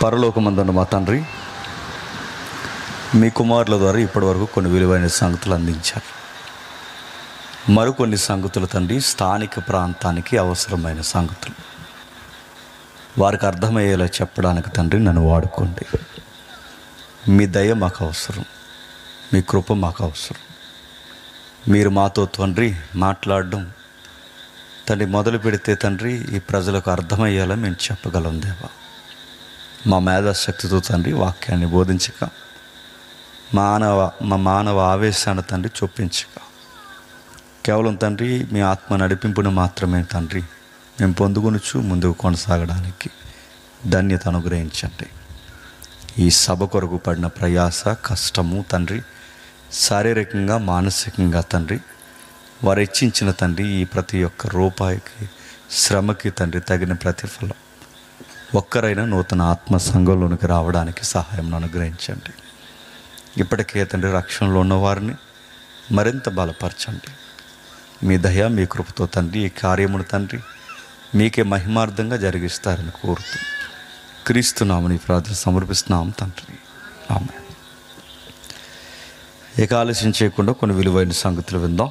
పరలోకమందున్న మా తండ్రి మీ కుమారుల ద్వారా ఇప్పటివరకు కొన్ని విలువైన సంగతులు అందించారు మరికొన్ని సంగతులు తండ్రి స్థానిక ప్రాంతానికి అవసరమైన సంగతులు వారికి అర్థమయ్యేలా చెప్పడానికి తండ్రి నన్ను వాడుకోండి మీ దయ మాకు అవసరం మీ కృప మాకు అవసరం మీరు మాతో తండ్రి మాట్లాడడం తండ్రి మొదలు పెడితే తండ్రి ఈ ప్రజలకు అర్థమయ్యేలా మేము చెప్పగలం దేవా మా మేధాశక్తితో తండ్రి వాక్యాన్ని బోధించక మానవ మా మానవ ఆవేశాన్ని తండ్రి చొప్పించక కేవలం తండ్రి మీ ఆత్మ నడిపింపును మాత్రమే తండ్రి మేము పొందుకొనుచు ముందుకు కొనసాగడానికి ధన్యత అనుగ్రహించండి ఈ సభ కొరకు పడిన ప్రయాస కష్టము తండ్రి శారీరకంగా మానసికంగా తండ్రి వారు ఇచ్చించిన తండ్రి ఈ ప్రతి ఒక్క రూపాయికి శ్రమకి తండ్రి తగిన ప్రతిఫలం ఒక్కరైనా నూతన ఆత్మ సంఘంలోనికి రావడానికి సహాయం అనుగ్రహించండి ఇప్పటికే తండ్రి రక్షణలో ఉన్న వారిని మరింత బలపరచండి మీ దయ మీ కృపతో తండ్రి ఈ కార్యమును తండ్రి మీకే మహిమార్థంగా జరిగిస్తారని కోరుతూ క్రీస్తున్నామని ప్రార్థన సమర్పిస్తున్నాం తండ్రి ఆమె ఇక ఆలస్యం చేయకుండా కొన్ని విలువైన సంగతులు విందాం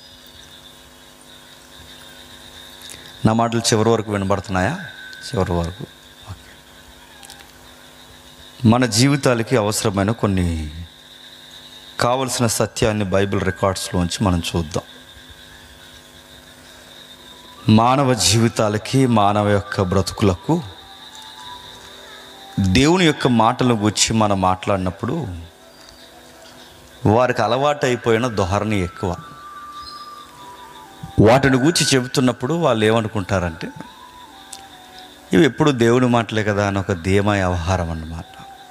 నా మాటలు చివరి వరకు వినబడుతున్నాయా చివరి వరకు ఓకే. మన జీవితాలకి అవసరమైన కొన్ని కావలసిన సత్యాన్ని బైబిల్ రికార్డ్స్లోంచి మనం చూద్దాం మానవ జీవితాలకి మానవ యొక్క బ్రతుకులకు దేవుని యొక్క మాటలను గురించి మనం మాట్లాడినప్పుడు వారికి అలవాటు అయిపోయిన ధోరణి ఎక్కువ వాటిని గురించి చెబుతున్నప్పుడు వాళ్ళు ఏమనుకుంటారంటే ఇవి ఎప్పుడు దేవుని మాటలే కదా అని ఒక ధీమ వ్యవహారం అన్నమాట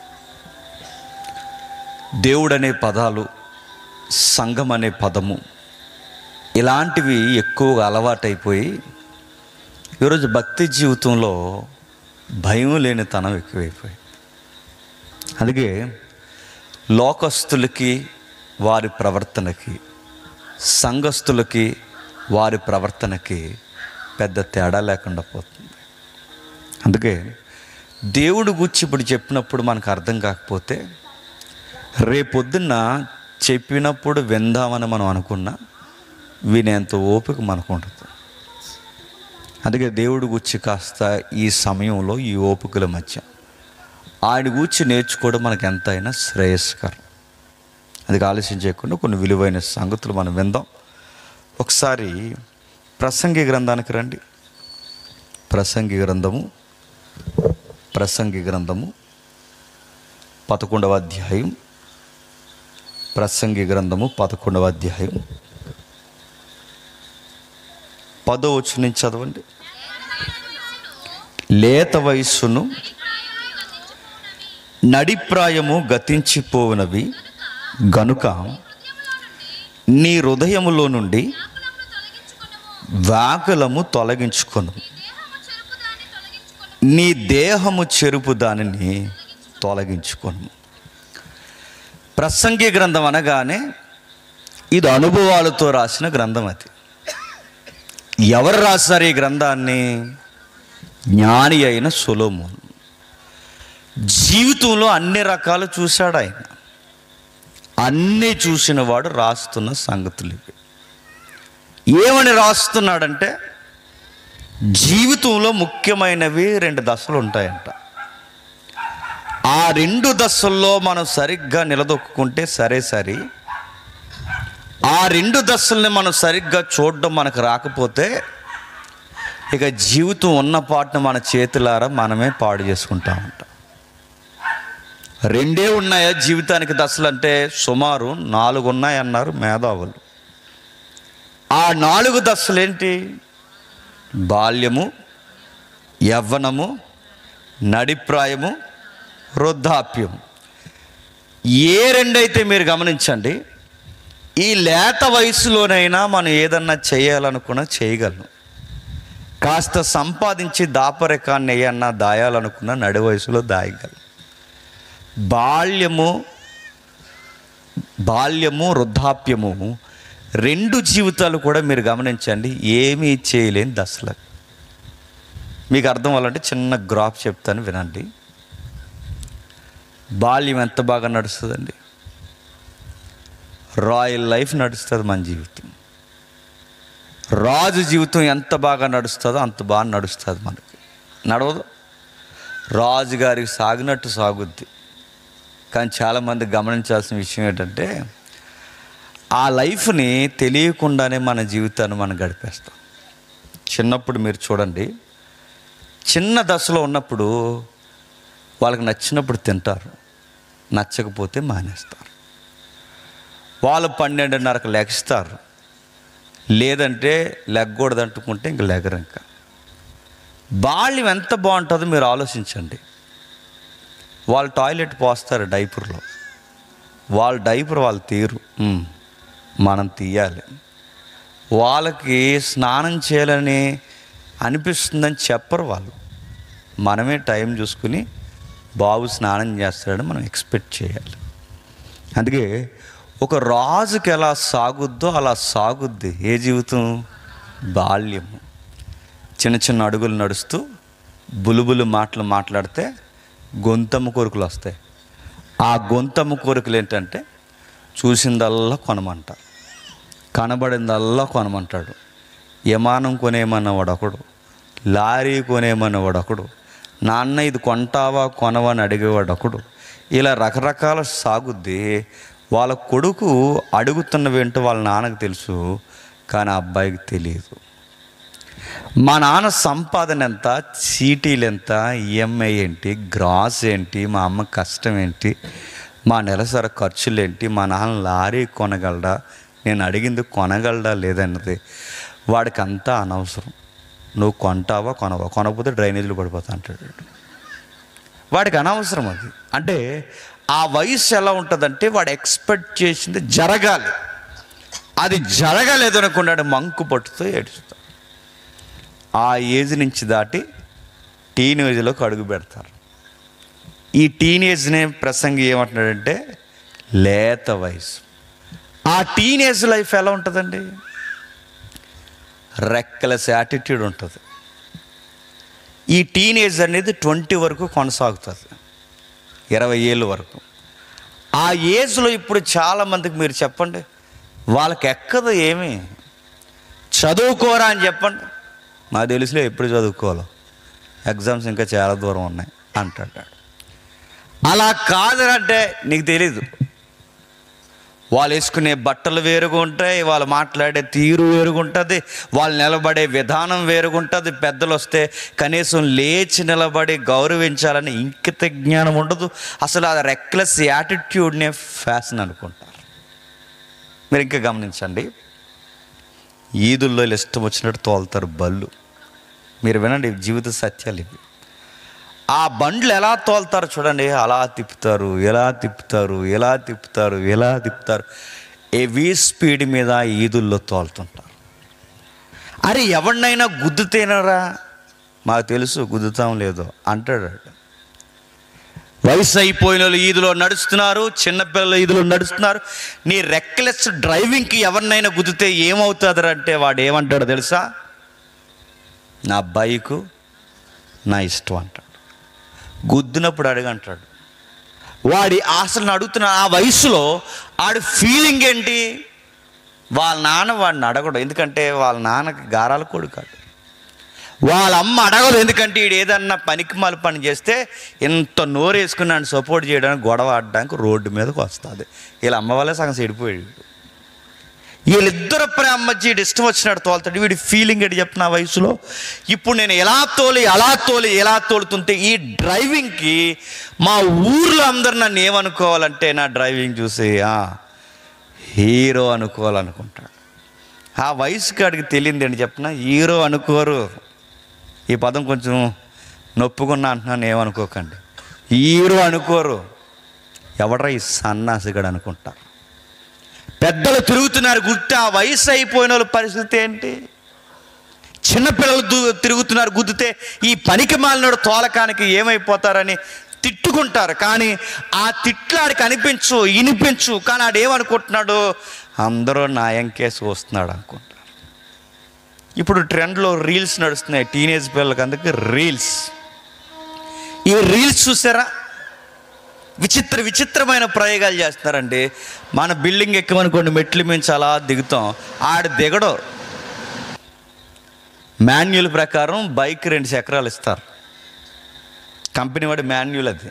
దేవుడు అనే పదాలు సంఘం అనే పదము ఇలాంటివి ఎక్కువగా అలవాటైపోయి ఈరోజు భక్తి జీవితంలో భయం లేని తనం ఎక్కువైపోయి అందుకే లోకస్తులకి వారి ప్రవర్తనకి సంఘస్థులకి వారి ప్రవర్తనకి పెద్ద తేడా లేకుండా పోతుంది అందుకే దేవుడు గురించి ఇప్పుడు చెప్పినప్పుడు మనకు అర్థం కాకపోతే రేపొద్దున్న చెప్పినప్పుడు విందామని మనం అనుకున్నా వినేంత ఓపిక మనకు ఉండదు అందుకే దేవుడు గురించి కాస్త ఈ సమయంలో ఈ ఓపికల మధ్య ఆయన గూర్చి నేర్చుకోవడం మనకు ఎంతైనా శ్రేయస్కరం అది ఆలస్యం చేయకుండా కొన్ని విలువైన సంగతులు మనం విందాం ఒకసారి ప్రసంగి గ్రంథానికి రండి ప్రసంగి గ్రంథము ప్రసంగి గ్రంథము పదకొండవ అధ్యాయం ప్రసంగి గ్రంథము పదకొండవ అధ్యాయం పదో వచ్చి నుంచి చదవండి లేత వయస్సును నడిప్రాయము గతించిపోవునవి గనుక నీ హృదయములో నుండి వ్యాకులము తొలగించుకొను నీ దేహము చెరుపు దానిని తొలగించుకొను ప్రసంగి గ్రంథం అనగానే ఇది అనుభవాలతో రాసిన గ్రంథం అది ఎవరు రాశారు ఈ గ్రంథాన్ని జ్ఞాని అయిన సొలోమోన్ జీవితంలో అన్ని రకాలు చూశాడు ఆయన అన్నీ చూసిన వాడు రాస్తున్న సంగతులు ఇవి ఏమని రాస్తున్నాడంటే జీవితంలో ముఖ్యమైనవి రెండు దశలు ఉంటాయంట ఆ రెండు దశల్లో మనం సరిగ్గా నిలదొక్కుంటే సరే సరి ఆ రెండు దశల్ని మనం సరిగ్గా చూడడం మనకు రాకపోతే ఇక జీవితం ఉన్న పాటను మన చేతులారా మనమే పాడు చేసుకుంటా ఉంటాం రెండే ఉన్నాయా జీవితానికి దశలు అంటే సుమారు నాలుగు ఉన్నాయన్నారు మేధావులు ఆ నాలుగు దశలు ఏంటి బాల్యము యవ్వనము నడిప్రాయము వృద్ధాప్యం ఏ రెండైతే మీరు గమనించండి ఈ లేత వయసులోనైనా మనం ఏదన్నా చేయాలనుకున్నా చేయగలం కాస్త సంపాదించి దాపరికాన్ని ఏయన్నా దాయాలనుకున్నా నడి వయసులో దాయగలం బాల్యము బాల్యము వృద్ధాప్యము రెండు జీవితాలు కూడా మీరు గమనించండి ఏమీ చేయలేని దశలు మీకు అర్థం అవ్వాలంటే చిన్న గ్రాఫ్ చెప్తాను వినండి బాల్యం ఎంత బాగా నడుస్తుందండి రాయల్ లైఫ్ నడుస్తుంది మన జీవితం రాజు జీవితం ఎంత బాగా నడుస్తుందో అంత బాగా నడుస్తుంది మనకి నడవదు రాజుగారికి సాగినట్టు సాగుద్ది కానీ చాలామంది గమనించాల్సిన విషయం ఏంటంటే ఆ లైఫ్ని తెలియకుండానే మన జీవితాన్ని మనం గడిపేస్తాం చిన్నప్పుడు మీరు చూడండి చిన్న దశలో ఉన్నప్పుడు వాళ్ళకి నచ్చినప్పుడు తింటారు నచ్చకపోతే మానేస్తారు వాళ్ళు పన్నెండున్నరకు లెగిస్తారు లేదంటే లెగ్గకూడదు అంటుకుంటే ఇంక లెగరు ఇంకా బాల్యం ఎంత బాగుంటుందో మీరు ఆలోచించండి వాళ్ళు టాయిలెట్ పోస్తారు డైపర్లో వాళ్ళ డైపర్ వాళ్ళు తీరు ఉమ్, మనం తీయాలి వాళ్ళకి స్నానం చేయాలని అనిపిస్తుందని చెప్పరు వాళ్ళు మనమే టైం చూసుకుని బాబు స్నానం చేస్తాడని మనం ఎక్స్పెక్ట్ చేయాలి అందుకే ఒక రాజుకి ఎలా సాగుద్దో అలా సాగుద్ది ఏ జీవితం బాల్యము చిన్న చిన్న అడుగులు నడుస్తూ బులుబులు మాటలు మాట్లాడితే గొంతమ్మ కోరికలు వస్తాయి ఆ గొంతమ్మ కోరికలు ఏంటంటే చూసిందల్లా కొనమంటారు కనబడిందల్లా కొనమంటాడు విమానం కొనేమన్నవాడు ఒకడు లారీ కొనేమన్నవాడు ఒకడు నాన్న ఇది కొంటావా కొనవని అడిగేవాడు ఒకడు ఇలా రకరకాల సాగుద్ది వాళ్ళ కొడుకు అడుగుతున్నవేంటో వాళ్ళ నాన్నకు తెలుసు కానీ ఆ అబ్బాయికి తెలియదు మా నాన్న సంపాదన ఎంత చీటీలు ఎంత ఈఎంఐ ఏంటి గ్రాస్ ఏంటి మా అమ్మ కష్టం ఏంటి మా నెలసరి ఖర్చులు ఏంటి మా నాన్న లారీ కొనగలడా నేను అడిగింది కొనగలడా లేదన్నది వాడికి అంతా అనవసరం నువ్వు కొంటావా కొనవా కొనకపోతే డ్రైనేజీలు పడిపోతా అంటాడు వాడికి అనవసరం అది అంటే ఆ వయసు ఎలా ఉంటుందంటే వాడు ఎక్స్పెక్ట్ చేసింది జరగాలి అది జరగలేదు అనుకున్నాడు మంకు పట్టుతో ఏడుస్తాడు ఆ ఏజ్ నుంచి దాటి టీనేజ్లోకి అడుగు పెడతారు ఈ టీనేజ్నే ప్రసంగి ఏమంటున్నాడంటే లేత వయసు ఆ టీనేజ్ లైఫ్ ఎలా ఉంటుందండి రెక్కలెస్ యాటిట్యూడ్ ఉంటుంది ఈ టీనేజ్ అనేది ట్వంటీ వరకు కొనసాగుతుంది ఇరవై ఏళ్ళ వరకు ఆ ఏజ్లో ఇప్పుడు చాలామందికి మీరు చెప్పండి వాళ్ళకి ఎక్కదు ఏమి చదువుకోరా అని చెప్పండి మా తెలుసులో ఎప్పుడు చదువుకోవాలో ఎగ్జామ్స్ ఇంకా చాలా దూరం ఉన్నాయి అంటాడు అలా కాదంటే నీకు తెలీదు వాళ్ళు వేసుకునే బట్టలు వేరుగా ఉంటాయి వాళ్ళు మాట్లాడే తీరు వేరుగా ఉంటుంది వాళ్ళు నిలబడే విధానం వేరుగా ఉంటుంది పెద్దలు వస్తే కనీసం లేచి నిలబడి గౌరవించాలని ఇంకిత జ్ఞానం ఉండదు అసలు ఆ రెక్లెస్ యాటిట్యూడ్నే ఫ్యాషన్ అనుకుంటారు మీరు ఇంకా గమనించండి ఈదుల్లో వీళ్ళు ఇష్టం వచ్చినట్టు తోలుతారు బళ్ళు మీరు వినండి జీవిత సత్యాలు ఇవి ఆ బండ్లు ఎలా తోలుతారు చూడండి అలా తిప్పుతారు ఎలా తిప్పుతారు ఎలా తిప్పుతారు ఎలా తిప్పుతారు హెవీ స్పీడ్ మీద ఈదుల్లో తోలుతుంటారు అరే ఎవరినైనా గుద్దుతేనరా మాకు తెలుసు గుద్దుతాం లేదో అంటాడు వాడు. వయసు అయిపోయిన వాళ్ళు ఈదులో నడుస్తున్నారు చిన్నపిల్లలు ఈదులో నడుస్తున్నారు నీ రెక్లెస్ డ్రైవింగ్కి ఎవరినైనా గుద్దితే ఏమవుతుంది అంటే వాడు ఏమంటాడు తెలుసా నా బైకు నా ఇష్టం అంటాడు గుద్దినప్పుడు అడగంటాడు వాడి అసలు అడుగుతున్న ఆ వయసులో ఆడి ఫీలింగ్ ఏంటి వాళ్ళ నాన్న వాడిని అడగడు ఎందుకంటే వాళ్ళ నాన్నకి గారాల కొడు కాడు వాళ్ళ అమ్మ అడగదు ఎందుకంటే ఈడు ఏదన్నా పనికి మాల పని చేస్తే ఇంత నోరు వేసుకుని నన్ను సపోర్ట్ చేయడానికి గొడవ ఆడడానికి రోడ్డు మీదకి వస్తుంది వీళ్ళ అమ్మ వల్లే సగం చెడిపోయాడు వీళ్ళిద్దరు ప్రేమ మధ్య వీడు ఇష్టం వచ్చినట్టు తోలుతాడు వీడి ఫీలింగ్ ఏంటి చెప్పిన ఆ వయసులో ఇప్పుడు నేను ఎలా తోలి ఎలా తోలి ఎలా తోలుతుంటే ఈ డ్రైవింగ్కి మా ఊర్లో అందరు నన్ను ఏమనుకోవాలంటే నా డ్రైవింగ్ చూసి "ఆ, హీరో అనుకోవాలనుకుంటాడు ఆ వయసు కాడికి తెలియంది ఏంటి చెప్పిన హీరో అనుకోరు ఈ పదం కొంచెం నొప్పుకున్నా అంటున్నాను ఏమనుకోకండి హీరో అనుకోరు ఎవడ్రా ఈ సన్నాసిగడు అనుకుంటారు పెద్దలు తిరుగుతున్నారు గుర్తు ఆ వయసు అయిపోయిన వాళ్ళ పరిస్థితి ఏంటి చిన్నపిల్లలు దు- తిరుగుతున్నారు గుద్దితే ఈ పనికి మాలినోడు తోలకానికి ఏమైపోతారని తిట్టుకుంటారు కానీ ఆ తిట్లాడికి అనిపించు వినిపించు కానీ ఆడు ఏమనుకుంటున్నాడు అందరూ నా ఎంకేసి వస్తున్నాడు అనుకుంటారు ఇప్పుడు ట్రెండ్లో రీల్స్ నడుస్తున్నాయి టీనేజ్ పిల్లలకి అందుకే రీల్స్ ఈ రీల్స్ చూసారా విచిత్ర విచిత్రమైన ప్రయోగాలు చేస్తున్నారండి మన బిల్డింగ్ ఎక్కమనుకోండి మెట్లు మించి అలా దిగుతాం ఆడ దిగడం మాన్యువల్ ప్రకారం బైక్ రెండు చక్రాలు ఇస్తారు కంపెనీ వాడి మాన్యువల్ అది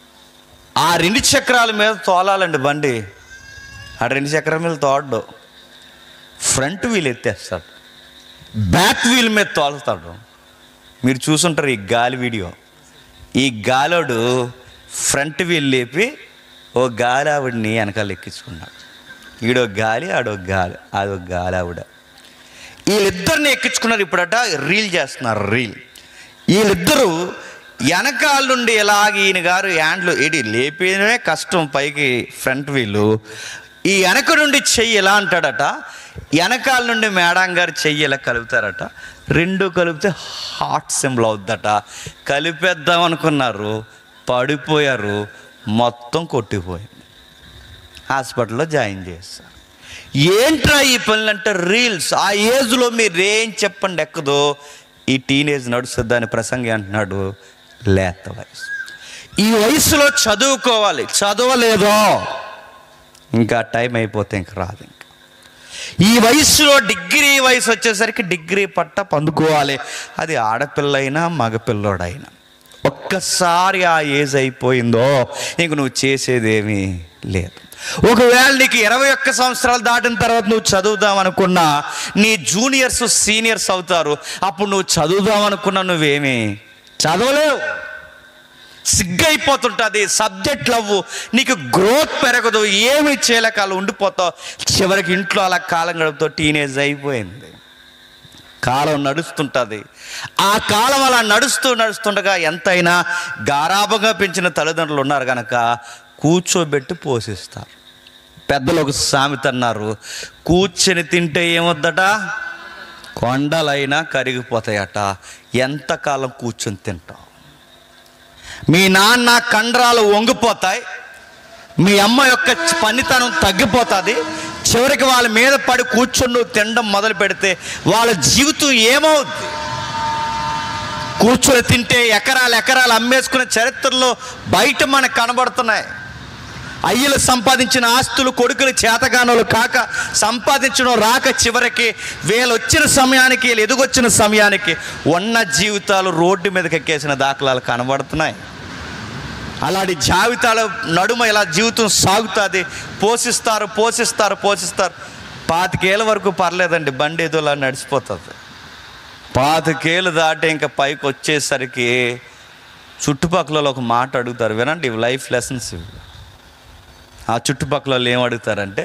ఆ రెండు చక్రాల మీద తోలాలండి బండి ఆ రెండు చక్రాల మీద తోడడు ఫ్రంట్ వీల్ ఎత్తేస్తాడు బ్యాక్ వీల్ మీద తోలుతాడు మీరు చూసుంటారు ఈ గాలి వీడియో ఈ గాలోడు ఫ్రంట్ వీల్ లేపి ఓ గాలి ఆవిడని వెనకాల ఎక్కించుకున్నాడు ఈడో గాలి ఆడో గాలి ఆడో గాలి ఆవిడ వీళ్ళిద్దరిని ఎక్కించుకున్నారు ఇప్పుడట రీల్ చేస్తున్నారు రీల్ వీళ్ళిద్దరూ వెనకాల నుండి ఎలాగ ఈయన గారు హ్యాండ్లు ఏంటి లేపేనే కష్టం పైకి ఫ్రంట్ వీళ్ళు ఈ వెనక నుండి చెయ్యి ఎలా అంటాడట వెనకాల నుండి మేడం గారు చెయ్యి ఎలా కలుపుతారట రెండు కలిపితే హార్ట్ సింబల్ అవుద్దట కలిపేద్దాం అనుకున్నారు పడిపోయారు మొత్తం కొట్టిపోయింది హాస్పిటల్లో జాయిన్ చేస్తారు ఏంట్రా ఈ పనులు అంటే రీల్స్ ఆ ఏజ్లో మీరు ఏం చెప్పండి ఎక్కదో ఈ టీనేజ్ నడుస్తుంది దాని ప్రసంగి అంటున్నాడు లేత వయసు ఈ వయసులో చదువుకోవాలి చదవలేదో ఇంకా టైం అయిపోతే ఇంక రాదు ఇంకా ఈ వయసులో డిగ్రీ వయసు వచ్చేసరికి డిగ్రీ పట్ట పొందుకోవాలి అది ఆడపిల్లైనా మగపిల్లోడైనా ఒక్కసారి ఆ ఏజ్ అయిపోయిందో ఇంక నువ్వు చేసేదేమీ లేదు ఒకవేళ నీకు ఇరవై ఒక్క సంవత్సరాలు దాటిన తర్వాత నువ్వు చదువుదాం అనుకున్నా నీ జూనియర్స్ సీనియర్స్ అవుతారు అప్పుడు నువ్వు చదువుదాం అనుకున్నా నువ్వేమీ చదవలేవు సిగ్గైపోతుంటుంది సబ్జెక్ట్ లవ్వు నీకు గ్రోత్ పెరగదు ఏమి చేయలేక అలా ఉండిపోతావు చివరికి ఇంట్లో అలా కాలం గడుపుతో టీనేజ్ అయిపోయింది కాలం నడుస్తుంటుంది ఆ కాలం అలా నడుస్తూ నడుస్తుండగా ఎంతైనా గారాభంగా పెంచిన తల్లిదండ్రులు ఉన్నారు కనుక కూర్చోబెట్టి పోషిస్తారు పెద్దలు ఒక సామెత అన్నారు కూర్చొని తింటే ఏమొద్దట కొండలైనా కరిగిపోతాయట ఎంతకాలం కూర్చొని తింటావు మీ నాన్న కండరాలు వంగిపోతాయి మీ అమ్మ యొక్క పనితనం తగ్గిపోతుంది చివరికి వాళ్ళ మీద పడి కూర్చొని నువ్వు తినడం మొదలు పెడితే వాళ్ళ జీవితం ఏమవుద్ది కూర్చొని తింటే ఎకరాలు ఎకరాలు అమ్మేసుకునే చరిత్రలో బయట మనకు కనబడుతున్నాయి అయ్యలు సంపాదించిన ఆస్తులు కొడుకులు చేతగానులు కాక సంపాదించడం రాక చివరికి వీళ్ళు వచ్చిన సమయానికి వీళ్ళు ఎదుగొచ్చిన సమయానికి ఉన్న జీవితాలు రోడ్డు మీదకి ఎక్కేసిన దాఖలాలు కనబడుతున్నాయి అలాంటి జాబితాల నడుమ ఇలా జీవితం సాగుతుంది పోషిస్తారు పోషిస్తారు పోషిస్తారు పాతికేళ్ళ వరకు పర్లేదండి బండి ఏదో ఇలా నడిచిపోతుంది పాతికేళ్ళు దాటి ఇంకా పైకి వచ్చేసరికి చుట్టుపక్కల ఒక మాట అడుగుతారు వినండి ఇవి లైఫ్ లెసన్స్ ఇవి ఆ చుట్టుపక్కల వాళ్ళు ఏం అడుగుతారంటే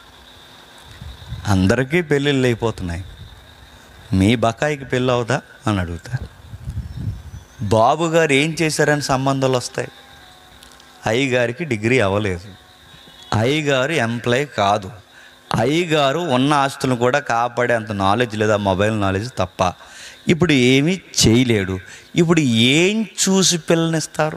అందరికీ పెళ్ళిళ్ళు అయిపోతున్నాయి మీ బకాయికి పెళ్ళి అవుదా అని అడుగుతారు బాబు గారు ఏం చేశారని సంబంధాలు వస్తాయి అయ్యగారికి డిగ్రీ అవ్వలేదు అయ్యగారు ఎంప్లాయ్ కాదు అయ్యగారు ఉన్న ఆస్తులను కూడా కాపాడే అంత నాలెడ్జ్ లేదా మొబైల్ నాలెడ్జ్ తప్ప ఇప్పుడు ఏమీ చేయలేడు ఇప్పుడు ఏం చూసి పిల్లనిస్తారు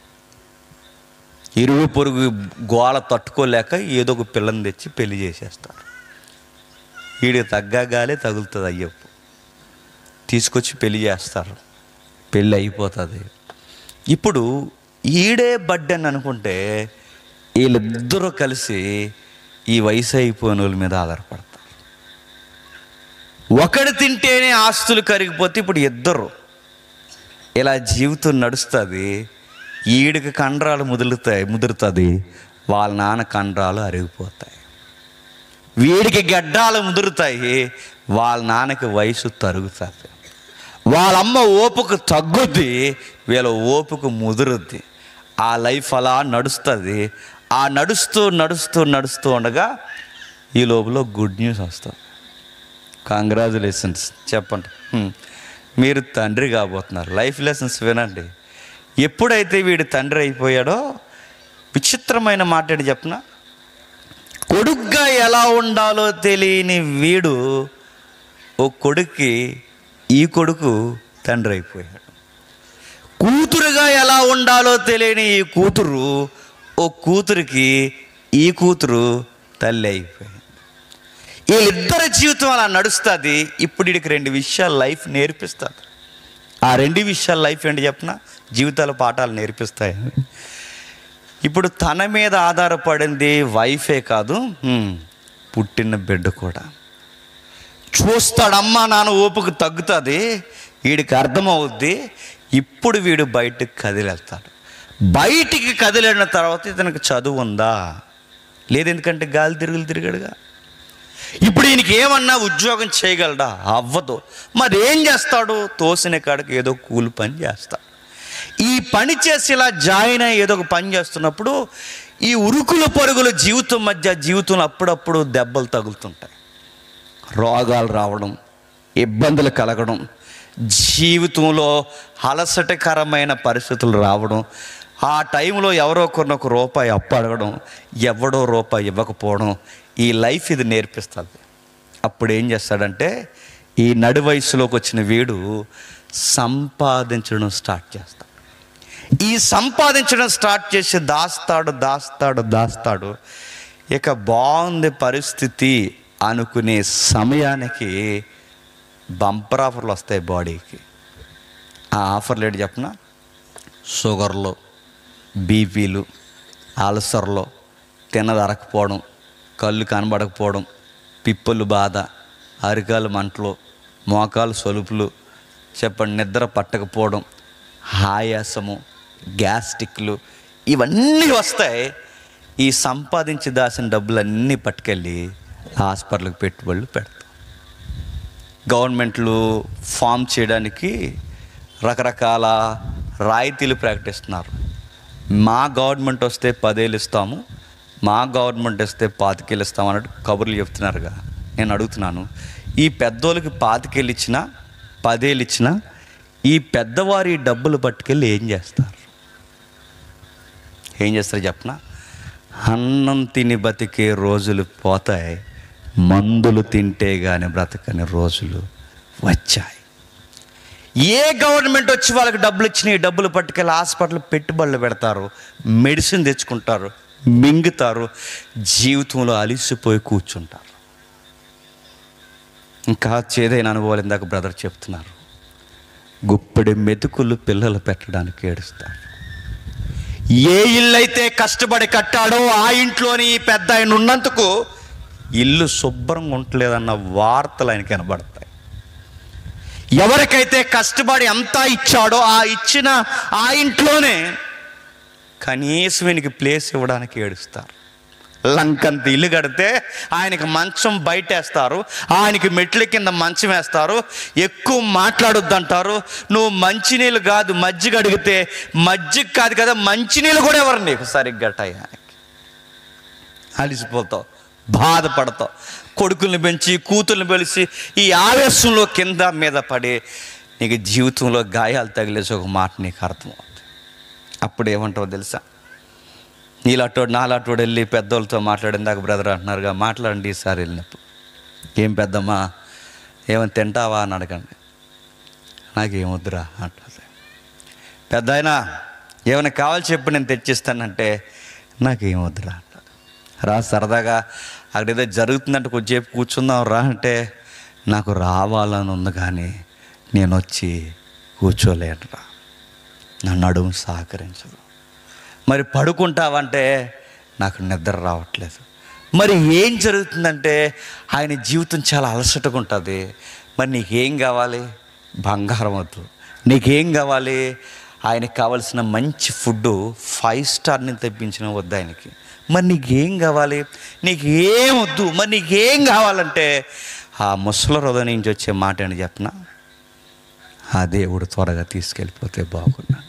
ఇరుగు పొరుగు గోల తట్టుకోలేక ఏదో ఒక పిల్లని తెచ్చి పెళ్లి చేసేస్తారు వీడికి తగ్గగాలే తగులుతుంది అయ్యప్పు తీసుకొచ్చి పెళ్లి చేస్తారు పెళ్ళి అయిపోతుంది ఇప్పుడు ఈడే బడ్డె అని అనుకుంటే వీళ్ళిద్దరూ కలిసి ఈ వయసు అయిపోయిన వాళ్ళ మీద ఆధారపడతారు ఒకడు తింటేనే ఆస్తులు కరిగిపోతే ఇప్పుడు ఇద్దరు ఇలా జీవితం నడుస్తుంది ఈడికి కండరాలు ముదులుతాయి ముదురుతుంది వాళ్ళ నాన్న కండరాలు అరిగిపోతాయి వీడికి గడ్డాలు ముదురుతాయి వాళ్ళ నాన్నకి వయసు తరుగుతుంది వాళ్ళమ్మ ఓపుకు తగ్గుద్ది వీళ్ళ ఓపుకు ముదురుద్ది ఆ లైఫ్ అలా నడుస్తుంది ఆ నడుస్తూ నడుస్తూ నడుస్తూ ఉండగా ఈ లోపల గుడ్ న్యూస్ వస్తుంది కంగ్రాచులేషన్స్ చెప్పండి హ్మ్. మీరు తండ్రి కాబోతున్నారు లైఫ్ లెసన్స్ వినండి ఎప్పుడైతే వీడు తండ్రి అయిపోయాడో విచిత్రమైన మాట ఏంటి చెప్పనా కొడుగ్గా ఎలా ఉండాలో తెలియని వీడు ఓ కొడుక్కి ఈ కొడుకు తండ్రి అయిపోయాడు కూతురుగా ఎలా ఉండాలో తెలియని ఈ కూతురు ఓ కూతురికి ఈ కూతురు తల్లి అయిపోయింది వీళ్ళిద్దరి జీవితం అలా నడుస్తుంది ఇప్పుడు వీడికి రెండు విషయాలు లైఫ్ నేర్పిస్తుంది ఆ రెండు విషయాలు లైఫ్ ఏంటి చెప్పిన జీవితాల పాఠాలు నేర్పిస్తాయి ఇప్పుడు తన మీద ఆధారపడింది వైఫే కాదు హ్మ్, పుట్టిన బిడ్డ కూడా చూస్తాడు అమ్మ నాన్న ఓపిక తగ్గుతుంది వీడికి అర్థమవుద్ది ఇప్పుడు వీడు బయటికి కదిలేస్తాడు బయటికి కదిలిన తర్వాత ఇతనికి చదువు ఉందా లేదు ఎందుకంటే గాలి తిరుగులు తిరిగాడుగా ఇప్పుడు ఈయనకి ఏమన్నా ఉద్యోగం చేయగలడా అవ్వదు మరి ఏం చేస్తాడు తోసిన కాడికి ఏదో కూలి పని చేస్తాడు ఈ పని చేసి ఇలా జాయిన్ అయ్యి ఏదో ఒక పని చేస్తున్నప్పుడు ఈ ఉరుకుల పరుగుల జీవితం మధ్య జీవితంలో అప్పుడప్పుడు దెబ్బలు తగులుతుంటాయి రోగాలు రావడం ఇబ్బందులు కలగడం జీవితంలో అలసటకరమైన పరిస్థితులు రావడం ఆ టైంలో ఎవరో ఒకరిని ఒక రూపాయి అప్పు అడగడం ఎవడో రూపాయి ఇవ్వకపోవడం ఈ లైఫ్ ఇది నేర్పిస్తుంది అప్పుడు ఏం చేస్తాడంటే ఈ నడి వయసులోకి వచ్చిన వీడు సంపాదించడం స్టార్ట్ చేస్తాడు ఈ సంపాదించడం స్టార్ట్ చేసి దాస్తాడు దాస్తాడు దాస్తాడు ఇక బాగుంది పరిస్థితి అనుకునే సమయానికి బంపర్ ఆఫర్లు వస్తాయి బాడీకి ఆ ఆఫర్లు ఏంటి చెప్పనా షుగర్లు బీపీలు అల్సర్లు తిన్నది అరకపోవడం కళ్ళు కనబడకపోవడం పిప్పలు బాధ అరికాలు మంటలు మోకాలు సొలుపులు చెప్పండి నిద్ర పట్టకపోవడం ఆయాసము గ్యాస్టిక్లు ఇవన్నీ వస్తాయి ఈ సంపాదించి దాసిన డబ్బులన్నీ పట్టుకెళ్ళి హాస్పిటల్కి పెట్టుబడులు పెడతాం గవర్నమెంట్లు ఫామ్ చేయడానికి రకరకాల రాయితీలు ప్రకటిస్తున్నారు మా గవర్నమెంట్ వస్తే పదేళ్ళు ఇస్తాము మా గవర్నమెంట్ వస్తే పాతికేళ్ళు ఇస్తాము అన్నట్టు కబుర్లు చెప్తున్నారుగా నేను అడుగుతున్నాను ఈ పెద్దోళ్ళకి పాతికేళ్ళు ఇచ్చినా పదేళ్ళు ఇచ్చినా ఈ పెద్దవారి డబ్బులు పట్టుకెళ్ళి ఏం చేస్తారు ఏం చేస్తారు చెప్పనా అన్నం తిని బతికే రోజులు పోతాయి మందులు తింటే కానీ బ్రతకని రోజులు వచ్చాయి ఏ గవర్నమెంట్ వచ్చి వాళ్ళకి డబ్బులు ఇచ్చినాయి డబ్బులు పట్టుకెళ్ళి హాస్పిటల్ పెట్టుబడులు పెడతారు మెడిసిన్ తెచ్చుకుంటారు మింగుతారు జీవితంలో అలిసిపోయి కూర్చుంటారు ఇంకా చేదైన అనుభవాలు ఇందాక బ్రదర్ చెప్తున్నారు గుప్పెడి మెతుకులు పిల్లలు పెట్టడానికి ఏడుస్తారు ఏ ఇల్లు అయితే కష్టపడి కట్టాడో ఆ ఇంట్లోని ఈ పెద్ద ఆయన ఉన్నందుకు ఇల్లు శుభ్రంగా ఉండలేదన్న వార్తలు ఆయనకి కనబడతాయి ఎవరికైతే కష్టపడి అంతా ఇచ్చాడో ఆ ఇచ్చిన ఆ ఇంట్లోనే కనీసం ఈయనకి ప్లేస్ ఇవ్వడానికి ఏడుస్తారు లంకంత ఇల్లు కడితే ఆయనకి మంచం బయటేస్తారు ఆయనకి మెట్ల కింద మంచం వేస్తారు ఎక్కువ మాట్లాడొద్దంటారు నువ్వు మంచినీళ్ళు కాదు మజ్జిగ అడిగితే మజ్జిగ కాదు కదా మంచినీళ్ళు కూడా ఎవరు నీకు సరిగ్గా టయానికి అలిసిపోతావు బాధపడతావు కొడుకుల్ని పెంచి కూతుర్ని పెలిసి ఈ ఆవేశంలో కింద మీద పడి నీకు జీవితంలో గాయాలు తగిలేసి ఒక మాట నీకు అర్థమవుతుంది అప్పుడు ఏమంటావు తెలుసా నీలాటోడు నాలాటోడు వెళ్ళి పెద్దోళ్ళతో మాట్లాడిందాక బ్రదర్ అంటున్నారుగా మాట్లాడండి ఈసారి వెళ్ళినప్పుడు ఏం పెద్దమ్మా ఏమైనా తింటావా అని అడగండి నాకేమొద్దురా అంటుంది పెద్ద ఆయన ఏమైనా కావాలి చెప్పు నేను తెచ్చిస్తానంటే నాకేమొద్దురా అంటారు రా సరదాగా అక్కడ ఏదో జరుగుతుందంటే కొద్దిసేపు కూర్చుందాం రా అంటే నాకు రావాలని ఉంది కానీ నేను వచ్చి కూర్చోలేనురా నా నడుము సహకరించదు మరి పడుకుంటావంటే నాకు నిద్ర రావట్లేదు మరి ఏం జరుగుతుందంటే ఆయన జీవితం చాలా అలసటగా ఉంటుంది మరి నీకేం కావాలి బంగారం వద్దు నీకేం కావాలి ఆయనకి కావాల్సిన మంచి ఫుడ్ ఫైవ్ స్టార్ని తెప్పించిన వద్దు ఆయనకి మరి నీకేం కావాలి నీకు ఏం వద్దు మరి నీకేం కావాలంటే ఆ ముసల హృదయం నుంచి వచ్చే మాట అని చెప్పనా ఆ దేవుడు త్వరగా తీసుకెళ్ళిపోతే బాగున్నాడు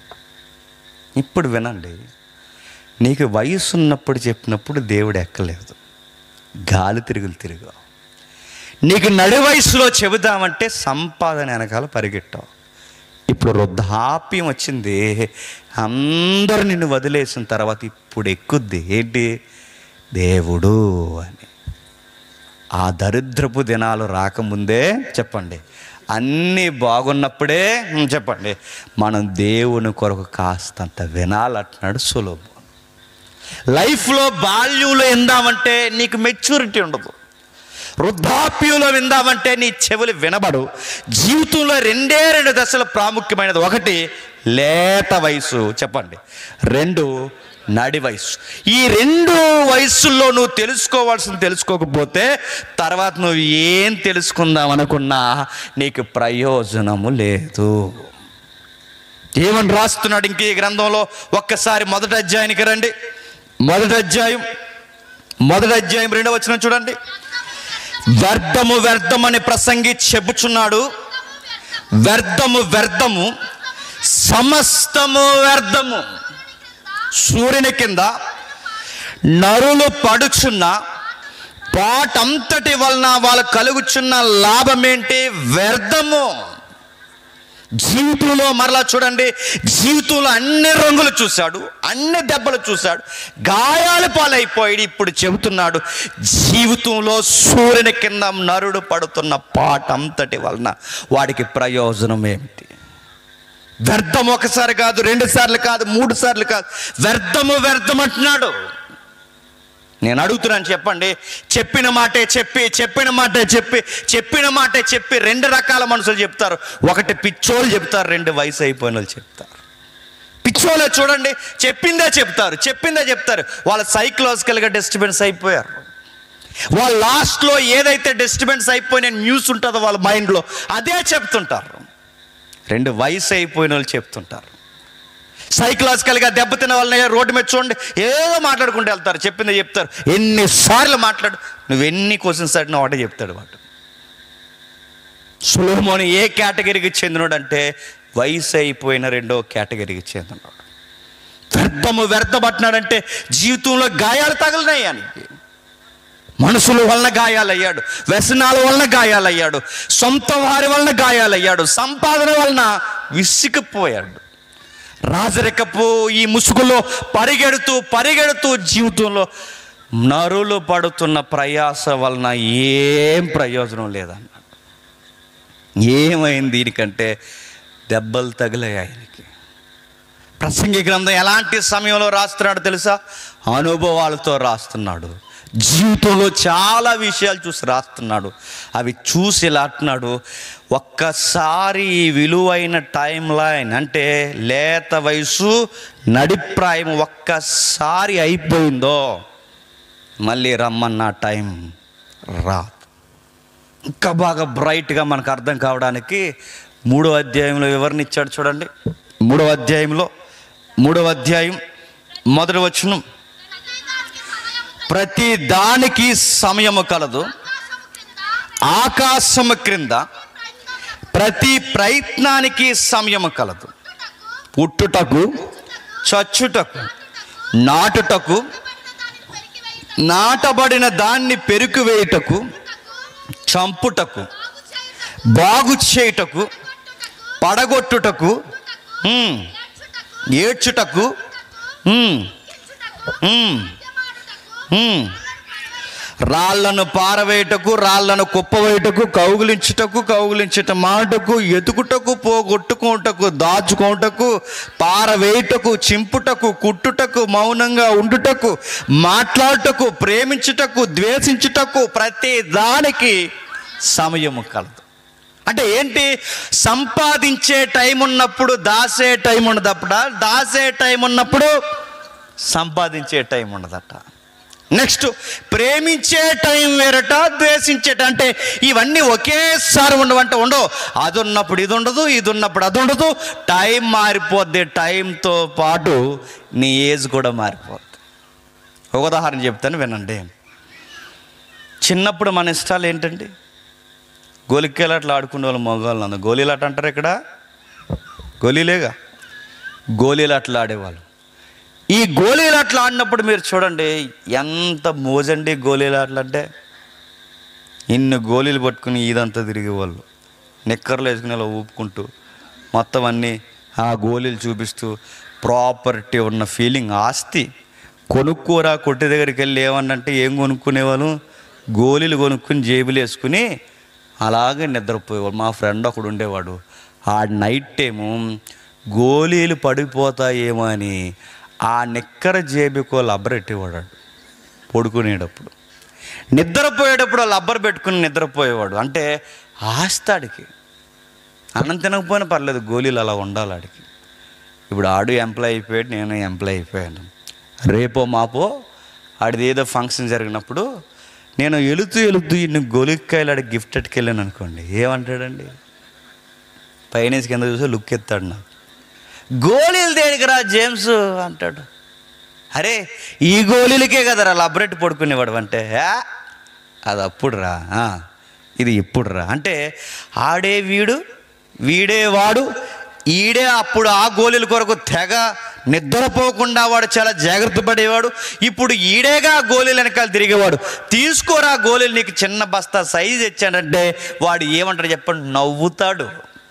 ఇప్పుడు వినండి నీకు వయసు ఉన్నప్పుడు చెప్పినప్పుడు దేవుడు ఎక్కలేదు గాలి తిరుగులు తిరిగావు నీకు నడి వయసులో చెబుదామంటే సంపాదన వెనకాల పరిగెట్టావు ఇప్పుడు వృద్ధాప్యం వచ్చింది అందరు నిన్ను వదిలేసిన తర్వాత ఇప్పుడు ఎక్కుద్ది ఏంటి దేవుడు అని ఆ దరిద్రపు దినాలు రాకముందే చెప్పండి అన్నీ బాగున్నప్పుడే ఉమ్, చెప్పండి మనం దేవుని కొరకు కాస్తంత వినాలంటున్నాడు సులభం లైఫ్లో బాల్యంలో విందామంటే నీకు మెచ్యూరిటీ ఉండదు వృద్ధాప్యంలో విందామంటే నీ చెవులు వినబడు జీవితంలో రెండే రెండు దశలు ప్రాముఖ్యమైనది ఒకటి లేత వయసు చెప్పండి రెండు నడి వయసు ఈ రెండు వయసుల్లో నువ్వు తెలుసుకోవాల్సింది తెలుసుకోకపోతే తర్వాత నువ్వు ఏం తెలుసుకుందాం అనుకున్నా నీకు ప్రయోజనము లేదు ఏమని రాస్తున్నాడు ఇంక ఈ గ్రంథంలో ఒక్కసారి మొదటి అధ్యాయానికి రండి మొదటి అధ్యాయం మొదటి అధ్యాయం రెండవ వచనం చూడండి వ్యర్థము వ్యర్థమని ప్రసంగి చెబుచున్నాడు వ్యర్థము వ్యర్థము సమస్తము వ్యర్థము సూర్యుని కింద నరులు పడుచున్న పాటంతటి వలన వాళ్ళు కలుగుచున్న లాభమేంటి వ్యర్థము జీవితంలో మరలా చూడండి జీవితంలో అన్ని రంగులు చూశాడు అన్ని దెబ్బలు చూశాడు గాయాలు పాలైపోయాడు ఇప్పుడు చెబుతున్నాడు జీవితంలో సూర్యుని కింద నరుడు పడుతున్న పాట అంతటి వలన వాడికి ప్రయోజనం ఏమిటి వ్యర్థం ఒకసారి కాదు రెండు సార్లు కాదు మూడు సార్లు కాదు వ్యర్థము వ్యర్థం అంటున్నాడు నేను అడుగుతున్నాను చెప్పండి చెప్పిన మాటే చెప్పి చెప్పిన మాటే చెప్పి చెప్పిన మాటే చెప్పి రెండు రకాల మనుషులు చెప్తారు ఒకటి పిచ్చోళ్ళు చెప్తారు రెండు వయసు అయిపోయిన వాళ్ళు చెప్తారు పిచ్చోళ్ళే చూడండి చెప్పిందే చెప్తారు చెప్పిందే చెప్తారు వాళ్ళ సైకలాజికల్గా డిస్టర్బెన్స్ అయిపోయారు వాళ్ళ లాస్ట్లో ఏదైతే డిస్టర్బెన్స్ అయిపోయిన న్యూస్ ఉంటుందో వాళ్ళ మైండ్లో అదే చెప్తుంటారు రెండు వయసు అయిపోయిన వాళ్ళు చెప్తుంటారు సైకలాజికల్గా దెబ్బతిన్న వాళ్ళని రోడ్డు మీద చూడండి ఏదో మాట్లాడుకుంటూ వెళ్తారు చెప్పింది చెప్తారు ఎన్నిసార్లు మాట్లాడు నువ్వు ఎన్ని క్వశ్చన్స్ అడిగినా ఒకటే చెప్తాడు వాడు సులోమోని ఏ కేటగిరీకి చెందినోడు అంటే వయసు అయిపోయిన రెండో కేటగిరీకి చెందినోడు వ్యర్థము వ్యర్థపట్టినాడంటే జీవితంలో గాయాలు తగిలినాయి ఆయనకి మనుషుల వలన గాయాలయ్యాడు వ్యసనాల వలన గాయాలయ్యాడు సొంత వారి వలన గాయాలయ్యాడు సంపాదన వలన విసిగిపోయాడు రాజరికపు ఈ ముసుగులో పరిగెడుతూ పరిగెడుతూ జీవితంలో నరులు పడుతున్న ప్రయాస వలన ఏం ప్రయోజనం లేదన్నాడు ఏమైంది దీనికంటే దెబ్బలు తగిలాయి ఆయనకి ప్రసంగి గ్రంథం ఎలాంటి సమయంలో రాస్తున్నాడు తెలుసా అనుభవాలతో రాస్తున్నాడు జీవితంలో చాలా విషయాలు చూసి రాస్తున్నాడు అవి చూసి ఇలా అంటున్నాడు ఒక్కసారి ఈ విలువైన టైం లైన్ అంటే లేత వయసు నడిప్రాయం ఒక్కసారి అయిపోయిందో మళ్ళీ రమ్మన్న టైం రాదు ఇంకా బాగా బ్రైట్గా మనకు అర్థం కావడానికి మూడో అధ్యాయంలో వివరణ ఇచ్చాడు చూడండి మూడవ అధ్యాయంలో మూడవ అధ్యాయం మొదటి వచనం ప్రతి దానికి సమయము కలదు ఆకాశము క్రింద ప్రతి ప్రయత్నానికి సమయము కలదు పుట్టుటకు చచ్చుటకు నాటుటకు నాటబడిన దాన్ని పెరుకు వేయుటకు చంపుటకు బాగు చేయుటకు పడగొట్టుటకు ఉమ్, ఏడ్చుటకు ఉమ్, ఉమ్, ఉమ్. రాళ్లను పారవేయటకు రాళ్లను కుప్పవేయటకు కౌగులించుటకు కౌగులించుట మాటకు ఎతుకుటకు పోగొట్టుకోటకు దాచుకోటకు పారవేయుటకు చింపుటకు కుట్టుటకు మౌనంగా ఉండుటకు మాట్లాడుటకు ప్రేమించుటకు ద్వేషించుటకు ప్రతి దానికి సమయము కలదు అంటే ఏంటి సంపాదించే టైం ఉన్నప్పుడు దాసే టైం ఉండదప్పుడ దాసే టైం ఉన్నప్పుడు సంపాదించే టైం ఉండదట నెక్స్ట్ ప్రేమించే టైం వేరట ద్వేషించే ట- అంటే ఇవన్నీ ఒకేసారి ఉండవంటే ఉండవు అది ఉన్నప్పుడు ఇది ఉండదు ఇది ఉన్నప్పుడు అది ఉండదు టైం మారిపోద్ది టైంతో పాటు నీ ఏజ్ కూడా మారిపోద్ది ఒక ఉదాహరణ చెప్తాను వినండి చిన్నప్పుడు మన ఇష్టాలు ఏంటండి గోలికేలాట్లు ఆడుకునే వాళ్ళు మగవాళ్ళు అందరు గోళీలాట అంటారు ఇక్కడ గోళీలేగా గోళీలాట్లు ఆడేవాళ్ళు ఈ గోళీలాట్లు ఆడినప్పుడు మీరు చూడండి ఎంత మోజండి గోళీలాట్లు అంటే ఇన్ని గోళీలు పట్టుకుని ఇదంతా తిరిగేవాళ్ళు నిక్కర్లు వేసుకుని ఇలా ఊపుకుంటూ మొత్తం అన్నీ ఆ గోళీలు చూపిస్తూ ప్రాపర్టీ ఉన్న ఫీలింగ్ ఆస్తి కొనుక్కోరా కొట్టి దగ్గరికి వెళ్ళి ఏమన్నంటే ఏం కొనుక్కునేవాళ్ళు గోళీలు కొనుక్కుని జేబులు వేసుకుని అలాగే నిద్రపోయేవాడు మా ఫ్రెండ్ ఒకడు ఉండేవాడు ఆ నైట్ టైము గోళీలు పడిపోతాయేమో అని ఆ నిక్కర జేబుకో లబ్బరెట్టేవాడు పడుకునేటప్పుడు నిద్రపోయేటప్పుడు ఆ లబ్బర్ పెట్టుకుని నిద్రపోయేవాడు అంటే ఆస్తాడికి అన్నం తినకపోయినా పర్లేదు గోళీలు అలా ఉండాలి ఆడికి ఇప్పుడు ఆడు ఎంప్లాయ్ అయిపోయాడు నేను ఎంప్లాయ్ అయిపోయాను రేపో మాపో ఆడిది ఏదో ఫంక్షన్ జరిగినప్పుడు నేను ఎలుతూ ఎలుతూ ఇన్ని గొలిక్కాయలు ఆడి గిఫ్ట్ అట్టుకెళ్ళాను అనుకోండి ఏమంటాడండి పైనేసి కింద చూసి లుక్ ఎత్తాడు నాకు గోళీలు దేనికిరా జేమ్స్ అంటాడు అరే ఈ గోళీలకే కదరా లబ్బరెట్ పడుకునేవాడు అంటే "ఆ, అది అప్పుడు రా ఆ, ఇది ఇప్పుడు రా అంటే ఆడే వీడు వీడే వాడు ఈడే అప్పుడు ఆ గోళీల కొరకు తెగ నిద్రపోకుండా వాడు చాలా జాగ్రత్త పడేవాడు ఇప్పుడు ఈడేగా ఆ గోళీలు వెనకాల తిరిగేవాడు తీసుకోరా ఆ గోళీలు నీకు చిన్న బస్తా సైజ్ ఇచ్చాడంటే వాడు ఏమంటాడు చెప్పండి నవ్వుతాడు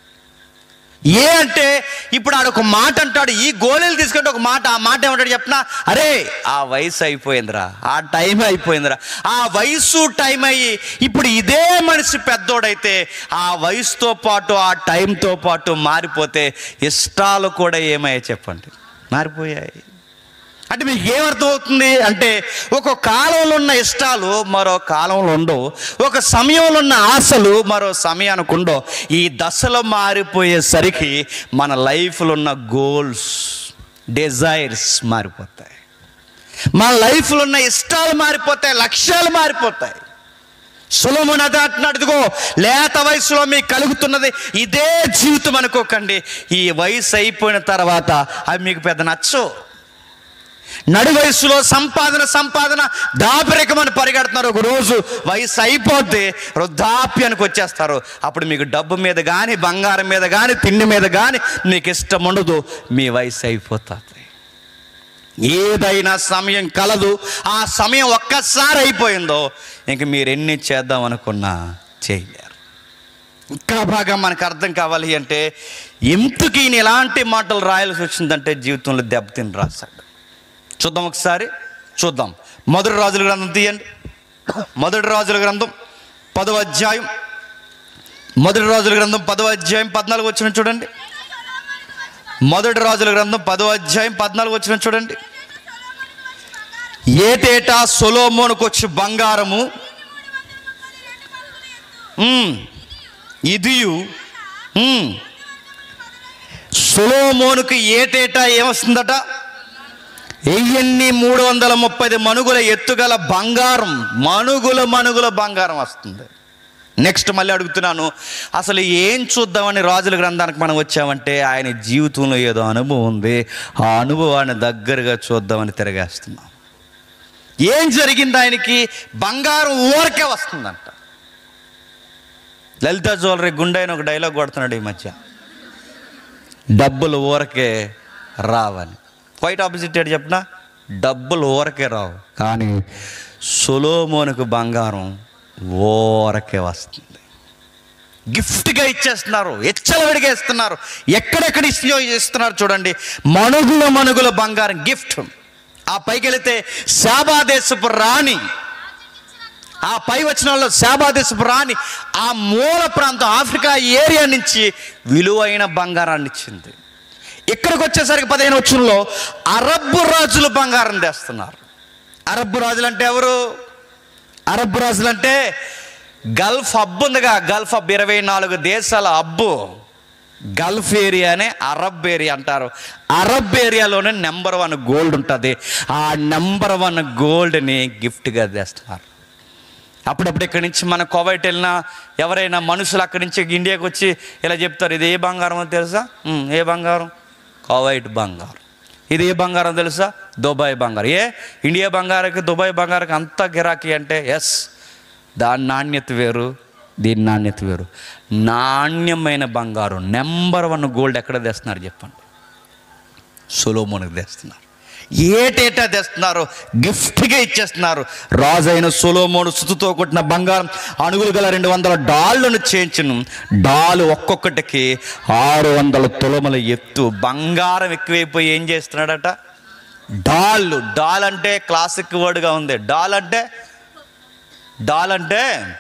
ఏ అంటే ఇప్పుడు ఆడు ఒక మాట అంటాడు ఈ గోళీలు తీసుకుంటే ఒక మాట ఆ మాట ఏమంటాడు చెప్పనా అరే ఆ వయసు అయిపోయిందిరా ఆ టైం అయిపోయిందిరా ఆ వయసు టైం అయ్యి ఇప్పుడు ఇదే మనిషి పెద్దోడైతే ఆ వయసుతో పాటు ఆ టైంతో పాటు మారిపోతే ఇష్టాలు కూడా ఏమయ్యాయి చెప్పండి మారిపోయాయి అంటే మీకు ఏమర్థం అవుతుంది అంటే ఒక కాలంలో ఉన్న ఇష్టాలు మరో కాలంలో ఉండవు ఒక సమయంలో ఉన్న ఆశలు మరో సమయానికి ఉండవు ఈ దశలో మారిపోయేసరికి మన లైఫ్లో ఉన్న గోల్స్ డిజైర్స్ మారిపోతాయి మన లైఫ్లో ఉన్న ఇష్టాలు మారిపోతాయి లక్ష్యాలు మారిపోతాయి సులభమున అంటున్నాడుగో లేత వయసులో మీకు కలుగుతున్నది ఇదే జీవితం అనుకోకండి ఈ వయసు అయిపోయిన తర్వాత అవి మీకు పెద్ద నచ్చవు నడు వయసులో సంపాదన సంపాదన దాపరికమని పరిగెడుతున్నారు ఒక రోజు వయసు అయిపోతే వృద్ధాప్యానికి వచ్చేస్తారు అప్పుడు మీకు డబ్బు మీద కానీ బంగారం మీద కానీ తిండి మీద కానీ మీకు ఇష్టం ఉండదు మీ వయసు అయిపోతుంది ఏదైనా సమయం కలదు ఆ సమయం ఒక్కసారి అయిపోయిందో ఇంక మీరు ఎన్ని చేద్దాం అనుకున్నా చేయలేరు ఇంకా బాగా మనకు అర్థం కావాలి అంటే ఎందుకు ఈయన ఎలాంటి మాటలు రాయాల్సి వచ్చిందంటే జీవితంలో దెబ్బతిని రాశాడు చూద్దాం ఒకసారి చూద్దాం మొదటి రాజుల గ్రంథం తీయండి మొదటి రాజుల గ్రంథం పదవ అధ్యాయం మొదటి రాజుల గ్రంథం పదవ అధ్యాయం పద్నాలుగు వచ్చిన చూడండి మొదటి రాజుల గ్రంథం పదవ అధ్యాయం పద్నాలుగు వచ్చిన చూడండి ఏటేటా సొలోమోనుకు వచ్చి బంగారము ఉమ్, ఇదియు ఉమ్, సొలోమోనుకు ఏటేటా ఏమొస్తుందట వెయ్యిన్ని మూడు వందల ముప్పై మనుగుల ఎత్తుగల బంగారం మనుగుల మనుగుల బంగారం వస్తుంది నెక్స్ట్ మళ్ళీ అడుగుతున్నాను అసలు ఏం చూద్దామని రాజుల గ్రంథానికి మనం వచ్చామంటే ఆయన జీవితంలో ఏదో అనుభవం ఉంది ఆ అనుభవాన్ని దగ్గరగా చూద్దామని తిరగేస్తున్నాం ఏం జరిగింది ఆయనకి బంగారం ఊరకే వస్తుందంట లలిత జ్యువెలరీ గుండె అని ఒక డైలాగ్ కొడుతున్నాడు ఈ మధ్య డబ్బులు ఊరకే రావని క్వైట్ ఆపోజిట్ ఏంటి చెప్పిన డబ్బులు ఊరకే రావు కానీ సొలోమోనుకు బంగారం ఊరకే వస్తుంది గిఫ్ట్గా ఇచ్చేస్తున్నారు ఎచ్చలవిడిగా ఇస్తున్నారు ఎక్కడెక్కడ ఇస్తూ ఇస్తున్నారు చూడండి మనుగుల మనుగుల బంగారం గిఫ్ట్ ఆ పైకి వెళితే శాబాదేశపు రాణి ఆ పై వచ్చిన వాళ్ళు శాబాదేశపు రాణి ఆ మూల ప్రాంతం ఆఫ్రికా ఏరియా నుంచి విలువైన బంగారాన్ని ఇచ్చింది ఇక్కడికి వచ్చేసరికి పదిహేను వచ్చంలో అరబ్బు రాజులు బంగారం తెస్తున్నారు అరబ్బు రాజులు అంటే ఎవరు అరబ్ రాజులు అంటే గల్ఫ్ హబ్ ఉందిగా గల్ఫ్ హబ్ ఇరవై నాలుగు దేశాల హబ్బు గల్ఫ్ ఏరియానే అరబ్ ఏరియా అంటారు అరబ్ ఏరియాలోనే నెంబర్ వన్ గోల్డ్ ఉంటుంది ఆ నెంబర్ వన్ గోల్డ్ని గిఫ్ట్గా తెస్తున్నారు అప్పుడప్పుడు ఇక్కడి నుంచి మన కోవైట్ వెళ్ళినా ఎవరైనా మనుషులు అక్కడి నుంచి ఇండియాకి వచ్చి ఇలా చెప్తారు ఇది ఏ బంగారం అని తెలుసా "ఉమ్, ఏ బంగారం కోవైట్ బంగారం ఇది ఏ బంగారం తెలుసా దుబాయ్ బంగారం ఏ ఇండియా బంగారానికి దుబాయ్ బంగారానికి అంత గిరాకీ అంటే ఎస్ దాని నాణ్యత వేరు దీని నాణ్యత వేరు నాణ్యమైన బంగారం నెంబర్ వన్ గోల్డ్ ఎక్కడ తెస్తున్నారు చెప్పండి సొలోమోనికి తెస్తున్నారు ఏటేటా తెస్తున్నారు గిఫ్ట్గా ఇచ్చేస్తున్నారు రాజు అయిన సొలోమోను సుతుతో కొట్టిన బంగారం అణుగులు గల రెండు వందల డాళ్ళను చేయించును డాలు ఒక్కొక్కటికి ఆరు వందల తులముల ఎత్తు బంగారం ఎక్కువైపోయి ఏం చేస్తున్నాడట డాళ్ళు డాల్ అంటే క్లాసిక్ వర్డ్గా ఉంది డాల్ అంటే డాల్ అంటే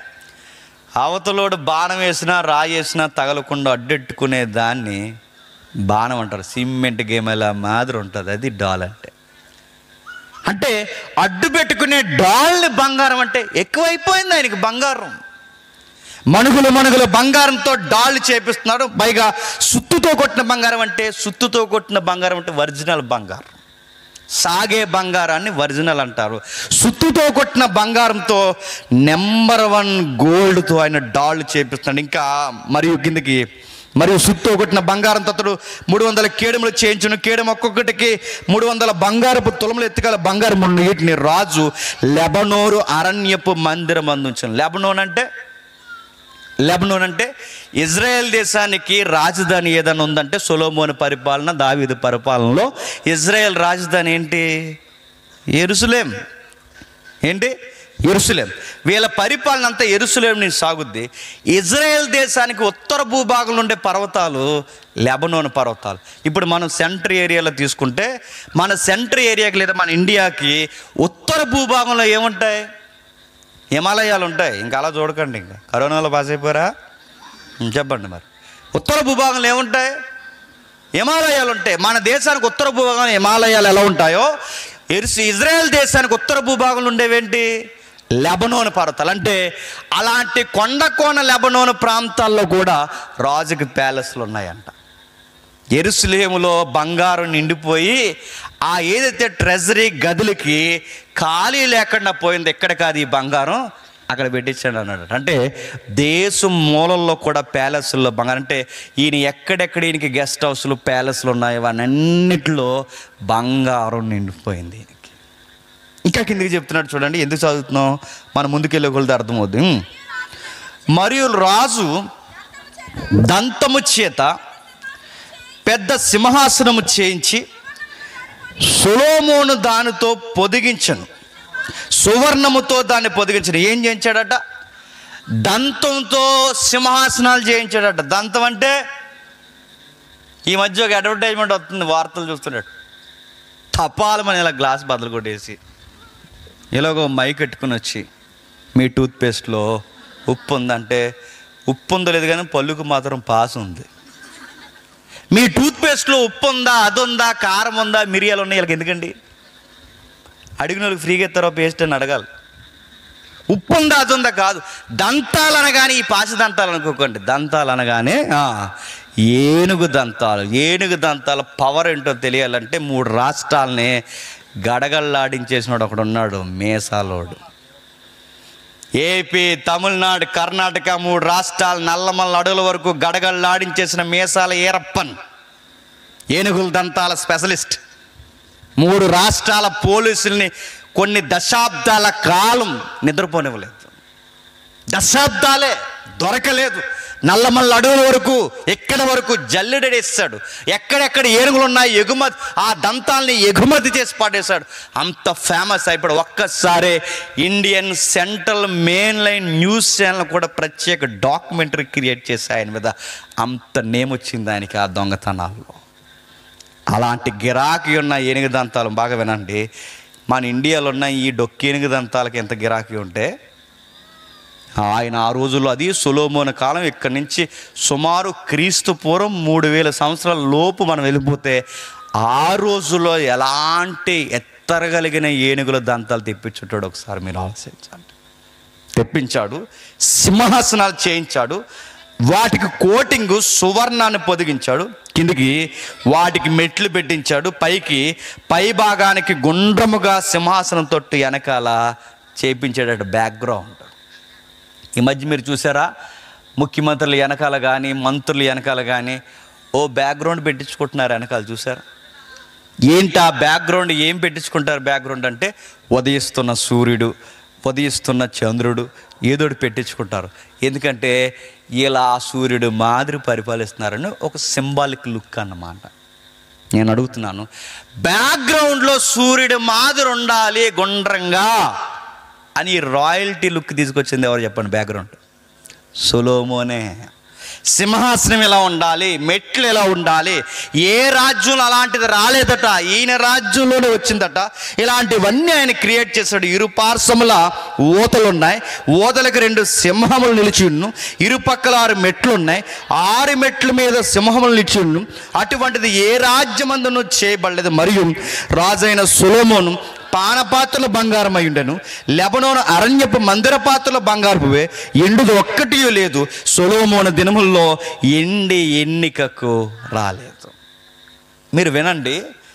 అవతలోడు బాణం వేసినా రాయి వేసినా తగలకుండా అడ్డెట్టుకునే దాన్ని బాణం అంటారు సిమెంట్ గేమ్ ఎలా మాదిరి ఉంటుంది అది డాల్ అంటే అంటే అడ్డు పెట్టుకునే డాల్ని బంగారం అంటే ఎక్కువైపోయింది ఆయనకి బంగారం మనుగులు మనుగులు బంగారంతో డాళ్ళు చేపిస్తున్నాడు పైగా సుత్తుతో కొట్టిన బంగారం అంటే సుత్తుతో కొట్టిన బంగారం అంటే ఒరిజినల్ బంగారం సాగే బంగారాన్ని ఒరిజినల్ అంటారు సుత్తుతో కొట్టిన బంగారంతో నెంబర్ వన్ గోల్డ్తో ఆయన డాళ్ళు చేపిస్తున్నాడు ఇంకా మరియు కిందకి మరియు సుత్తో కొట్టిన బంగారంతో అతడు మూడు వందల కేడములు చేయించును కేడము ఒక్కొక్కటికి మూడు వందల బంగారపు తులములు ఎత్తుకల బంగారం వీటిని రాజు లెబనోరు అరణ్యపు మందిరం అందించను లెబనోన్ అంటే లెబనోన్ అంటే ఇజ్రాయెల్ దేశానికి రాజధాని ఏదైనా ఉందంటే సొలోమోని పరిపాలన దావీదు పరిపాలనలో ఇజ్రాయెల్ రాజధాని ఏంటి ఎరుసలేం ఏంటి ఎరుసలేం వీళ్ళ పరిపాలన అంతా ఎరుసలేం నుంచి సాగుద్ది ఇజ్రాయెల్ దేశానికి ఉత్తర భూభాగంలో ఉండే పర్వతాలు లెబనోన్ పర్వతాలు ఇప్పుడు మనం సెంటర్ ఏరియాలో తీసుకుంటే మన సెంటర్ ఏరియాకి లేదా మన ఇండియాకి ఉత్తర భూభాగంలో ఏముంటాయి హిమాలయాలు ఉంటాయి ఇంకా అలా చూడకండి ఇంకా కరోనాలో పాస్ అయిపోయారా ఉం, చెప్పండి మరి ఉత్తర భూభాగంలో ఏముంటాయి హిమాలయాలు ఉంటాయి మన దేశానికి ఉత్తర భూభాగంలో హిమాలయాలు ఎలా ఉంటాయో ఎరుసు ఇజ్రాయెల్ దేశానికి ఉత్తర భూభాగంలో ఉండేవేంటి లెబనోన్ పర్వతాలు అంటే అలాంటి కొండ కోన లెబనోన్ ప్రాంతాల్లో కూడా రాజుకి ప్యాలెస్లు ఉన్నాయంట ఎరుసలేములో బంగారం నిండిపోయి ఆ ఏదైతే ట్రెజరీ గదులకి ఖాళీ లేకుండా పోయింది ఎక్కడ కాదు ఈ బంగారం అక్కడ పెట్టించాడు అన్నాడు అంటే దేశం మూలల్లో కూడా ప్యాలెస్లో బంగారం అంటే ఈయన ఎక్కడెక్కడ ఈయనకి గెస్ట్ హౌస్లు ప్యాలెస్లు ఉన్నాయో అన్నింటిలో బంగారం నిండిపోయింది ఈయనకి ఇంకా కిందకి చెప్తున్నాడు చూడండి ఎందుకు చదువుతున్నాం మనం ముందుకెళ్ళే కొలది అర్థమవుద్ది ఉం. మరియు రాజు దంతము చేత పెద్ద సింహాసనము చేయించి సొలోమోను దానితో పొదిగించను సువర్ణముతో దాన్ని పొదిగించను ఏం చేయించాడట దంతంతో సింహాసనాలు చేయించాడట దంతం అంటే ఈ మధ్య ఒక అడ్వర్టైజ్మెంట్ వస్తుంది వార్తలు చూస్తున్నాడు తపాలమని ఇలా గ్లాస్ బదులు కొట్టేసి ఇలాగో మైక్ పెట్టుకుని వచ్చి మీ టూత్పేస్ట్లో ఉప్పు ఉందంటే ఉప్పు ఉందో లేదు కానీ పళ్ళుకు మాత్రం పాస్ ఉంది మీ టూత్పేస్ట్లో ఉప్పు ఉందా అది ఉందా కారం ఉందా మిరియాలు ఉన్నాయి వీళ్ళకి ఎందుకండి అడిగిన వాళ్ళకి ఫ్రీగా ఇస్తారో పేస్ట్ అని అడగాలి ఉప్పు ఉందా అది ఉందా కాదు దంతాలు అనగానే ఈ పాసి దంతాలు అనుకోకండి దంతాలు అనగానే ఆ, ఏనుగు దంతాలు ఏనుగు దంతాల పవర్ ఏంటో తెలియాలంటే మూడు రాష్ట్రాలని గడగల్లాడించేసినాడు ఒకడు ఉన్నాడు మేసాలోడు ఏపీ తమిళనాడు కర్ణాటక మూడు రాష్ట్రాలు నల్లమల్ల అడుగుల వరకు గడగల్లాడించేసిన మేసాల ఏరప్పన్ ఏనుగుల దంతాల స్పెషలిస్ట్ మూడు రాష్ట్రాల పోలీసుల్ని కొన్ని దశాబ్దాల కాలం నిద్రపోనివ్వలేదు దశాబ్దాలే దొరకలేదు నల్లమల్ల అడవుల వరకు ఎక్కడ వరకు జల్లెడేస్తాడు ఎక్కడెక్కడ ఏనుగులు ఉన్నాయి ఎగుమతి ఆ దంతాల్ని ఎగుమతి చేసి పాడేశాడు అంత ఫేమస్ అయిపోయాడు ఒక్కసారే Indian central main line news channel కూడా ప్రత్యేక డాక్యుమెంటరీ క్రియేట్ చేసి ఆయన మీద అంత నేమ్ వచ్చింది ఆయనకి ఆ దొంగతనాల్లో అలాంటి గిరాకీ ఉన్న ఏనుగు దంతాలు బాగా వినండి మన ఇండియాలో ఉన్న ఈ డొక్కేనుగు దంతాలకి ఎంత గిరాకీ ఉంటే ఆయన ఆ రోజుల్లో అది సులోమోన కాలం ఇక్కడి నుంచి సుమారు క్రీస్తు పూర్వం మూడు వేల సంవత్సరాల లోపు మనం వెళ్ళిపోతే ఆ రోజుల్లో ఎలాంటి ఎత్తరగలిగిన ఏనుగుల దంతాలు తెప్పించుంటాడు ఒకసారి మీరు ఆలోచించండి తెప్పించాడు సింహాసనాలు చేయించాడు వాటికి కోటింగ్ సువర్ణాన్ని పొదిగించాడు కిందికి వాటికి మెట్లు పెట్టించాడు పైకి పై భాగానికి గుండ్రముగా సింహాసనం తొట్టు వెనకాల చేపించాడు బ్యాక్గ్రౌండ్ ఈ మధ్య మీరు చూసారా ముఖ్యమంత్రులు వెనకాల కానీ మంత్రులు వెనకాల కానీ ఓ బ్యాక్గ్రౌండ్ పెట్టించుకుంటున్నారు వెనకాల చూసారా ఏంటి ఆ బ్యాక్గ్రౌండ్ ఏం పెట్టించుకుంటారు బ్యాక్గ్రౌండ్ అంటే ఉదయిస్తున్న సూర్యుడు ఉదయిస్తున్న చంద్రుడు ఏదోటి పెట్టించుకుంటారు ఎందుకంటే ఇలా ఆ సూర్యుడు మాదిరి పరిపాలిస్తున్నారని ఒక సింబాలిక్ లుక్ అన్నమాట నేను అడుగుతున్నాను బ్యాక్గ్రౌండ్లో సూర్యుడు మాదిరి ఉండాలి గుండ్రంగా అని రాయల్టీ లుక్ తీసుకొచ్చింది ఎవరు చెప్పండి బ్యాక్గ్రౌండ్ సొలోమోనే సింహాసనం ఎలా ఉండాలి మెట్లు ఎలా ఉండాలి ఏ రాజ్యంలో అలాంటిది రాలేదట ఈయన రాజ్యంలోనే వచ్చిందట ఇలాంటివన్నీ ఆయన క్రియేట్ చేశాడు ఇరు పార్శ్వముల ఊతలు ఉన్నాయి ఊతలకు రెండు సింహములు నిలిచి ఉన్ను ఇరుపక్కల ఆరు మెట్లు ఉన్నాయి ఆరు మెట్ల మీద సింహములు నిలిచి ఉన్ను అటువంటిది ఏ రాజ్యమందును చేయబడలేదు మరియు రాజైన సులోమోను పానపాత్రల బంగారం అయి ఉండెను లెబనోను అరణ్యపు మందిర పాత్రల బంగారపువే ఎండుది ఒక్కటి లేదు సొలోమోన దినముల్లో ఎండి ఎన్నికకు రాలేదు మీరు వినండి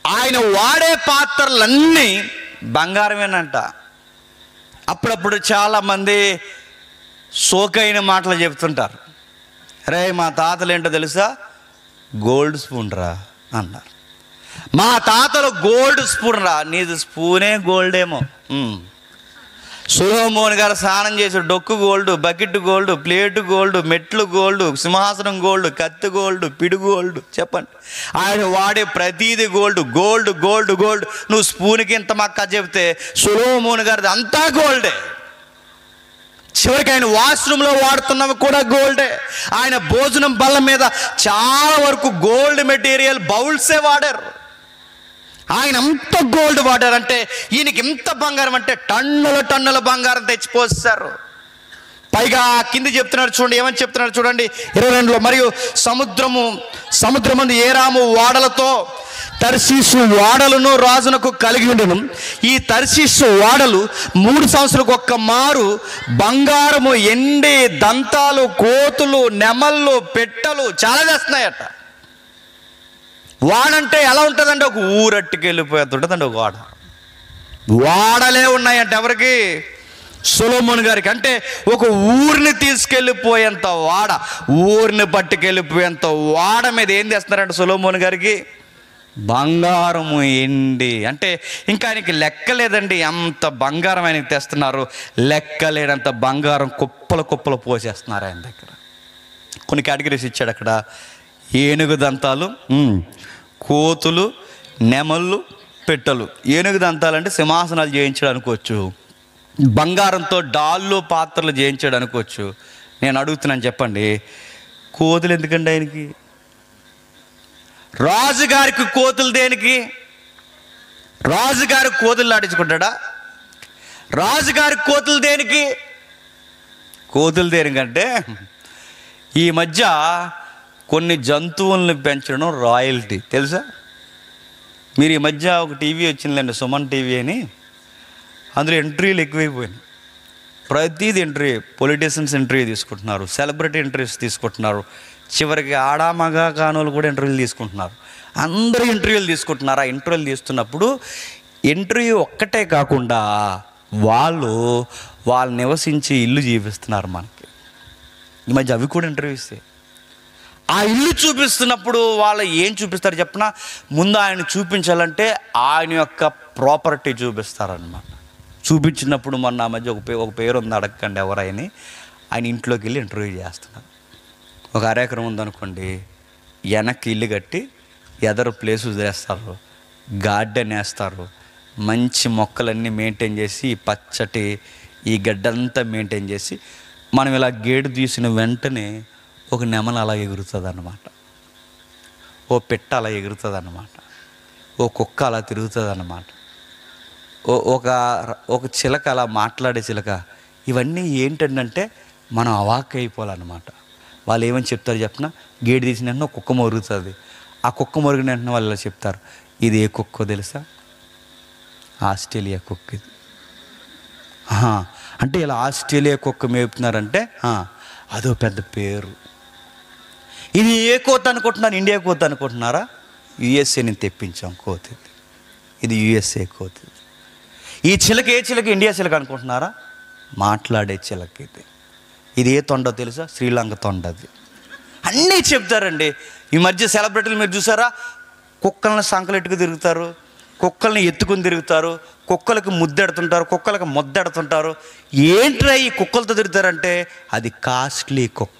ఆయన వాడే పాత్రలన్నీ బంగారమేనంట అప్పుడప్పుడు చాలామంది సోకైన మాటలు చెప్తుంటారు రే మా తాతలు ఏంటో తెలుసా గోల్డ్ స్పూన్ రా అన్నారు మా తాతలు గోల్డ్ స్పూన్ రా నీది స్పూనే గోల్డేమో ఉమ్. సులోమోన్ గారు స్నానం చేసి డొక్కు gold bucket gold plate gold మెట్లు గోల్డ్ సింహాసనం గోల్డ్ కత్తి గోల్డ్ పిడుగు గోల్డ్ చెప్పండి ఆయన వాడే ప్రతీది గోల్డ్ గోల్డ్ గోల్డ్ గోల్డ్ నువ్వు స్పూన్కి ఇంత మక్క చెప్తే సులోమోన్ గారిది అంతా గోల్డే చివరికి ఆయన వాష్రూమ్లో వాడుతున్నవి కూడా గోల్డే ఆయన భోజనం బల్ల మీద చాలా వరకు గోల్డ్ మెటీరియల్ బౌల్సే వాడారు ఆయన అంత గోల్డ్ వాడారంటే ఈయనకి ఇంత బంగారం అంటే టన్నుల టన్నుల బంగారం తెచ్చిపోస్తారు పైగా కింది చెప్తున్నారు చూడండి ఏమని చెప్తున్నారు చూడండి ఇరవై రెండులో మరియు సముద్రము సముద్రమందు ఏరాము వాడలతో తర్శీసు వాడలను రాజునకు కలిగి ఉండను ఈ తర్శీసు వాడలు మూడు సంవత్సరాలకు ఒక్క మారు బంగారము ఎండి దంతాలు కోతులు నెమళ్ళు పెట్టలు చాలా తెస్తున్నాయట వాడంటే ఎలా ఉంటుందంటే ఒక ఊరట్టుకు వెళ్ళిపోయేది ఉంటుందండి ఒక వాడ వాడలే ఉన్నాయంట ఎవరికి సొలోమోన్ గారికి అంటే ఒక ఊరిని తీసుకెళ్ళిపోయేంత వాడ ఊరిని పట్టుకెళ్ళిపోయేంత వాడ మీద ఏం చేస్తున్నారంటే సొలోమోన్ గారికి బంగారము ఎండి అంటే ఇంకా ఆయనకి లెక్క లేదండి అంత బంగారం ఆయనకి తెస్తున్నారు లెక్క లేనంత బంగారం కుప్పలు కుప్పలు పోసేస్తున్నారు ఆయన దగ్గర కొన్ని కేటగిరీస్ ఇచ్చాడు అక్కడ ఏనుగు దంతాలు ఉమ్, కోతులు నెమళ్ళు పెట్టలు ఏనుగు దంతాలు అంటే సింహాసనాలు చేయించాడు అనుకోవచ్చు బంగారంతో డాళ్ళు పాత్రలు చేయించాడు అనుకోవచ్చు నేను అడుగుతున్నాను చెప్పండి కోతులు ఎందుకండి ఆయనకి రాజుగారికి కోతులు దేనికి రాజుగారి కోతులు నాటించుకుంటాడా రాజుగారి కోతులు దేనికి కోతులు దేనికంటే ఈ మధ్య కొన్ని జంతువుల్ని పెంచడం రాయల్టీ తెలుసా మీరు ఈ మధ్య ఒక టీవీ వచ్చిందండి సుమన్ టీవీ అని అందులో ఎంట్రీలు ఎక్కువైపోయినాయి ప్రతిదీ ఎంట్రీ పొలిటీషియన్స్ ఎంట్రీ తీసుకుంటున్నారు సెలబ్రిటీ ఎంట్రీస్ తీసుకుంటున్నారు చివరికి ఆడా మగ కానోళ్ళు కూడా ఇంటర్వ్యూలు తీసుకుంటున్నారు అందరూ ఇంటర్వ్యూలు తీసుకుంటున్నారు ఆ ఇంటర్వ్యూలు తీస్తున్నప్పుడు ఇంటర్వ్యూ ఒక్కటే కాకుండా వాళ్ళు వాళ్ళు నివసించి ఇల్లు చూపిస్తున్నారు మనకి ఈ మధ్య అవి కూడా ఇంటర్వ్యూస్ ఆ ఇల్లు చూపిస్తున్నప్పుడు వాళ్ళు ఏం చూపిస్తారు చెప్పిన ముందు ఆయన చూపించాలంటే ఆయన యొక్క ప్రాపర్టీ చూపిస్తారనమాట చూపించినప్పుడు మొన్న ఆ మధ్య ఒక పే ఒక పేరు ఉంది అడగకండి ఎవరైనా ఆయన ఇంట్లోకి వెళ్ళి ఇంటర్వ్యూ చేస్తున్నారు ఒక అరెకరం ఉందనుకోండి వెనక్కి ఇల్లు కట్టి ఎదరు ప్లేస్ వదిలేస్తారు గార్డెన్ వేస్తారు మంచి మొక్కలన్నీ మెయింటైన్ చేసి ఈ పచ్చటి ఈ గడ్డంతా మెయింటైన్ చేసి మనం ఇలా గేటు తీసిన వెంటనే ఒక నెమల అలా ఎగురుతుంది అన్నమాట ఓ పెట్ట అలా ఎగురుతుంది అన్నమాట ఓ కుక్క అలా తిరుగుతుంది అన్నమాట ఓ ఒక ఒక చిలక అలా మాట్లాడే చిలక ఇవన్నీ ఏంటంటే మనం అవాక్ అయిపోవాలన్నమాట వాళ్ళు ఏమని చెప్తారు చెప్పిన గేటు తీసిన వెంటనే ఒక కుక్క మొరుగుతుంది ఆ కుక్క మొరిగిన వెంటనే వాళ్ళు ఇలా చెప్తారు ఇది ఏ కుక్కో తెలుసా ఆస్ట్రేలియా కుక్క ఇది ఆహా, అంటే ఇలా ఆస్ట్రేలియా కుక్క మేపుతున్నారంటే ఆ, అదో పెద్ద పేరు ఇది ఏ కోత అనుకుంటున్నారు ఇండియా కోత అనుకుంటున్నారా యుఎస్ఏ నుంచి తెప్పించాం కోత ఇది ఇది యుఎస్ఏ కోత ఇది ఈ చిలక ఏ చిలక ఇండియా చిలక అనుకుంటున్నారా మాట్లాడే చిలక ఇది ఇది ఏ తొండో తెలుసా శ్రీలంక తొండది అన్నీ చెప్తారండి ఈ మధ్య సెలబ్రిటీలు మీరు చూసారా కుక్కల్ని సంకలెట్టుకు తిరుగుతారు కుక్కల్ని ఎత్తుకుని తిరుగుతారు కుక్కలకు ముద్దెడుతుంటారు కుక్కలకు ముద్దెడుతుంటారు ఏంట్రా ఈ కుక్కలతో తిరుగుతారంటే అది కాస్ట్లీ కుక్క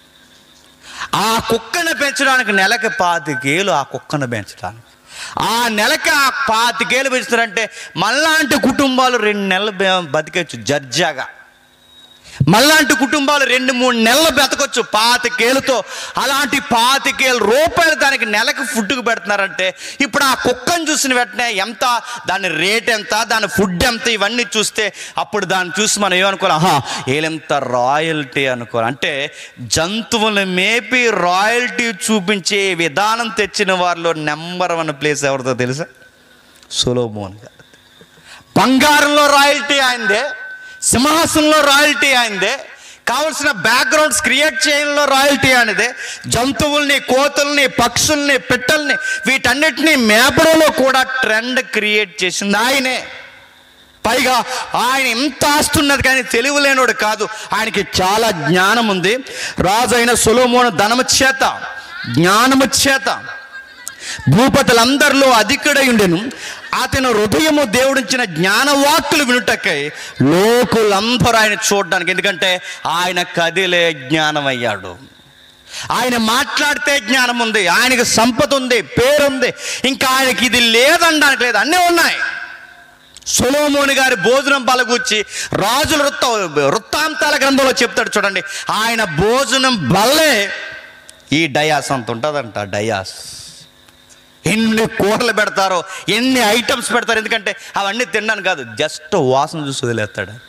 ఆ కుక్కను పెంచడానికి నెలకి పాతికేలు ఆ కుక్కను పెంచడానికి ఆ నెలకి ఆ పాతికేలు పెంచుతారంటే మళ్ళాంటి కుటుంబాలు రెండు నెలలు బె- బతికేచ్చు జర్జాగా మళ్ళాంటి కుటుంబాలు రెండు మూడు నెలలు బతకొచ్చు పాతికేలతో అలాంటి పాతికేల రూపాయలు దానికి నెలకు ఫుడ్కి పెడుతున్నారంటే ఇప్పుడు ఆ కుక్కను చూసిన వెంటనే ఎంత దాని రేట్ ఎంత దాని ఫుడ్ ఎంత ఇవన్నీ చూస్తే అప్పుడు దాన్ని చూసి మనం ఏమనుకోవాలి ఆహా వీళ్ళెంత రాయల్టీ అనుకోవాలి అంటే జంతువులు మేపి రాయల్టీ చూపించే విధానం తెచ్చిన వారిలో నెంబర్ వన్ ప్లేస్ ఎవరిదో తెలుసా సొలోమోన్ గారు బంగారంలో రాయల్టీ ఆయనదే సింహాసనంలో రాయల్టీ ఆయనదే కావలసిన బ్యాక్గ్రౌండ్స్ క్రియేట్ చేయడంలో రాయల్టీ అనేది జంతువుల్ని కోతుల్ని పక్షుల్ని పిట్టల్ని వీటన్నిటిని మేపడంలో కూడా ట్రెండ్ క్రియేట్ చేసింది ఆయనే పైగా ఆయన ఎంత ఆస్తున్నది కానీ తెలివి లేనోడు కాదు ఆయనకి చాలా జ్ఞానం ఉంది రాజు అయిన సొలోమోను ధనము చేత జ్ఞానము చేత భూపతులందరిలో అధికుడై ఉండెను అతని హృదయము దేవుడిచ్చిన జ్ఞానవాక్కులు వినుటకై లోకులందరూ ఆయన చూడడానికి ఎందుకంటే ఆయన కదిలే జ్ఞానం అయ్యాడు ఆయన మాట్లాడితే జ్ఞానం ఉంది ఆయనకి సంపద ఉంది పేరుంది ఇంకా ఆయనకి ఇది లేదనడానికి లేదు అన్నీ ఉన్నాయి సొలోమోని గారి భోజనం బలగూర్చి రాజుల వృత్త వృత్తాంతాల గ్రంథంలో చెప్తాడు చూడండి ఆయన భోజనం బల్లే ఈ డయాస్ అంత ఉంటుందంట డయాస్ ఎన్ని కూరలు పెడతారో ఎన్ని ఐటమ్స్ పెడతారు ఎందుకంటే అవన్నీ తినడానికి కాదు జస్ట్ వాసన చూసి వదిలేస్తాడు అంతే.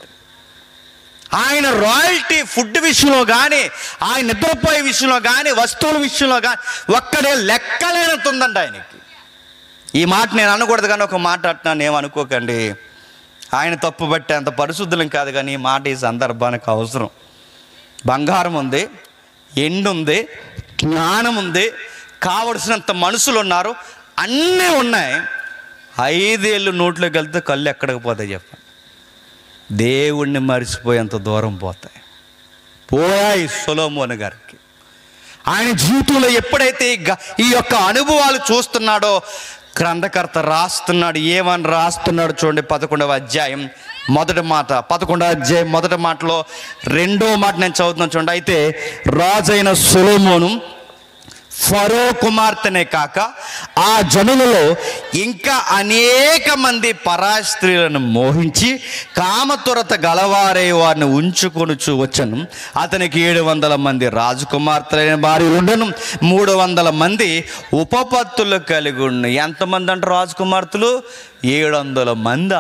ఆయన రాయల్టీ ఫుడ్ విషయంలో కానీ ఆయన నిద్రపోయే విషయంలో కానీ వస్తువుల విషయంలో కానీ ఒక్కడే లెక్కలేనంత ఉందండి ఆయనకి ఈ మాట నేను అనకూడదు కానీ ఒక మాట అంటున్నాను ఏమనుకోకండి ఆయన తప్పు బట్టి అంత పరిశుద్ధులం కాదు కానీ ఈ మాట ఈ సందర్భానికి అవసరం బంగారం ఉంది ఎండు ఉంది జ్ఞానం ఉంది కావలసినంత మనుషులు ఉన్నారు అన్నీ ఉన్నాయి ఐదేళ్ళు నోట్లోకి వెళ్తే కళ్ళు ఎక్కడికి పోతాయి చెప్పండి దేవుణ్ణి మరిచిపోయేంత దూరం పోతాయి పోయాయి సొలోమోన్ గారికి ఆయన జీవితంలో ఎప్పుడైతే ఈ గ- ఈ యొక్క అనుభవాలు చూస్తున్నాడో గ్రంథకర్త రాస్తున్నాడు ఏమని రాస్తున్నాడు చూడండి పదకొండవ అధ్యాయం మొదటి మాట పదకొండవ అధ్యాయం మొదటి మాటలో రెండో మాట నేను చదువుతున్నాను చూడండి అయితే రాజైన సొలోమోను ఫరో కుమార్తెనే కాక ఆ జనులలో ఇంకా అనేక మంది పరాస్త్రీలను మోహించి కామతురత గలవారే వారిని ఉంచుకొనుచు వచ్చను అతనికి ఏడు వందల మంది రాజకుమార్తెలైన భార్యలు ఉండను మూడు వందల మంది ఉపపత్తులు కలిగి ఉండు ఎంతమంది అంటారు రాజకుమార్తెలు ఏడు వందల మందా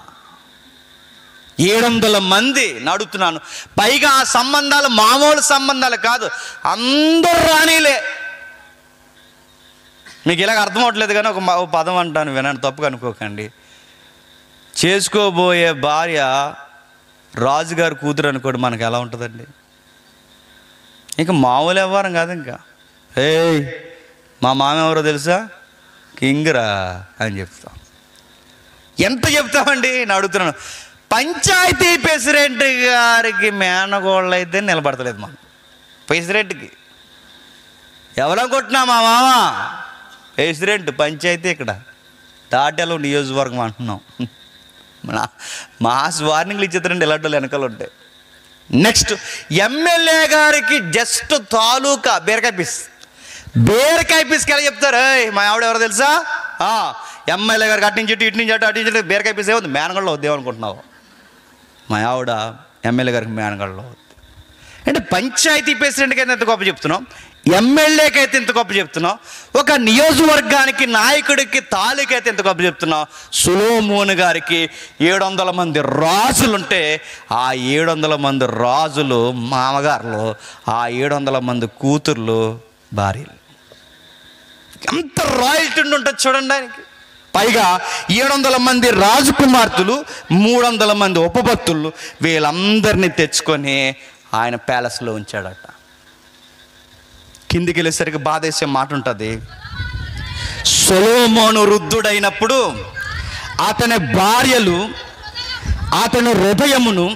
ఏడు వందల మంది నడుతున్నాను పైగా ఆ సంబంధాలు మామూలు సంబంధాలు కాదు అందరూ రాణిలే మీకు ఇలాగ అర్థం అవట్లేదు కానీ ఒక మ- ఒక పదం అంటాను వినండి తప్పుగా అనుకోకండి చేసుకోబోయే భార్య రాజుగారి కూతురు అనుకోండి మనకు ఎలా ఉంటుందండి ఇంకా మామూలు వ్యవహారం కాదు ఇంకా ఏయ్ మా మామ ఎవరో తెలుసా కింగ్రా అని చెప్తాం ఎంత చెప్తామండి నేను అడుగుతున్నాను పంచాయతీ ప్రెసిడెంట్ గారికి మేనగోళ్ళు అయితే నిలబడతలేదు మనం ప్రెసిడెంట్కి ఎవరో కొట్టినా మా మామ ప్రెసిడెంట్ పంచాయతీ ఇక్కడ తాటెలో నియోజకవర్గం అంటున్నాం మన మాస్ వార్నింగ్లు ఇచ్చేతారండి ఇలాంటి వాళ్ళు వెనకాల ఉంటాయి నెక్స్ట్ ఎమ్మెల్యే గారికి జస్ట్ తాలూకా బీరకాయ పీస్ బీరకాయ పీస్కి ఎలా చెప్తారు "ఏయ్, మా ఆవిడ ఎవరో తెలుసా ఆ, ఎమ్మెల్యే గారికి అటు నుంచి ఇటు ఇటు నుంచి అటు అటు నుంచి ఇటు బీరకాయ పీస్ ఏముంది మేనగడలో వద్దేమో అనుకుంటున్నావు మా ఆవిడ ఎమ్మెల్యే గారికి మేనగడలో వద్దు అంటే పంచాయతీ ప్రెసిడెంట్కి అయితే ఇంత గొప్ప చెప్తున్నాం ఎమ్మెల్యేకి అయితే ఇంత గొప్ప చెప్తున్నాం ఒక నియోజకవర్గానికి నాయకుడికి తాలూకైతే ఇంత గొప్ప చెప్తున్నాం సులోమోను గారికి ఏడు వందల మంది రాజులుంటే ఆ ఏడు వందల మంది రాజులు మామగారులు ఆ ఏడు వందల మంది కూతుర్లు భార్యలు ఎంత రాయల్టీ ఉండి ఉంటుంది చూడండి ఆయనకి పైగా ఏడు వందల మంది రాజకుమార్తెలు మూడు వందల మంది ఉపపత్తులు వీళ్ళందరినీ తెచ్చుకొని ఆయన ప్యాలెస్లో ఉంచాడట కిందికి వెళ్ళేసరికి బాధేసే మాట ఉంటుంది సొలోమోను వృద్ధుడైనప్పుడు అతని భార్యలు అతని హృదయమును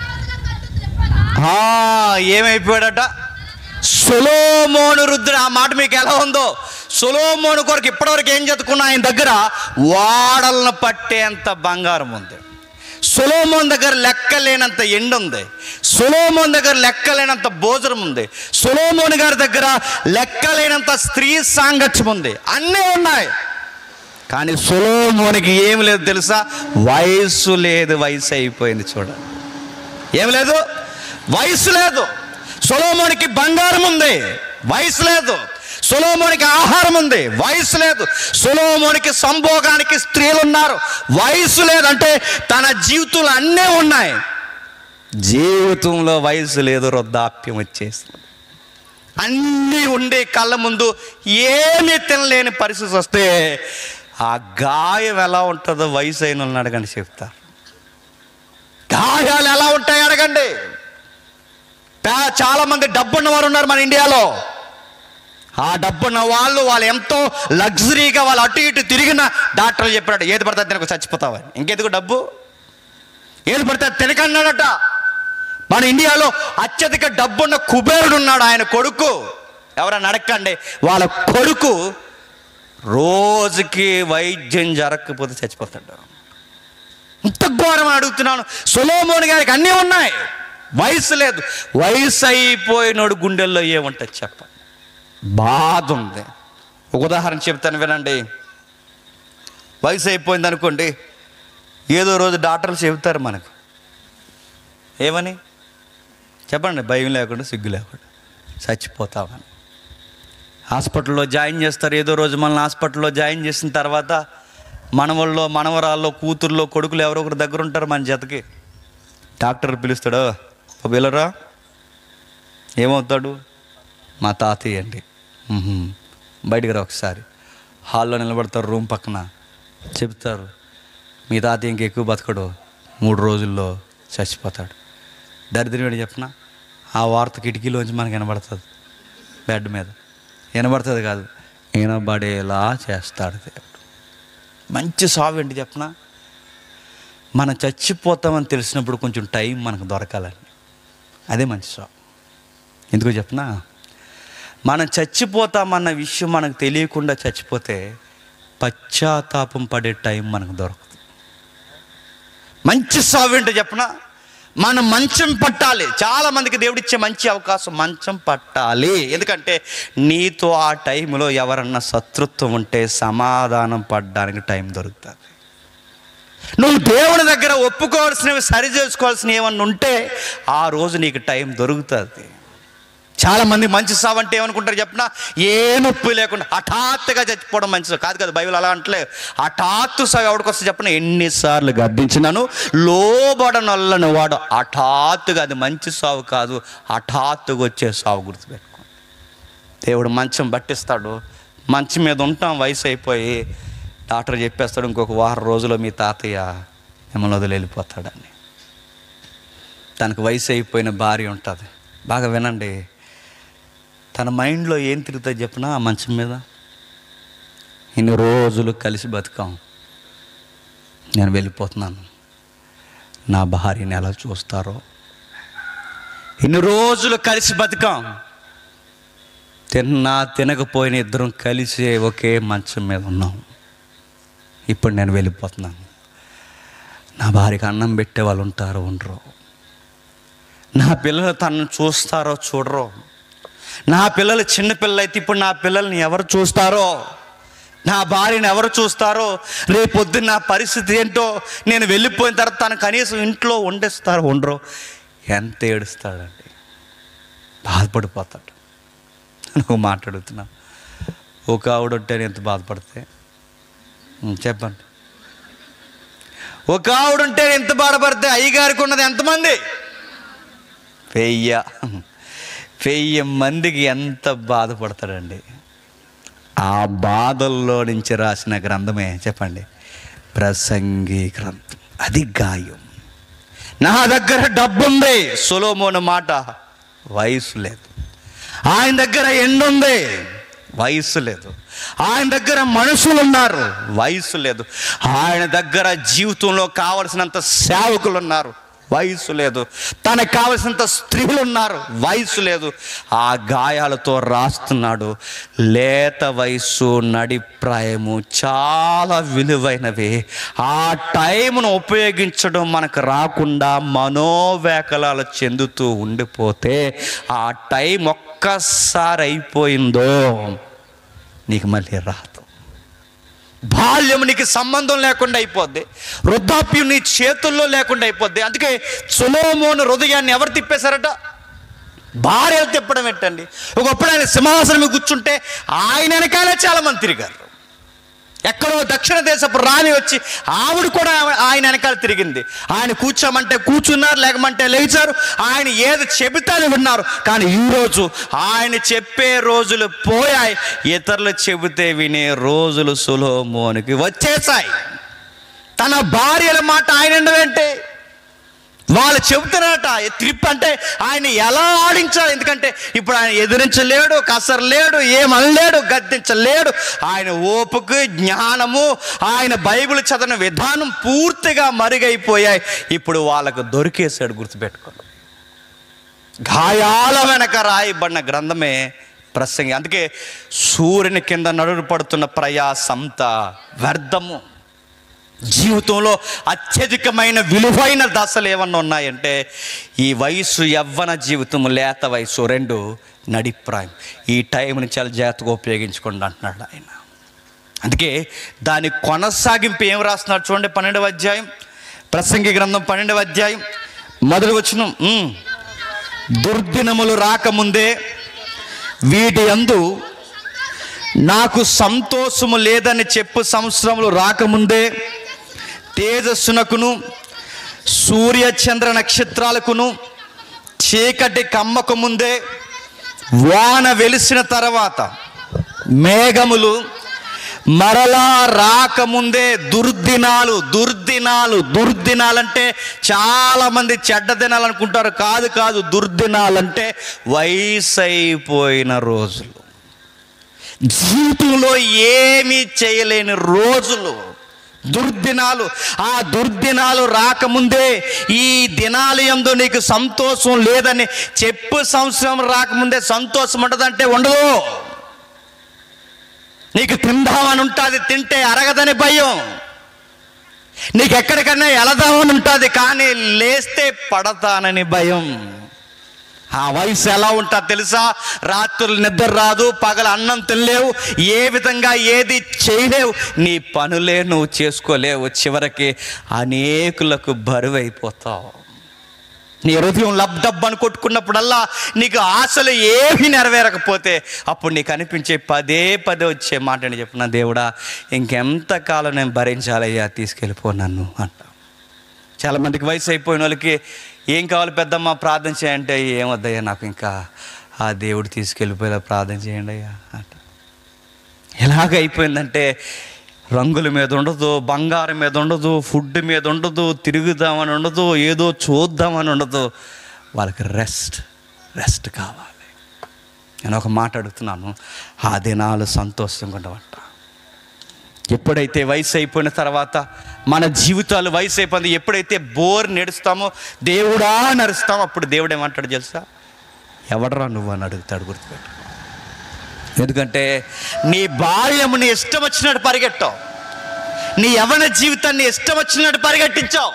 ఆ, ఏమైపోయాడట సొలోమోను రుద్రుడు ఆ మాట మీకు ఎలా ఉందో సొలోమోను కొరకు ఇప్పటివరకు ఏం చదువుకున్నా ఆయన దగ్గర వాడలను పట్టేంత బంగారం ఉంది సొలోమోన్ దగ్గర లెక్కలేనంత ఎండు ఉంది సొలోమోన్ దగ్గర లెక్కలేనంత భోజనం ఉంది సొలోమోన్ గారి దగ్గర లెక్కలేనంత స్త్రీ సాంగత్యం ఉంది అన్నీ ఉన్నాయి కానీ సొలోమోనికి ఏం లేదు తెలుసా వయస్సు లేదు వయసు అయిపోయింది చూడండి ఏం లేదు వయసు లేదు సొలోమోనికి బంగారం ఉంది వయసు లేదు సొలోమోనికి ఆహారం ఉంది వయసు లేదు సొలోమోనికి సంభోగానికి స్త్రీలు ఉన్నారు వయసు లేదు అంటే తన జీవితంలో అన్నీ ఉన్నాయి జీవితంలో వయసు లేదు వృద్ధాప్యం వచ్చేసింది అన్నీ ఉండి కళ్ళ ముందు ఏమీ తినలేని పరిస్థితి వస్తే ఆ గాయం ఎలా ఉంటుందో వయసు అయిన వాళ్ళని అడగండి చెప్తారు గాయాలు ఎలా ఉంటాయి అడగండి పే- చాలా మంది డబ్బున్న వారు ఉన్నారు మన ఇండియాలో ఆ డబ్బున్న వాళ్ళు వాళ్ళు ఎంతో లగ్జరీగా వాళ్ళు అటు ఇటు తిరిగిన డాక్టర్లు చెప్పాడు ఏది పడితే తినకు చచ్చిపోతావని ఇంకెందుకు డబ్బు ఏది పడితే అది తినకన్నాడట మన ఇండియాలో అత్యధిక డబ్బున్న కుబేరుడు ఉన్నాడు ఆయన కొడుకు ఎవరైనా అడగండి వాళ్ళ కొడుకు రోజుకి వైద్యం జరగకపోతే చచ్చిపోతాడు ఇంత ఘోరం అని అడుగుతున్నాను సొలోమోని గారికి అన్నీ ఉన్నాయి వయసు లేదు వయసు అయిపోయినోడు గుండెల్లో ఏముంటుంది చెప్పండి బాధ ఉంది ఒక ఉదాహరణ చెప్తాను వినండి వయసు అయిపోయింది అనుకోండి ఏదో రోజు డాక్టర్లు చెబుతారు మనకు ఏమని చెప్పండి భయం లేకుండా సిగ్గు లేకుండా చచ్చిపోతామని హాస్పిటల్లో జాయిన్ చేస్తారు ఏదో రోజు మనల్ని హాస్పిటల్లో జాయిన్ చేసిన తర్వాత మనవల్లో మనవరాల్లో కూతుర్లో కొడుకులు ఎవరో ఒకరు దగ్గర ఉంటారు మన జతకి డాక్టర్ పిలుస్తాడు "ఓ పిల్లరా ఏమవుతాడు మా తాతయ్య అండి "ఉహుం. బయటికి రా ఒకసారి హాల్లో నిలబడతారు రూమ్ పక్కన చెప్తారు మీ తాతయ్య ఇంకెక్కువ బతకడు మూడు రోజుల్లో చచ్చిపోతాడు దరిద్రం ఏంటి చెప్పిన ఆ వార్త కిటికీలోంచి మనకు వినబడుతుంది బెడ్ మీద వినబడుతుంది కాదు వినబడేలా చేస్తాడు దేవుడు మంచి సావు ఏంటి చెప్పనా మనం చచ్చిపోతామని తెలిసినప్పుడు కొంచెం టైం మనకు దొరకాలని అదే మంచి సావు ఎందుకో చెప్పనా మనం చచ్చిపోతామన్న విషయం మనకు తెలియకుండా చచ్చిపోతే పశ్చాత్తాపం పడే టైం మనకు దొరకదు మంచి సావు ఏంటో చెప్పనా మనం మంచం పట్టాలి చాలా మందికి దేవుడిచ్చే మంచి అవకాశం మంచం పట్టాలి ఎందుకంటే నీతో ఆ టైంలో ఎవరన్నా శత్రుత్వం ఉంటే సమాధానం పడడానికి టైం దొరుకుతుంది నువ్వు దేవుని దగ్గర ఒప్పుకోవాల్సినవి సరి చేసుకోవాల్సినవి ఏమన్నా ఉంటే ఆ రోజు నీకు టైం దొరుకుతుంది చాలా మంది మంచి సావు అంటే ఏమనుకుంటారు చెప్పిన ఏ నొప్పి లేకుండా హఠాత్తుగా చచ్చిపోవడం మంచిది కాదు కదా బైబిల్ అలా అంటలే హఠాత్తు సాగు ఎవరికి వస్తే చెప్పిన ఎన్నిసార్లు గర్దించినాను లోబడనొల్లని వాడు హఠాత్తుగా అది మంచి సావు కాదు హఠాత్తుగా వచ్చే సావు గుర్తుపెట్టుకో దేవుడు మంచం పట్టిస్తాడు మంచం మీద ఉంటాం వయసు అయిపోయి డాక్టర్ చెప్పేస్తాడు ఇంకొక వారం రోజుల్లో మీ తాతయ్య మిమ్మల్ని వదిలి వెళ్ళిపోతాడని తనకు వయసు అయిపోయిన భార్య ఉంటుంది బాగా వినండి తన మైండ్లో ఏం తిరుగుతుంది చెప్పినా ఆ మంచం మీద ఇన్ని రోజులు కలిసి బతుకాం నేను వెళ్ళిపోతున్నాను నా భార్యని ఎలా చూస్తారో ఇన్ని రోజులు కలిసి బతికాం తిన్నా తినకపోయిన ఇద్దరం కలిసి ఒకే మంచం మీద ఉన్నాం ఇప్పుడు నేను వెళ్ళిపోతున్నాను నా భార్యకి అన్నం పెట్టే వాళ్ళు ఉంటారో ఉండరు నా పిల్లలు తనను చూస్తారో చూడరో నా పిల్లలు చిన్న పిల్లలు అయితే ఇప్పుడు నా పిల్లల్ని ఎవరు చూస్తారో నా భార్యను ఎవరు చూస్తారో రేపొద్దున నా పరిస్థితి ఏంటో నేను వెళ్ళిపోయిన తర్వాత తను కనీసం ఇంట్లో వండేస్తారో ఉండరో ఎంత ఏడుస్తాడండి బాధపడిపోతాడు నువ్వు మాట్లాడుతున్నా ఒక ఆవిడ ఉంటే ఎంత బాధపడితే ఉం, చెప్పండి ఒక ఆవిడ ఉంటే ఎంత బాధపడితే అయ్యగారికి ఉన్నది ఎంతమంది వెయ్య వెయ్యి మందికి ఎంత బాధపడతాడండి ఆ బాధల్లో నుంచి రాసిన గ్రంథమే చెప్పండి ప్రసంగి గ్రంథం అది గాయం నా దగ్గర డబ్బుంది సులోమోను మాట వయసు లేదు ఆయన దగ్గర ఎండుంది వయసు లేదు ఆయన దగ్గర మనుషులు ఉన్నారు వయసు లేదు ఆయన దగ్గర జీవితంలో కావలసినంత సేవకులు ఉన్నారు వయసు లేదు తనకు కావలసినంత స్త్రీలు ఉన్నారు వయసు లేదు ఆ గాయాలతో రాస్తున్నాడు లేత వయసు నడిప్రాయము చాలా విలువైనవి ఆ టైంను ఉపయోగించడం మనకు రాకుండా మనోవేకలాలు చెందుతూ ఉండిపోతే ఆ టైం ఒక్కసారి అయిపోయిందో నీకు మళ్ళీ రాదు బాల్యం నీకు సంబంధం లేకుండా అయిపోద్ది వృద్ధాప్యం నీ చేతుల్లో లేకుండా అయిపోద్ది అందుకే సులోమోను హృదయాన్ని ఎవరు తిప్పేశారట భార్యలు తిప్పడం ఏంటండి ఒకప్పుడు ఆయన సింహాసనం మీద కూర్చుంటే ఆయన వెనకాలే చాలా మంది తిరిగారు ఎక్కడో దక్షిణ దేశపు రాణి వచ్చి ఆవిడ కూడా ఆవ- ఆయన వెనకాల తిరిగింది ఆయన కూర్చోమంటే కూర్చున్నారు లేకమంటే లేచారు ఆయన ఏది చెబితే విన్నారు కానీ ఈరోజు ఆయన చెప్పే రోజులు పోయాయి ఇతరులు చెబితే వినే రోజులు సులోమోనికి వచ్చేసాయి తన భార్యల మాట ఆయన ఏంటి వాళ్ళు చెబుతున్నారట ట్రిప్ అంటే ఆయన ఎలా ఆడించాలి ఎందుకంటే ఇప్పుడు ఆయన ఎదిరించలేడు కసరలేడు ఏమనలేడు గద్దించలేడు ఆయన ఓపుకు జ్ఞానము ఆయన బైబిల్ చదివిన విధానం పూర్తిగా మరుగైపోయాయి ఇప్పుడు వాళ్ళకు దొరికేశాడు గుర్తుపెట్టుకోండి గాయాల వెనక రాయబడిన గ్రంథమే ప్రసంగి అందుకే సూర్యుని కింద నడురు పడుతున్న ప్రయాసంతా వ్యర్థము జీవితంలో అత్యధికమైన విలువైన దశలు ఏమన్నా ఉన్నాయంటే ఈ వయసు యవ్వన జీవితం లేత వయసు రెండు నడిప్రాయం ఈ టైంని చాలా జాగ్రత్తగా ఉపయోగించుకోండి అంటున్నాడు ఆయన అందుకే దాని కొనసాగింపు ఏం రాస్తున్నాడు చూడండి పన్నెండవ అధ్యాయం ప్రసంగి గ్రంథం పన్నెండవ అధ్యాయం మొదటి వచ్చిన దుర్దినములు రాకముందే వీటి అందు నాకు సంతోషము లేదని చెప్పు సంవత్సరములు రాకముందే తేజస్సునకును సూర్య చంద్ర నక్షత్రాలకును చీకటి కమ్మకు ముందే వాన వెలిసిన తర్వాత మేఘములు మరలా రాకముందే దుర్దినాలు దుర్దినాలు దుర్దినాలంటే చాలా మంది చెడ్డ దినాలు అనుకుంటారు కాదు కాదు దుర్దినాలంటే వయసు అయిపోయిన రోజులు జీవితంలో ఏమీ చేయలేని రోజులు దుర్దినాలు ఆ దుర్దినాలు రాకముందే ఈ దినాలు ఎందు నీకు సంతోషం లేదని చెప్పు సంవత్సరం రాకముందే సంతోషం ఉండదంటే ఉండదు నీకు తిందామని ఉంటుంది తింటే అరగదని భయం నీకు ఎక్కడికన్నా వెళదామని ఉంటుంది కానీ లేస్తే పడతానని భయం ఆ వయసు ఎలా ఉంటా తెలుసా రాత్రులు నిద్ర రాదు పగల అన్నం తినలేవు ఏ విధంగా ఏది చేయలేవు నీ పనులే నువ్వు చేసుకోలేవు చివరికి అనేకులకు బరువైపోతావు నీ హృదయం లబ్ధబ్బని కొట్టుకున్నప్పుడల్లా నీకు ఆశలు ఏమీ నెరవేరకపోతే అప్పుడు నీకు అనిపించే పదే పదే వచ్చే మాటని చెప్పిన దేవుడా ఇంకెంతకాలం నేను భరించాలయ్యా తీసుకెళ్ళిపో నన్ను అంట చాలామందికి వయసు అయిపోయిన వాళ్ళకి ఏం కావాలి పెద్దమ్మ ప్రార్థన చేయంటే ఏమొద్దయ్యా నాకు ఇంకా ఆ దేవుడు తీసుకెళ్ళిపోయేలా ప్రార్థన చేయండి అయ్యా అంట ఎలాగ అయిపోయిందంటే రంగుల మీద ఉండదు బంగారం మీద ఉండదు ఫుడ్ మీద ఉండదు తిరుగుదామని ఉండదు ఏదో చూద్దామని ఉండదు వాళ్ళకి రెస్ట్ రెస్ట్ కావాలి నేను ఒక మాట అడుగుతున్నాను ఆ దినాలు సంతోషంగా ఉండవట ఎప్పుడైతే వయసు అయిపోయిన తర్వాత మన జీవితాలు వయసు అయిపోయింది ఎప్పుడైతే బోర్ నడుస్తామో దేవుడా నడుస్తామో అప్పుడు దేవుడు ఏమంటాడు తెలుసా ఎవడరా నువ్వు అని అడుగుతాడు గుర్తుపెట్టు ఎందుకంటే నీ బాల్యము నీ ఇష్టం వచ్చినట్టు పరిగెట్టావు నీ యవన జీవితాన్ని ఇష్టం వచ్చినట్టు పరిగెట్టించావు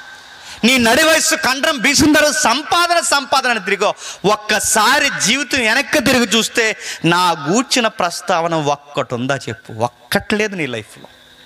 నీ నడి వయస్సు కండ్రం బీసుందరు సంపాదన సంపాదన అని తిరిగో ఒక్కసారి జీవితం వెనక్కి తిరిగి చూస్తే నా గూర్చిన ప్రస్తావన ఒక్కటి ఉందా చెప్పు ఒక్కటి లేదు నీ లైఫ్లో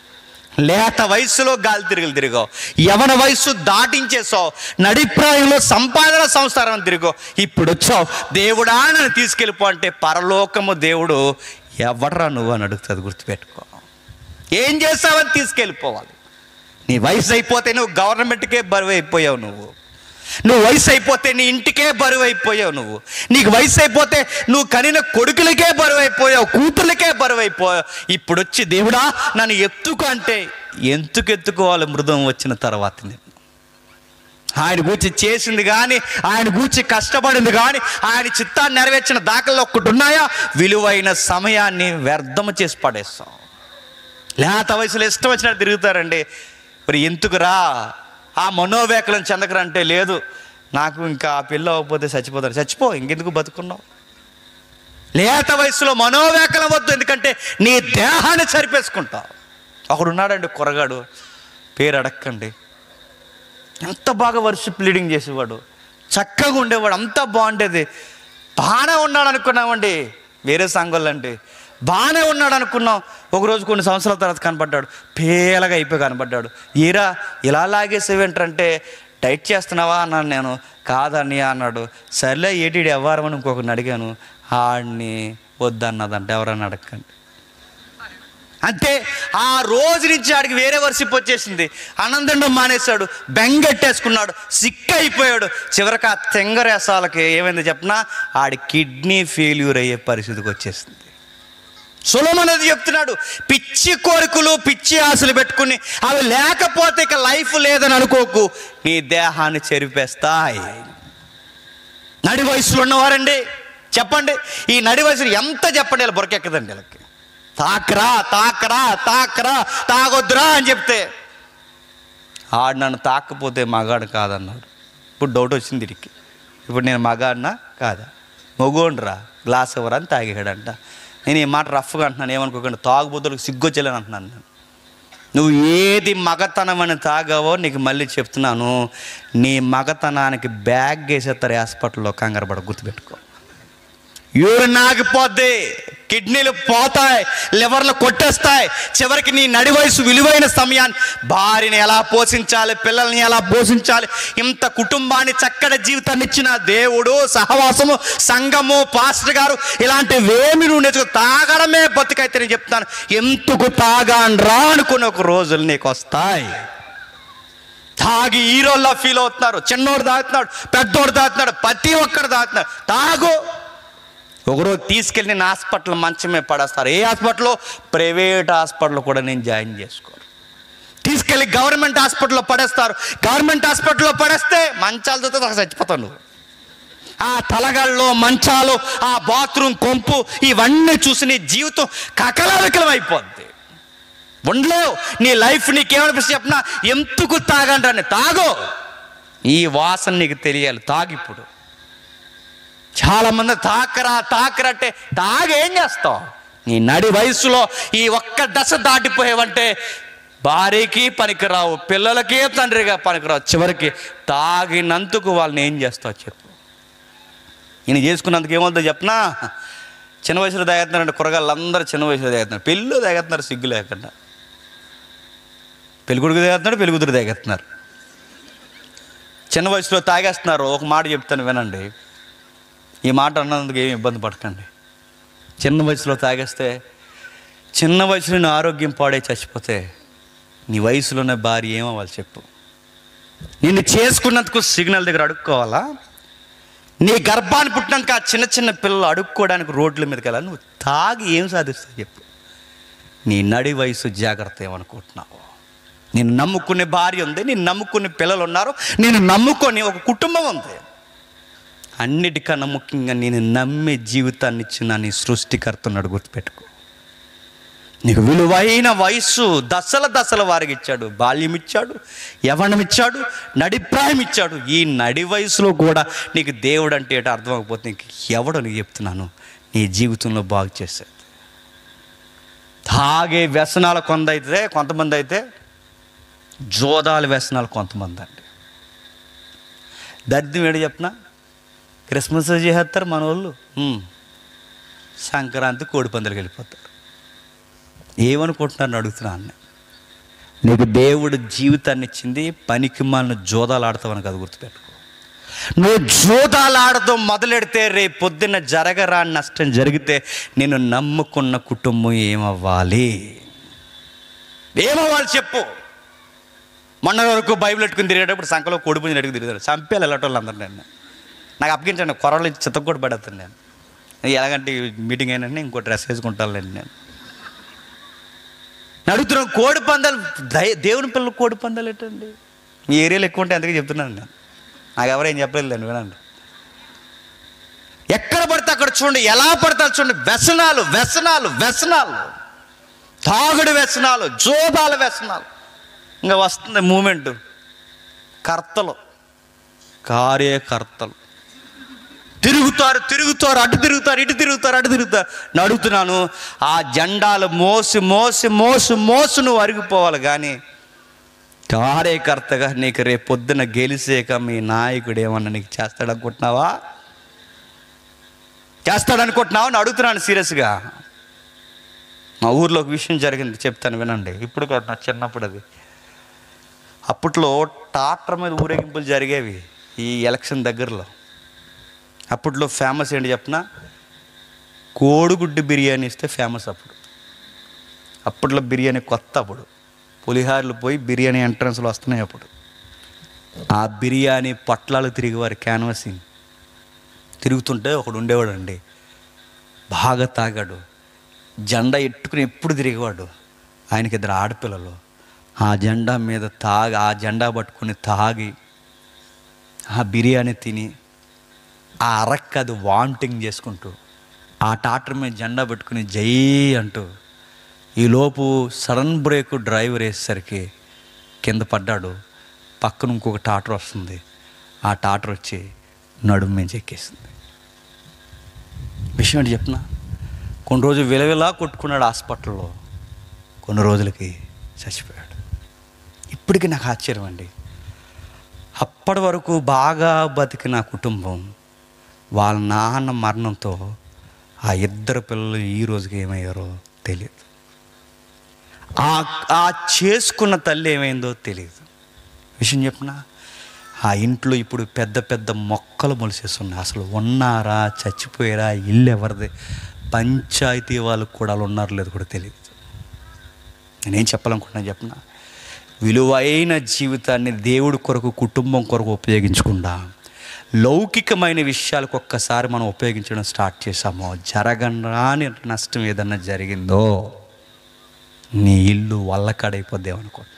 లేత వయసులో గాలి తిరుగులు తిరిగో యవన వయసు దాటించేసావు నడిప్రాయంలో సంపాదన సంసారం తిరిగో ఇప్పుడు వచ్చావు దేవుడా నన్ను తీసుకెళ్ళిపో అంటే పరలోకము దేవుడు ఎవడరా నువ్వు అని అడుగుతుంది గుర్తుపెట్టుకో ఏం చేస్తావని తీసుకెళ్ళిపోవాలి నీ వయసు అయిపోతే నువ్వు గవర్నమెంట్కే బరువు అయిపోయావు నువ్వు నువ్వు వయసు అయిపోతే నీ ఇంటికే బరువు అయిపోయావు నువ్వు నీకు వయసు అయిపోతే నువ్వు కనిన కొడుకులకే బరువు అయిపోయావు కూతుర్లకే బరువు అయిపోయావు ఇప్పుడు వచ్చి దేవుడా నన్ను ఎత్తుకు అంటే ఎందుకు ఎత్తుకోవాలి మృదం వచ్చిన తర్వాత నేను ఆయన గూర్చి చేసింది కానీ ఆయన గూర్చి కష్టపడింది కానీ ఆయన చిత్తాన్ని నెరవేర్చిన దాఖలు ఒక్కటి ఉన్నాయా విలువైన సమయాన్ని వ్యర్థము చేసి పడేస్తాం లేత వయసులో ఇష్టం వచ్చినట్టు తిరుగుతారండి మరి ఎందుకురా ఆ మనోవేకలం చెందకరా అంటే లేదు నాకు ఇంకా ఆ పిల్ల అవ్వకపోతే చచ్చిపోతారు చచ్చిపో ఇంకెందుకు బతుకున్నావు లేత వయసులో మనోవేకలం వద్దు ఎందుకంటే నీ దేహాన్ని సరిపేసుకుంటావు ఒకడు ఉన్నాడండి కురగాడు పేరు అడక్కండి ఎంత బాగా వర్షిప్ లీడింగ్ చేసేవాడు చక్కగా ఉండేవాడు అంతా బాగుండేది బాగానే ఉన్నాడు అనుకున్నామండి వేరే సంఘాలు అంటే బాగానే ఉన్నాడు అనుకున్నాం ఒకరోజు కొన్ని సంవత్సరాల తర్వాత కనపడ్డాడు పేలగా అయిపోయి కనపడ్డాడు ఈరా ఇలా లాగేసేవేంటంటే డైట్ చేస్తున్నావా అన్నాను నేను కాదని అన్నాడు సర్లే ఏటీడి ఎవ్వారమని ఇంకొకరిని అడిగాను ఆడిని వద్దన్నదంటే ఎవరన్నా అడగండి అంతే ఆ రోజు నుంచి ఆడికి వేరే వర్షిప్ వచ్చేసింది ఆనందండం మానేశాడు బెంగెట్టేసుకున్నాడు సిక్ అయిపోయాడు చివరికి ఆ తెంగరేసాలకి ఏమైంది చెప్పనా ఆడి కిడ్నీ ఫెయిల్యూర్ అయ్యే పరిస్థితికి వచ్చేసింది సులభం అనేది చెప్తున్నాడు పిచ్చి కోరికలు పిచ్చి ఆశలు పెట్టుకుని అవి లేకపోతే ఇక లైఫ్ లేదని అనుకోకు నీ దేహాన్ని చెరిపేస్తాయి నడి వయసులో ఉన్నవారండి చెప్పండి ఈ నడి వయసులో ఎంత చెప్పండి ఇలా బొరకెక్కదండి వీళ్ళకి తాకరా తాకరా తాకరా తాగొద్దురా అని చెప్తే ఆడు నన్ను తాకపోతే మగాడు కాదన్నాడు ఇప్పుడు డౌట్ వచ్చింది వీడికి ఇప్పుడు నేను మగాడినా కాదా మొగోండ్రా గ్లాస్ ఎవరా అని తాగాడంట నేను ఈ మాట రఫ్గా అంటున్నాను ఏమనుకోకండి తాగుబోతులకు సిగ్గొచ్చేలేని అంటున్నాను నేను నువ్వు ఏది మగతనం అని తాగావో నీకు మళ్ళీ చెప్తున్నాను నీ మగతనానికి బ్యాగ్ వేసేస్తారు హాస్పిటల్లో కంగారు పడ గుర్తుపెట్టుకో యూరిన్ ఆగిపోద్ది కిడ్నీలు పోతాయి లివర్లు కొట్టేస్తాయి చివరికి నీ నడి వయసు విలువైన సమయాన్ని భార్యని ఎలా పోషించాలి పిల్లల్ని ఎలా పోషించాలి ఇంత కుటుంబాన్ని చక్కటి జీవితాన్ని ఇచ్చిన దేవుడు సహవాసము సంఘము పాస్టర్ గారు ఇలాంటివేమి నువ్వు నేర్చుకో తాగడమే బతుకైతే నేను చెప్తాను ఎందుకు తాగాన్రా అనుకున్న ఒక రోజులు నీకు వస్తాయి తాగి హీరోల్లా ఫీల్ అవుతున్నారు చిన్నోడు తాగుతున్నాడు పెద్దోడు తాగుతున్నాడు ప్రతి ఒక్కడు తాగుతున్నాడు తాగు ఒకరోజు తీసుకెళ్ళి నేను హాస్పిటల్ మంచమే పడేస్తారు ఏ హాస్పిటల్లో ప్రైవేట్ హాస్పిటల్ కూడా నేను జాయిన్ చేసుకోను తీసుకెళ్ళి గవర్నమెంట్ హాస్పిటల్లో పడేస్తారు గవర్నమెంట్ హాస్పిటల్లో పడేస్తే మంచాలతో అసలు చచ్చిపోతావు నువ్వు ఆ తలగాళ్ళు మంచాలు ఆ బాత్రూమ్ కొంపు ఇవన్నీ చూసి నీ జీవితం కకలవికలం అయిపోద్ది ఉండలేవు నీ లైఫ్ నీకేమనిపిస్తే చెప్పినా ఎందుకు తాగంటాన్ని తాగో ఈ వాసన నీకు తెలియాలి తాగిప్పుడు చాలా మంది తాకరా తాకరా అంటే తాగేం చేస్తావు నీ నడి వయసులో ఈ ఒక్క దశ దాటిపోయావంటే భార్యకి పనికిరావు పిల్లలకే తండ్రిగా పనికిరావు చివరికి తాగినందుకు వాళ్ళని ఏం చేస్తావు చెప్పు ఈయన చేసుకున్నందుకు ఏమవుతుందో చెప్పనా చిన్న వయసులో తాగేస్తున్నారంటే కూరగాయలు అందరూ చిన్న వయసులో తాగేస్తున్నారు పెళ్ళిలో తాగేస్తున్నారు సిగ్గు లేకుండా పెళ్ళికొడుకు తాగేస్తున్నాడు పెళ్ళికూతురు తాగేస్తున్నారు చిన్న వయసులో తాగేస్తున్నారు ఒక మాట చెప్తాను వినండి ఈ మాట అన్నందుకు ఏమి ఇబ్బంది పడకండి చిన్న వయసులో తాగేస్తే చిన్న వయసులో నీ ఆరోగ్యం పాడై చచ్చిపోతే నీ వయసులోనే భార్య ఏమవ్వాలి చెప్పు నిన్ను చేసుకున్నందుకు సిగ్నల్ దగ్గర అడుక్కోవాలా నీ గర్భాన్ని పుట్టినాక ఆ చిన్న చిన్న పిల్లలు అడుక్కోవడానికి రోడ్ల మీదకి వెళ్ళాలి నువ్వు తాగి ఏం సాధిస్తావు చెప్పు నీ నడి వయసు జాగ్రత్త ఏమనుకుంటున్నావు నేను నమ్ముకునే భార్య ఉంది నేను నమ్ముకునే పిల్లలు ఉన్నారు నేను నమ్ముకొని ఒక కుటుంబం ఉంది అన్నిటికన్నా ముఖ్యంగా నేను నమ్మే జీవితాన్ని ఇచ్చిన నీ సృష్టికర్త ఉన్నాడు గుర్తుపెట్టుకో నీకు విలువైన వయస్సు దశల దశల వారికి ఇచ్చాడు బాల్యం ఇచ్చాడు యవనం ఇచ్చాడు నడిప్రాయం ఇచ్చాడు ఈ నడి వయసులో కూడా నీకు దేవుడు అంటే ఏంటో అర్థమైపోతే నీకు ఎవడో నీకు చెప్తున్నాను నీ జీవితంలో బాగు చేసేది తాగే వ్యసనాలు కొందైతే కొంతమంది అయితే జోదాల వ్యసనాలు కొంతమంది అండి దరిద్రం ఏడు చెప్పనా క్రిస్మస్ చేసేస్తారు మన వాళ్ళు ఉమ్. సంక్రాంతి కోడి పందాలకు వెళ్ళిపోతారు ఏమనుకుంటున్నారని అడుగుతున్నాను నేను. నీకు దేవుడు జీవితాన్ని ఇచ్చింది పనికి మాలిన జోదాలు ఆడతావని కదా గుర్తుపెట్టుకో నువ్వు జోదాలు ఆడదాం మొదలెడితే రేపు పొద్దున్న జరగరాని నష్టం జరిగితే నేను నమ్ముకున్న కుటుంబం ఏమవ్వాలి ఏమవ్వాలి చెప్పు మొన్న వరకు బైబిల్ పెట్టుకుని తిరిగేటప్పుడు సంఖలో కోడిపుంజి అడిగి తిరిగారు చంపేయాలి వెళ్ళటోళ్ళు అందరు నేను నాకు అప్పగించండి కొరలు చిత్త కూడా పడేస్తాను నేను ఎలాగంటే మీటింగ్ అయినంటే ఇంకో డ్రెస్ వేసుకుంటానులేండి నేను అడుగుతున్నాం కోడి పందాలు దయ- దేవుని పిల్లలు కోడి పందాలు ఏంటండి మీ ఏరియాలో ఎక్కువ ఉంటే అందుకే చెప్తున్నాను నేను నాకు ఎవరేం చెప్పలేదు వినండి ఎక్కడ పడితే అక్కడ చూడండి ఎలా పడితే అక్కడ చూడండి వ్యసనాలు వ్యసనాలు వ్యసనాలు తాగుడు వ్యసనాలు జోదాల వ్యసనాలు ఇంకా వస్తుంది మూమెంట్ కర్తలు కార్యకర్తలు తిరుగుతారు తిరుగుతారు అటు తిరుగుతారు ఇటు తిరుగుతారు అటు తిరుగుతారు నడుగుతున్నాను ఆ జెండాలు మోసి మోసి మోసి మోసి నువ్వు అరిగిపోవాలి కానీ కార్యకర్తగా నీకు రేపు పొద్దున గెలిసేక మీ నాయకుడు ఏమన్నా నీకు చేస్తాడనుకుంటున్నావా చేస్తాడనుకుంటున్నావా అని అడుగుతున్నాను సీరియస్గా మా ఊర్లో ఒక విషయం జరిగింది చెప్తాను వినండి ఇప్పుడు కాదు నా చిన్నప్పుడు అది అప్పట్లో ట్రాక్టర్ మీద ఊరేగింపులు జరిగేవి ఈ ఎలక్షన్ దగ్గరలో అప్పట్లో ఫేమస్ ఏంటి చెప్పిన కోడిగుడ్డు బిర్యానీ ఇస్తే ఫేమస్ అప్పుడు అప్పట్లో బిర్యానీ కొత్త అప్పుడు పులిహారులు పోయి బిర్యానీ ఎంట్రన్స్లో వస్తున్నాయి అప్పుడు ఆ బిర్యానీ పొట్లాలు తిరిగేవారు క్యాన్వసింగ్ తిరుగుతుంటే ఒకడు ఉండేవాడు అండి బాగా తాగాడు జెండా ఎట్టుకుని ఎప్పుడు తిరిగేవాడు ఆయనకి ఇద్దరు ఆడపిల్లలు ఆ జెండా మీద తాగి ఆ జెండా పట్టుకుని తాగి ఆ బిర్యానీ తిని ఆ అరక్క అది వామిటింగ్ చేసుకుంటూ ఆ టాటర్ మీద జెండా పెట్టుకుని జై అంటూ ఈలోపు సడన్ బ్రేక్ డ్రైవర్ వేసేసరికి కింద పడ్డాడు పక్కన ఇంకొక టాటర్ వస్తుంది ఆ టాటర్ వచ్చి నడుము మీద ఎక్కేసింది విషయం ఏంటి చెప్పిన కొన్ని రోజులు విలవిలా కొట్టుకున్నాడు హాస్పిటల్లో కొన్ని రోజులకి చచ్చిపోయాడు ఇప్పటికీ నాకు ఆశ్చర్యం అండి అప్పటి వరకు బాగా బతికిన కుటుంబం వాళ్ళ నాన్న మరణంతో ఆ ఇద్దరు పిల్లలు ఈ రోజుకి ఏమయ్యారో తెలియదు ఆ ఆ చేసుకున్న తల్లి ఏమైందో తెలియదు విషయం చెప్పిన ఆ ఇంట్లో ఇప్పుడు పెద్ద పెద్ద మొక్కలు మొలిసేస్తున్నాయి అసలు ఉన్నారా చచ్చిపోయారా ఇల్లు ఎవరిది పంచాయతీ వాళ్ళకు కూడా వాళ్ళు ఉన్నారు లేదు కూడా తెలియదు నేనేం చెప్పాలనుకుంటున్నా చెప్పిన విలువైన జీవితాన్ని దేవుడి కొరకు కుటుంబం కొరకు ఉపయోగించకుండా లౌకికమైన విషయాలకు ఒక్కసారి మనం ఉపయోగించడం స్టార్ట్ చేసామో జరగరాని నష్టం ఏదన్నా జరిగిందో నీ ఇల్లు వల్లకాడైపోద్దేమో అనుకుంటున్నావు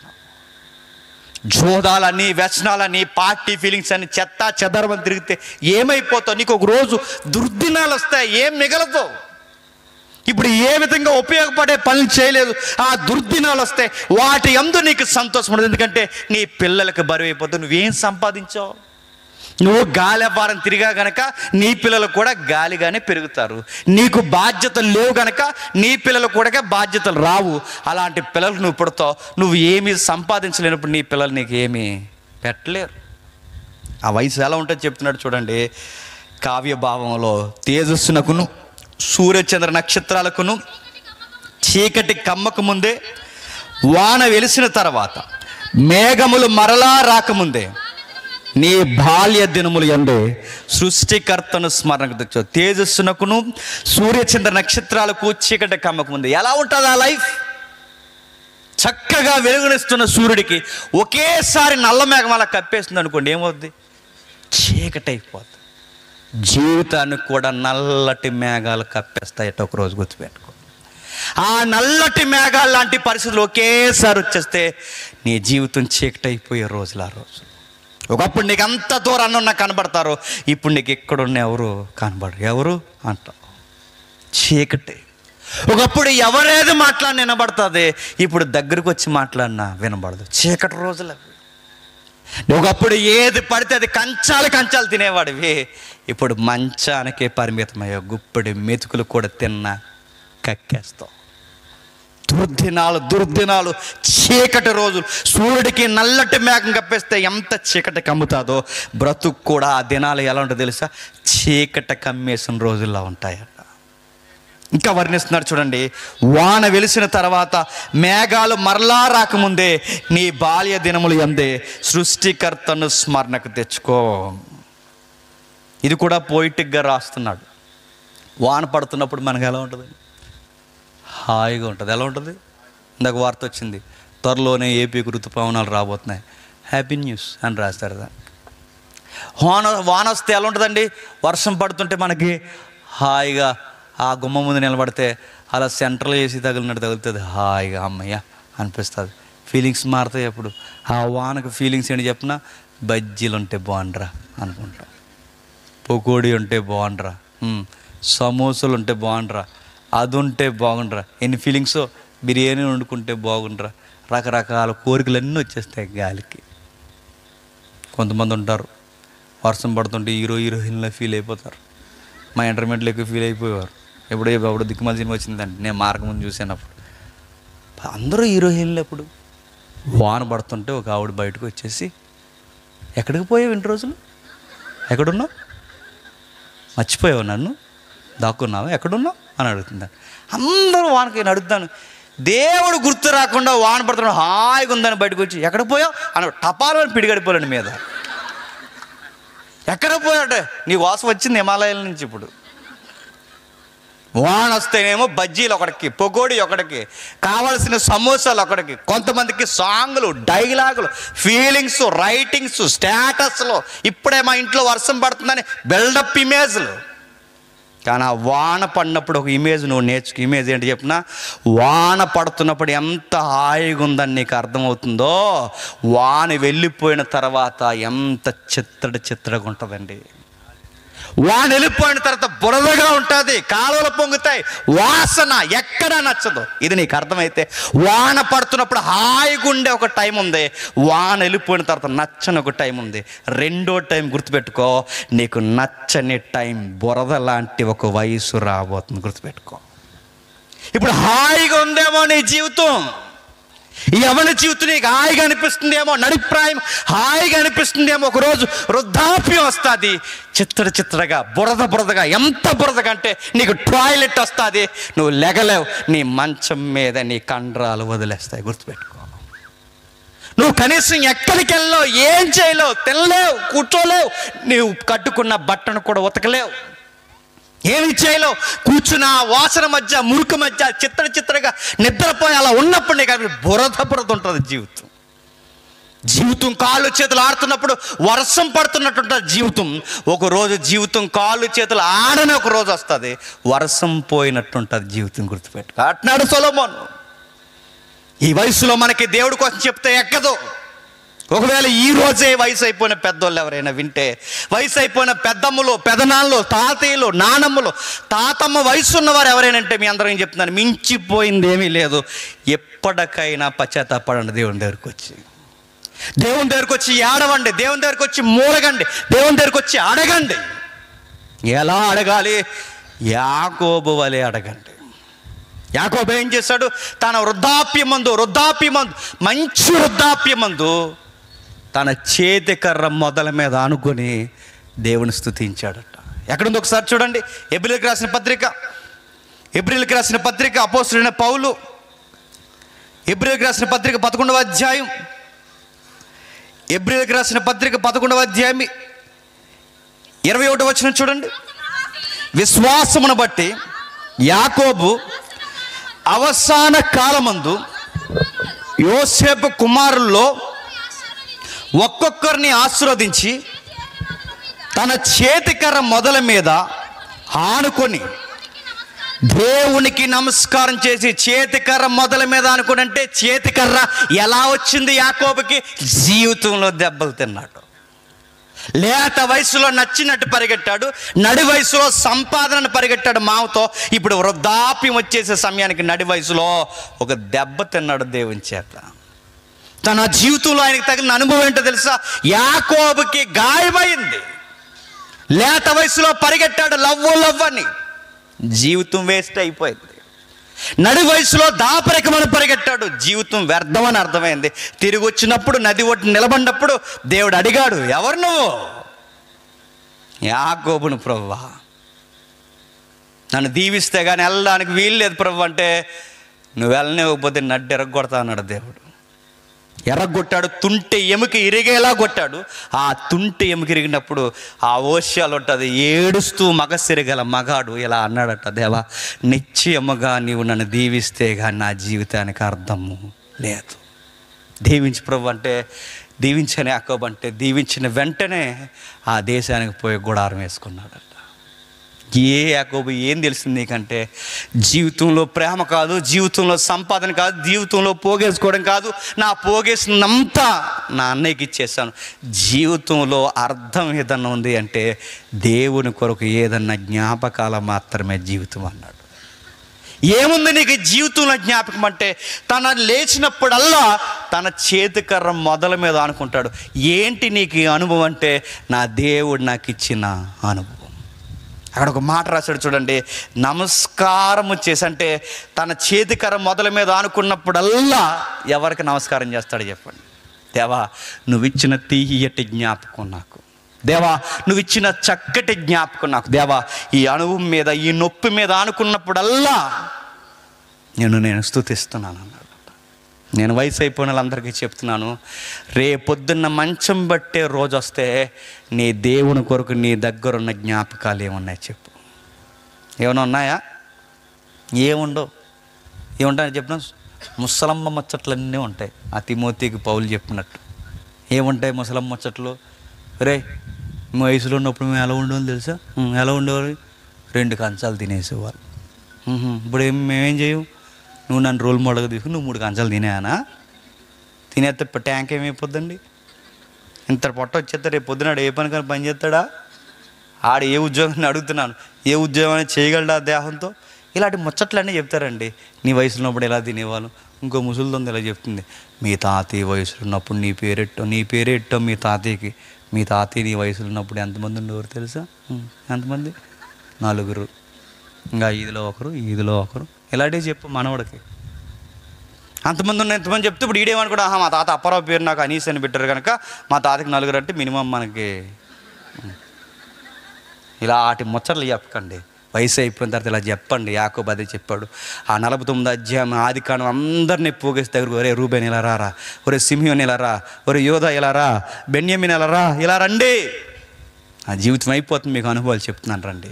జోదాలని వ్యసనాలని పార్టీ ఫీలింగ్స్ అని చెత్త చెదరమని తిరిగితే ఏమైపోతావు నీకు ఒక రోజు దుర్దినాలు వస్తాయి ఏం మిగలదు ఇప్పుడు ఏ విధంగా ఉపయోగపడే పనులు చేయలేదు ఆ దుర్దినాలు వస్తాయి వాటి ఎందు నీకు సంతోషం ఉండదు ఎందుకంటే నీ పిల్లలకు బరువు అయిపోతుంది నువ్వేం సంపాదించావు నువ్వు గాలి అవ్వాలని తిరిగా గనక నీ పిల్లలు కూడా గాలిగానే పెరుగుతారు నీకు బాధ్యతలు లేవు గనక నీ పిల్లలు కూడా బాధ్యతలు రావు అలాంటి పిల్లలకు నువ్వు పుడతావు నువ్వు ఏమీ సంపాదించలేనప్పుడు నీ పిల్లలు నీకు ఏమీ పెట్టలేరు ఆ వయసు ఎలా ఉంటుందో చెప్తున్నాడు చూడండి కావ్య భావంలో తేజస్సునకును సూర్యచంద్ర నక్షత్రాలకును చీకటి కమ్మకు ముందే వాన వెలిసిన తర్వాత మేఘములు మరలా రాకముందే నీ బాల్య దినములు ఎందు సృష్టికర్తను స్మరణకు తెచ్చు తేజస్సునకును సూర్యచంద్ర నక్షత్రాలకు చీకటి కమ్మకు ముందే ఎలా ఉంటుంది ఆ లైఫ్ చక్కగా వెలుగునిస్తున్న సూర్యుడికి ఒకేసారి నల్ల మేఘం అలా కప్పేస్తుంది అనుకోండి ఏమవుద్ది చీకటి అయిపోద్ది జీవితాన్ని కూడా నల్లటి మేఘాలు కప్పేస్తాయట ఒక రోజు గుర్తుపెట్టుకో ఆ నల్లటి మేఘాలు లాంటి పరిస్థితులు ఒకేసారి వచ్చేస్తే నీ జీవితం చీకటి అయిపోయే రోజులు ఆ రోజు ఒకప్పుడు నీకు అంత దూరాన్ని ఉన్న కనబడతారు ఇప్పుడు నీకు ఎక్కడున్న ఎవరు కనబడరు ఎవరు అంటావు చీకటి ఒకప్పుడు ఎవరేది మాట్లాడిన వినబడుతుంది ఇప్పుడు దగ్గరకు వచ్చి మాట్లాడినా వినబడదు చీకటి రోజులు అవి ఒకప్పుడు ఏది పడితే అది కంచాలు కంచాలు తినేవాడివి ఇప్పుడు మంచానికే పరిమితమయ్యా గుప్పెడి మెతుకులు కూడా తిన్నా కక్కేస్తావు దుర్దినాలు దుర్దినాలు చీకటి రోజులు సూర్యుడికి నల్లటి మేఘం కప్పేస్తే ఎంత చీకటి కమ్ముతాదో బ్రతుకు కూడా ఆ దినాలు ఎలా ఉంటుందో తెలుసా చీకటి కమ్మేసిన రోజుల్లో ఉంటాయట ఇంకా వర్ణిస్తున్నాడు చూడండి వాన వెలిసిన తర్వాత మేఘాలు మరలా రాకముందే నీ బాల్య దినములు ఎందే సృష్టికర్తను స్మరణకు తెచ్చుకో ఇది కూడా పోయిటిక్గా రాస్తున్నాడు వాన పడుతున్నప్పుడు మనకు ఎలా ఉంటుంది హాయిగా ఉంటుంది ఎలా ఉంటుంది ఇందాక వార్త వచ్చింది త్వరలోనే ఏపీకి ఋతుపవనాలు రాబోతున్నాయి హ్యాపీ న్యూస్ అని రాస్తారు దాన్ని వాన వాన వస్తే ఎలా ఉంటుందండి వర్షం పడుతుంటే మనకి హాయిగా ఆ గుమ్మ ముందు నిలబడితే అలా సెంటర్లో వేసి తగిలినట్టు తగులుతుంది హాయిగా అమ్మయ్య అనిపిస్తుంది ఫీలింగ్స్ మారుతాయి అప్పుడు ఆ వానకు ఫీలింగ్స్ ఏంటి చెప్పినా బజ్జీలు ఉంటే బాగుండ్రా అనుకుంటాం పకోడీ ఉంటే బాగుండ్రా ఉమ్, సమోసాలు ఉంటే బాగుండ్రా అది ఉంటే బాగుండ్రా ఎన్ని ఫీలింగ్స్ బిర్యానీ వండుకుంటే బాగుండ్రా రకరకాల కోరికలన్నీ వచ్చేస్తాయి గాలికి కొంతమంది ఉంటారు వర్షం పడుతుంటే హీరో హీరోయిన్లో ఫీల్ అయిపోతారు మా ఇంటర్మీడియట్లో ఎక్కువ ఫీల్ అయిపోయేవారు ఎప్పుడో అప్పుడు దిక్కుమాల సినిమా వచ్చిందండి నేను మార్గం ముందు చూసానప్పుడు అందరూ హీరోయిన్లు ఎప్పుడు వాన పడుతుంటే ఒక ఆవిడ బయటకు వచ్చేసి ఎక్కడికి పోయావు ఇన్ని రోజులు ఎక్కడున్నావు మర్చిపోయావు నన్ను దాక్కున్నావా ఎక్కడున్నావు అని అడుగుతుందా అందరూ వానకి నేను అడుగుతాను దేవుడు గుర్తు రాకుండా వాన పడుతున్నాడు హాయిగా ఉందని బయటకు వచ్చి ఎక్కడ పోయావు అని టపాలు అని పిడిగడిపోలేండి మీద ఎక్కడ పోయాడు నీ వాసన వచ్చింది హిమాలయాల నుంచి ఇప్పుడు వాన వస్తేనేమో బజ్జీలు ఒకడికి పొగోడి ఒకడికి కావలసిన సమోసాలు ఒకడికి కొంతమందికి సాంగ్లు డైలాగులు ఫీలింగ్స్ రైటింగ్స్ స్టేటస్లు ఇప్పుడే మా ఇంట్లో వర్షం పడుతుందని బిల్డప్ ఇమేజ్లు కానీ ఆ వాన పడినప్పుడు ఒక ఇమేజ్ నువ్వు నేర్చుకు ఇమేజ్ ఏంటి చెప్పిన వాన పడుతున్నప్పుడు ఎంత హాయిగా ఉందని నీకు అర్థమవుతుందో వాన వెళ్ళిపోయిన తర్వాత ఎంత చిత్తడి చిత్తడిగా ఉంటుందండి వాన వెళ్ళిపోయిన తర్వాత బురదగా ఉంటుంది కాలువలు పొంగుతాయి వాసన ఎక్కడా నచ్చదు ఇది నీకు అర్థమైతే వాన పడుతున్నప్పుడు హాయిగా ఉండే ఒక టైం ఉంది వాన వెళ్ళిపోయిన తర్వాత నచ్చని ఒక టైం ఉంది రెండో టైం గుర్తుపెట్టుకో నీకు నచ్చని టైం బురద లాంటి ఒక వయసు రాబోతుంది గుర్తుపెట్టుకో ఇప్పుడు హాయిగా ఉందేమో నీ జీవితం ఈ యవన జీవితం నీకు హాయిగా అనిపిస్తుందేమో నడిప్రాయం హాయిగా అనిపిస్తుందేమో ఒకరోజు వృద్ధాప్యం వస్తుంది చిత్తడి చిత్తడగా బురద బురదగా ఎంత బురదగా అంటే నీకు టాయిలెట్ వస్తుంది నువ్వు లెగలేవు నీ మంచం మీద నీ కండరాలు వదిలేస్తాయి గుర్తుపెట్టుకో నువ్వు కనీసం ఎక్కడికి వెళ్ళలేవు ఏం చేయలేవు తినలేవు కూర్చోలేవు నువ్వు కట్టుకున్న బట్టను కూడా ఉతకలేవు ఏమి చేయలేవు కూర్చున్న ఆ వాసన మధ్య మురుకు మధ్య చిత్ర చిత్రగా నిద్రపోయి అలా ఉన్నప్పుడు నీకు అక్కడ బురద బురద ఉంటుంది జీవితం జీవితం కాళ్ళు చేతులు ఆడుతున్నప్పుడు వర్షం పడుతున్నట్టు ఉంటుంది జీవితం ఒక రోజు జీవితం కాళ్ళు చేతులు ఆడని ఒక రోజు వస్తుంది వర్షం పోయినట్టు ఉంటుంది జీవితం గుర్తుపెట్టుకో అట్నాడు సొలమోను ఈ వయసులో మనకి దేవుడి కోసం చెప్తే ఎక్కదు ఒకవేళ ఈ రోజే వయసు అయిపోయిన పెద్దోళ్ళు ఎవరైనా వింటే వయసు అయిపోయిన పెద్దమ్మలు పెదనాళ్ళు తాతయ్యలు నానమ్మలు తాతమ్మ వయసు ఉన్నవారు ఎవరైనా అంటే మీ అందరం ఏం చెప్తున్నారు మించిపోయింది ఏమీ లేదు ఎప్పటికైనా పశ్చాత్తాపడండి దేవుని దగ్గరికి వచ్చి దేవుని దగ్గరికి వచ్చి ఏడవండి దేవుని దగ్గరికి వచ్చి మూలగండి దేవుని దగ్గరికి వచ్చి అడగండి ఎలా అడగాలి యాకోబు వలె అడగండి యాకోబు ఏం చేశాడు తన వృద్ధాప్యమందు వృద్ధాప్యమందు మంచి వృద్ధాప్యమందు తన చేతి కర్ర మొదల మీద ఆనుకొని దేవుని స్తుతించాడట ఎక్కడుంది ఒకసారి చూడండి ఎబ్రిల్కి రాసిన పత్రిక ఎబ్రిల్కి రాసిన పత్రిక అపోస్తుడైన పౌలు ఎబ్రిల్కి రాసిన పత్రిక పదకొండవ అధ్యాయం ఎబ్రిల్కి రాసిన పత్రిక పదకొండవ అధ్యాయం ఇరవై ఒకటి వచ్చిన చూడండి విశ్వాసమును బట్టి యాకోబు అవసాన కాలమందు యోసేపు కుమారుల్లో ఒక్కొక్కరిని ఆశీర్వదించి తన చేతికర్ర మొదల మీద ఆనుకొని దేవునికి నమస్కారం చేసి చేతికర్ర మొదల మీద అనుకుని అంటే చేతికర్ర ఎలా వచ్చింది యాకోబుకి జీవితంలో దెబ్బలు తిన్నాడు లేత వయసులో నచ్చినట్టు పరిగెట్టాడు నడి వయసులో సంపాదనను పరిగెట్టాడు మావతో ఇప్పుడు వృద్ధాప్యం వచ్చేసే సమయానికి నడి వయసులో ఒక దెబ్బ తిన్నాడు దేవుని చేత తన జీవితంలో ఆయనకు తగిలిన అనుభవం ఏంటో తెలుసా యాకోబుకి గాయమైంది లేత వయసులో పరిగెట్టాడు లవ్వు లవ్వని జీవితం వేస్ట్ అయిపోయింది నడి వయసులో దాపరికమని పరిగెట్టాడు జీవితం వ్యర్థమని అర్థమైంది తిరిగి వచ్చినప్పుడు నది ఒడ్డు నిలబడినప్పుడు దేవుడు అడిగాడు ఎవరు నువ్వు యాకోబును ప్రవ్వా నన్ను దీవిస్తే కానీ వెళ్ళడానికి వీలు లేదు ప్రభు అంటే నువ్వు వెళ్ళనివ్వకపోతే నడ్డు ఎరగొడతా అన్నాడు దేవుడు ఎర్రగొట్టాడు తుంటె ఎముక ఇరిగేలా కొట్టాడు ఆ తుంటె ఎముక ఇరిగినప్పుడు ఆ ఓష్యాలు ఉంటుంది ఏడుస్తూ మగసిరిగల మగాడు ఇలా అన్నాడట దేవా నిశ్చయముగా నీవు నన్ను దీవిస్తే కానీ నా జీవితానికి అర్థము లేదు దీవించి ప్రభు అంటే దీవించని యాకోబు అంటే దీవించిన వెంటనే ఆ దేశానికి పోయి గుడారం వేసుకున్నాడట ఏ యాకోబు ఏం తెలిసింది నీకంటే జీవితంలో ప్రేమ కాదు జీవితంలో సంపాదన కాదు జీవితంలో పోగేసుకోవడం కాదు నా పోగేసినంతా నా అన్నయ్యకి ఇచ్చేసాను జీవితంలో అర్థం ఏదన్నా ఉంది అంటే దేవుని కొరకు ఏదన్నా జ్ఞాపకాల మాత్రమే జీవితం అన్నాడు ఏముంది నీకు జీవితంలో జ్ఞాపకం అంటే తన లేచినప్పుడల్లా తన చేతికర్ర మొదల మీద అనుకుంటాడు ఏంటి నీకు ఈ అనుభవం అంటే నా దేవుడు నాకు ఇచ్చిన అనుభవం అక్కడ ఒక మాట రాశాడు చూడండి నమస్కారము చేసి అంటే తన చేతికర్ర మొదల మీద ఆనుకున్నప్పుడల్లా ఎవరికి నమస్కారం చేస్తాడు చెప్పండి దేవా నువ్వు ఇచ్చిన తీయటి జ్ఞాపకం నాకు దేవా నువ్వు ఇచ్చిన చక్కటి జ్ఞాపకం నాకు దేవా ఈ అనుభవం మీద ఈ నొప్పి మీద ఆనుకున్నప్పుడల్లా నేను నేను స్తుతిస్తున్నాను అన్నాడు నేను వయసు అయిపోయిన వాళ్ళందరికీ చెప్తున్నాను రేపొద్దున్న మంచం బట్టే రోజు వస్తే నీ దేవుని కొరకు నీ దగ్గర ఉన్న జ్ఞాపకాలు ఏమున్నాయి చెప్పు ఏమైనా ఉన్నాయా ఏముండవు ఏముంటాయని చెప్పిన ముసలమ్మ ముచ్చట్లన్నీ ఉంటాయి ఆ తిమోతికి పౌలు చెప్పినట్టు ఏముంటాయి ముసలమ్మ ముచ్చట్లు రే మీ వయసులో ఉన్నప్పుడు మేము ఎలా ఉండేవాళ్ళు తెలుసా "ఉం, ఎలా ఉండేవారు రెండు కంచాలు తినేసేవాళ్ళు ఉహుం, ఇప్పుడు ఏం మేమేం చేయం నువ్వు నన్ను రోల్ మోడల్గా తీసుకుని నువ్వు మూడు కంచాలు తినేనా తినేస్తే ఇప్పుడు ట్యాంక్ ఏమైపోద్దండి ఇంత పొట్ట వచ్చేస్తే రేపు పొద్దునాడు ఏ పని కానీ పని చేస్తాడా ఆడు ఏ ఉద్యోగాన్ని అడుగుతున్నాను ఏ ఉద్యోగం చేయగలడా దేహంతో ఇలాంటి ముచ్చట్లన్నీ చెప్తారండి నీ వయసులో ఉన్నప్పుడు ఎలా తినేవాళ్ళు ఇంకో ముసలిదొంది ఇలా చెప్తుంది మీ తాతయ్య వయసులో ఉన్నప్పుడు నీ పేరెట్టో నీ పేరెట్టో మీ తాతయ్యకి మీ తాతయ్య నీ వయసులో ఉన్నప్పుడు ఎంతమంది ఉండేవారు తెలుసా ఉం, ఎంతమంది నలుగురు ఇంకా ఈదిలో ఒకరు ఈదిలో ఒకరు ఇలాంటివి చెప్పు మనవడికి అంతమంది ఉన్న ఎంతమంది చెప్తే ఇప్పుడు ఈడేమనుకోడు ఆహా మా తాత అప్పారావు పేరు నాకు అనీస్ అని పెట్టారు కనుక మా తాతకి నలుగురు అంటే మినిమం మనకి ఇలా ఆటి ముచ్చట్లు చెప్పకండి వయసు అయిపోయిన తర్వాత ఇలా చెప్పండి యాకోబు అదే చెప్పాడు ఆ నలభై తొమ్మిది అధ్యాయం ఆది కాలం అందరినీ పోగేసి దగ్గర ఒరే రూబేన్ ఇలా రారా ఒరే సింహియోన్ ఇలా రా ఒరే యోధ ఇలా రా బెన్యమిన్ ఇలా రా ఇలా రండి ఆ జీవితం అయిపోతుంది మీకు అనుభవాలు చెప్తున్నాను రండి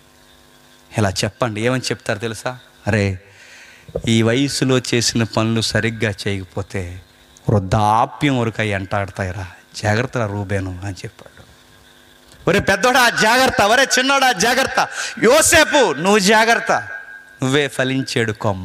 ఇలా చెప్పండి ఏమని చెప్తారు తెలుసా అరే ఈ వయసులో చేసిన పనులు సరిగ్గా చేయకపోతే వృద్ధాప్యం వరకు అవి ఎంటాడతాయిరా జాగ్రత్త రూబేను అని చెప్పాడు ఒరే పెద్దోడా జాగ్రత్త ఒరే చిన్నోడా జాగ్రత్త యోసేపు నువ్వు జాగ్రత్త నువ్వే ఫలించాడు కొమ్మ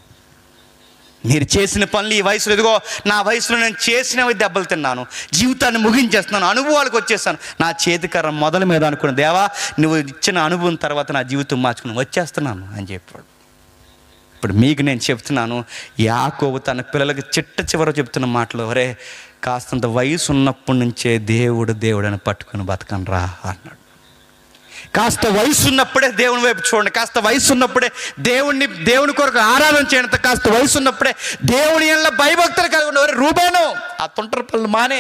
మీరు చేసిన పనులు ఈ వయసులో ఇదిగో నా వయసులో నేను చేసినవి దెబ్బలు తిన్నాను జీవితాన్ని ముగించేస్తున్నాను అనుభవాలకు వచ్చేస్తాను నా చేతికర్ర మొదల మీద అనుకున్న దేవా నువ్వు ఇచ్చిన అనుభవం తర్వాత నా జీవితం మార్చుకుని వచ్చేస్తున్నాను అని చెప్పాడు ఇప్పుడు మీకు నేను చెప్తున్నాను యాకోబు తన పిల్లలకి చిట్ట చివర చెప్తున్న మాటలు ఒరే కాస్తంత వయసు ఉన్నప్పటి నుంచే దేవుడు దేవుడు అని పట్టుకుని బతకను రా అన్నాడు కాస్త వయసు ఉన్నప్పుడే దేవుని వైపు చూడండి కాస్త వయసు ఉన్నప్పుడే దేవుణ్ణి దేవుని కొరకు ఆరాధన చేయండి కాస్త వయసు ఉన్నప్పుడే దేవుని ఎల్ల భయభక్తులు కలిగి ఉండేవారు రూబేను ఆ తుంటర పనులు మానే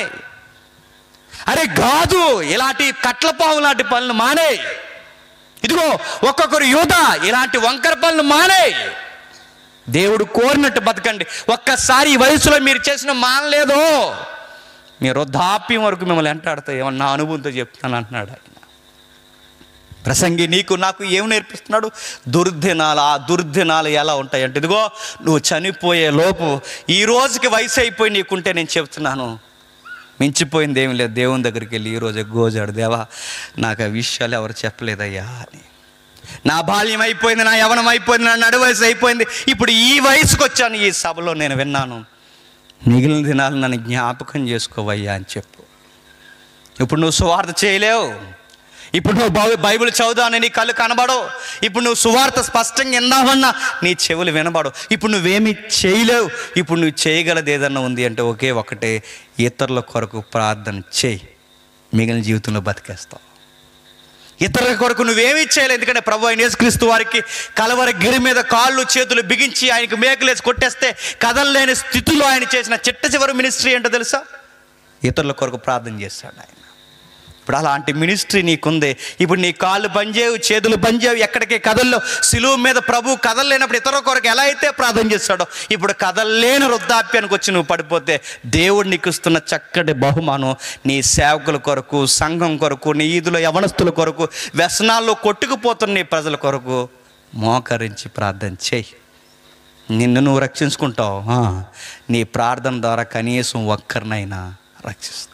అరే కాదు ఇలాంటి కట్లపావు లాంటి పనులు మానే ఇదిగో ఒక్కొక్కరు యూత ఇలాంటి వంకర పనులు మానే దేవుడు కోరినట్టు బతకండి ఒక్కసారి ఈ వయసులో మీరు చేసిన మానలేదు మీరు వృద్ధాప్యం వరకు మిమ్మల్ని వెంటాడతాయి ఏమన్నా అనుభవంతో చెప్తాను అంటున్నాడు ఆయన ప్రసంగి నీకు నాకు ఏం నేర్పిస్తున్నాడు దుర్దినాలు ఆ దుర్దినాలు ఎలా ఉంటాయి అంటే ఇదిగో నువ్వు చనిపోయే లోపు ఈ రోజుకి వయసు అయిపోయి నీకుంటే నేను చెప్తున్నాను మించిపోయింది ఏమి లేదు దేవుని దగ్గరికి వెళ్ళి ఈరోజు గోజాడు దేవా నాకు ఆ విషయాలు ఎవరు చెప్పలేదయ్యా అని నా బాల్యం అయిపోయింది నా యవనం అయిపోయింది నా నడు వయసు అయిపోయింది ఇప్పుడు ఈ వయసుకు వచ్చాను ఈ సభలో నేను విన్నాను మిగిలిన దినాలు నన్ను జ్ఞాపకం చేసుకోవయ్యా అని చెప్పు ఇప్పుడు నువ్వు సువార్త చేయలేవు ఇప్పుడు నువ్వు బై- బైబిల్ చదువుదాని నీ కళ్ళు కనబడవు ఇప్పుడు నువ్వు సువార్త స్పష్టంగా విన్నావన్నా నీ చెవులు వినబడవు ఇప్పుడు నువ్వేమి చేయలేవు ఇప్పుడు నువ్వు చేయగలది ఏదన్నా ఉంది అంటే ఒకే ఒకటే ఇతరుల కొరకు ప్రార్థన చేయి మిగిలిన జీవితంలో బతికేస్తావు ఇతరుల కొరకు నువ్వేమీ చేయలేదు ఎందుకంటే ప్రభు అయిన యేసుక్రీస్తు వారికి కలవర గిరి మీద కాళ్ళు చేతులు బిగించి ఆయనకు మేకలేసి కొట్టేస్తే కదలలేని స్థితిలో ఆయన చేసిన చిట్ట చివరి మినిస్ట్రీ ఏంటో తెలుసా ఇతరుల కొరకు ప్రార్థన చేశాడు ఆయన ఇప్పుడు అలాంటి మినిస్ట్రీ నీకుంది ఇప్పుడు నీ కాళ్ళు పనిచేయవు చేతులు పనిచేయవు ఎక్కడికి కదల్లో సిలువు మీద ప్రభు కదలలేనప్పుడు ఇతరుల కొరకు ఎలా అయితే ప్రార్థన చేస్తాడో ఇప్పుడు కదలలేని వృద్ధాప్యానికి వచ్చి నువ్వు పడిపోతే దేవుడు నీకు ఇస్తున్న చక్కటి బహుమానం నీ సేవకుల కొరకు సంఘం కొరకు నీ ఈదుల యవనస్తుల కొరకు వ్యసనాల్లో కొట్టుకుపోతున్న నీ ప్రజల కొరకు మోకరించి ప్రార్థన చేయి నిన్ను నువ్వు రక్షించుకుంటావు ఆ, నీ ప్రార్థన ద్వారా కనీసం ఒక్కరినైనా రక్షిస్తావు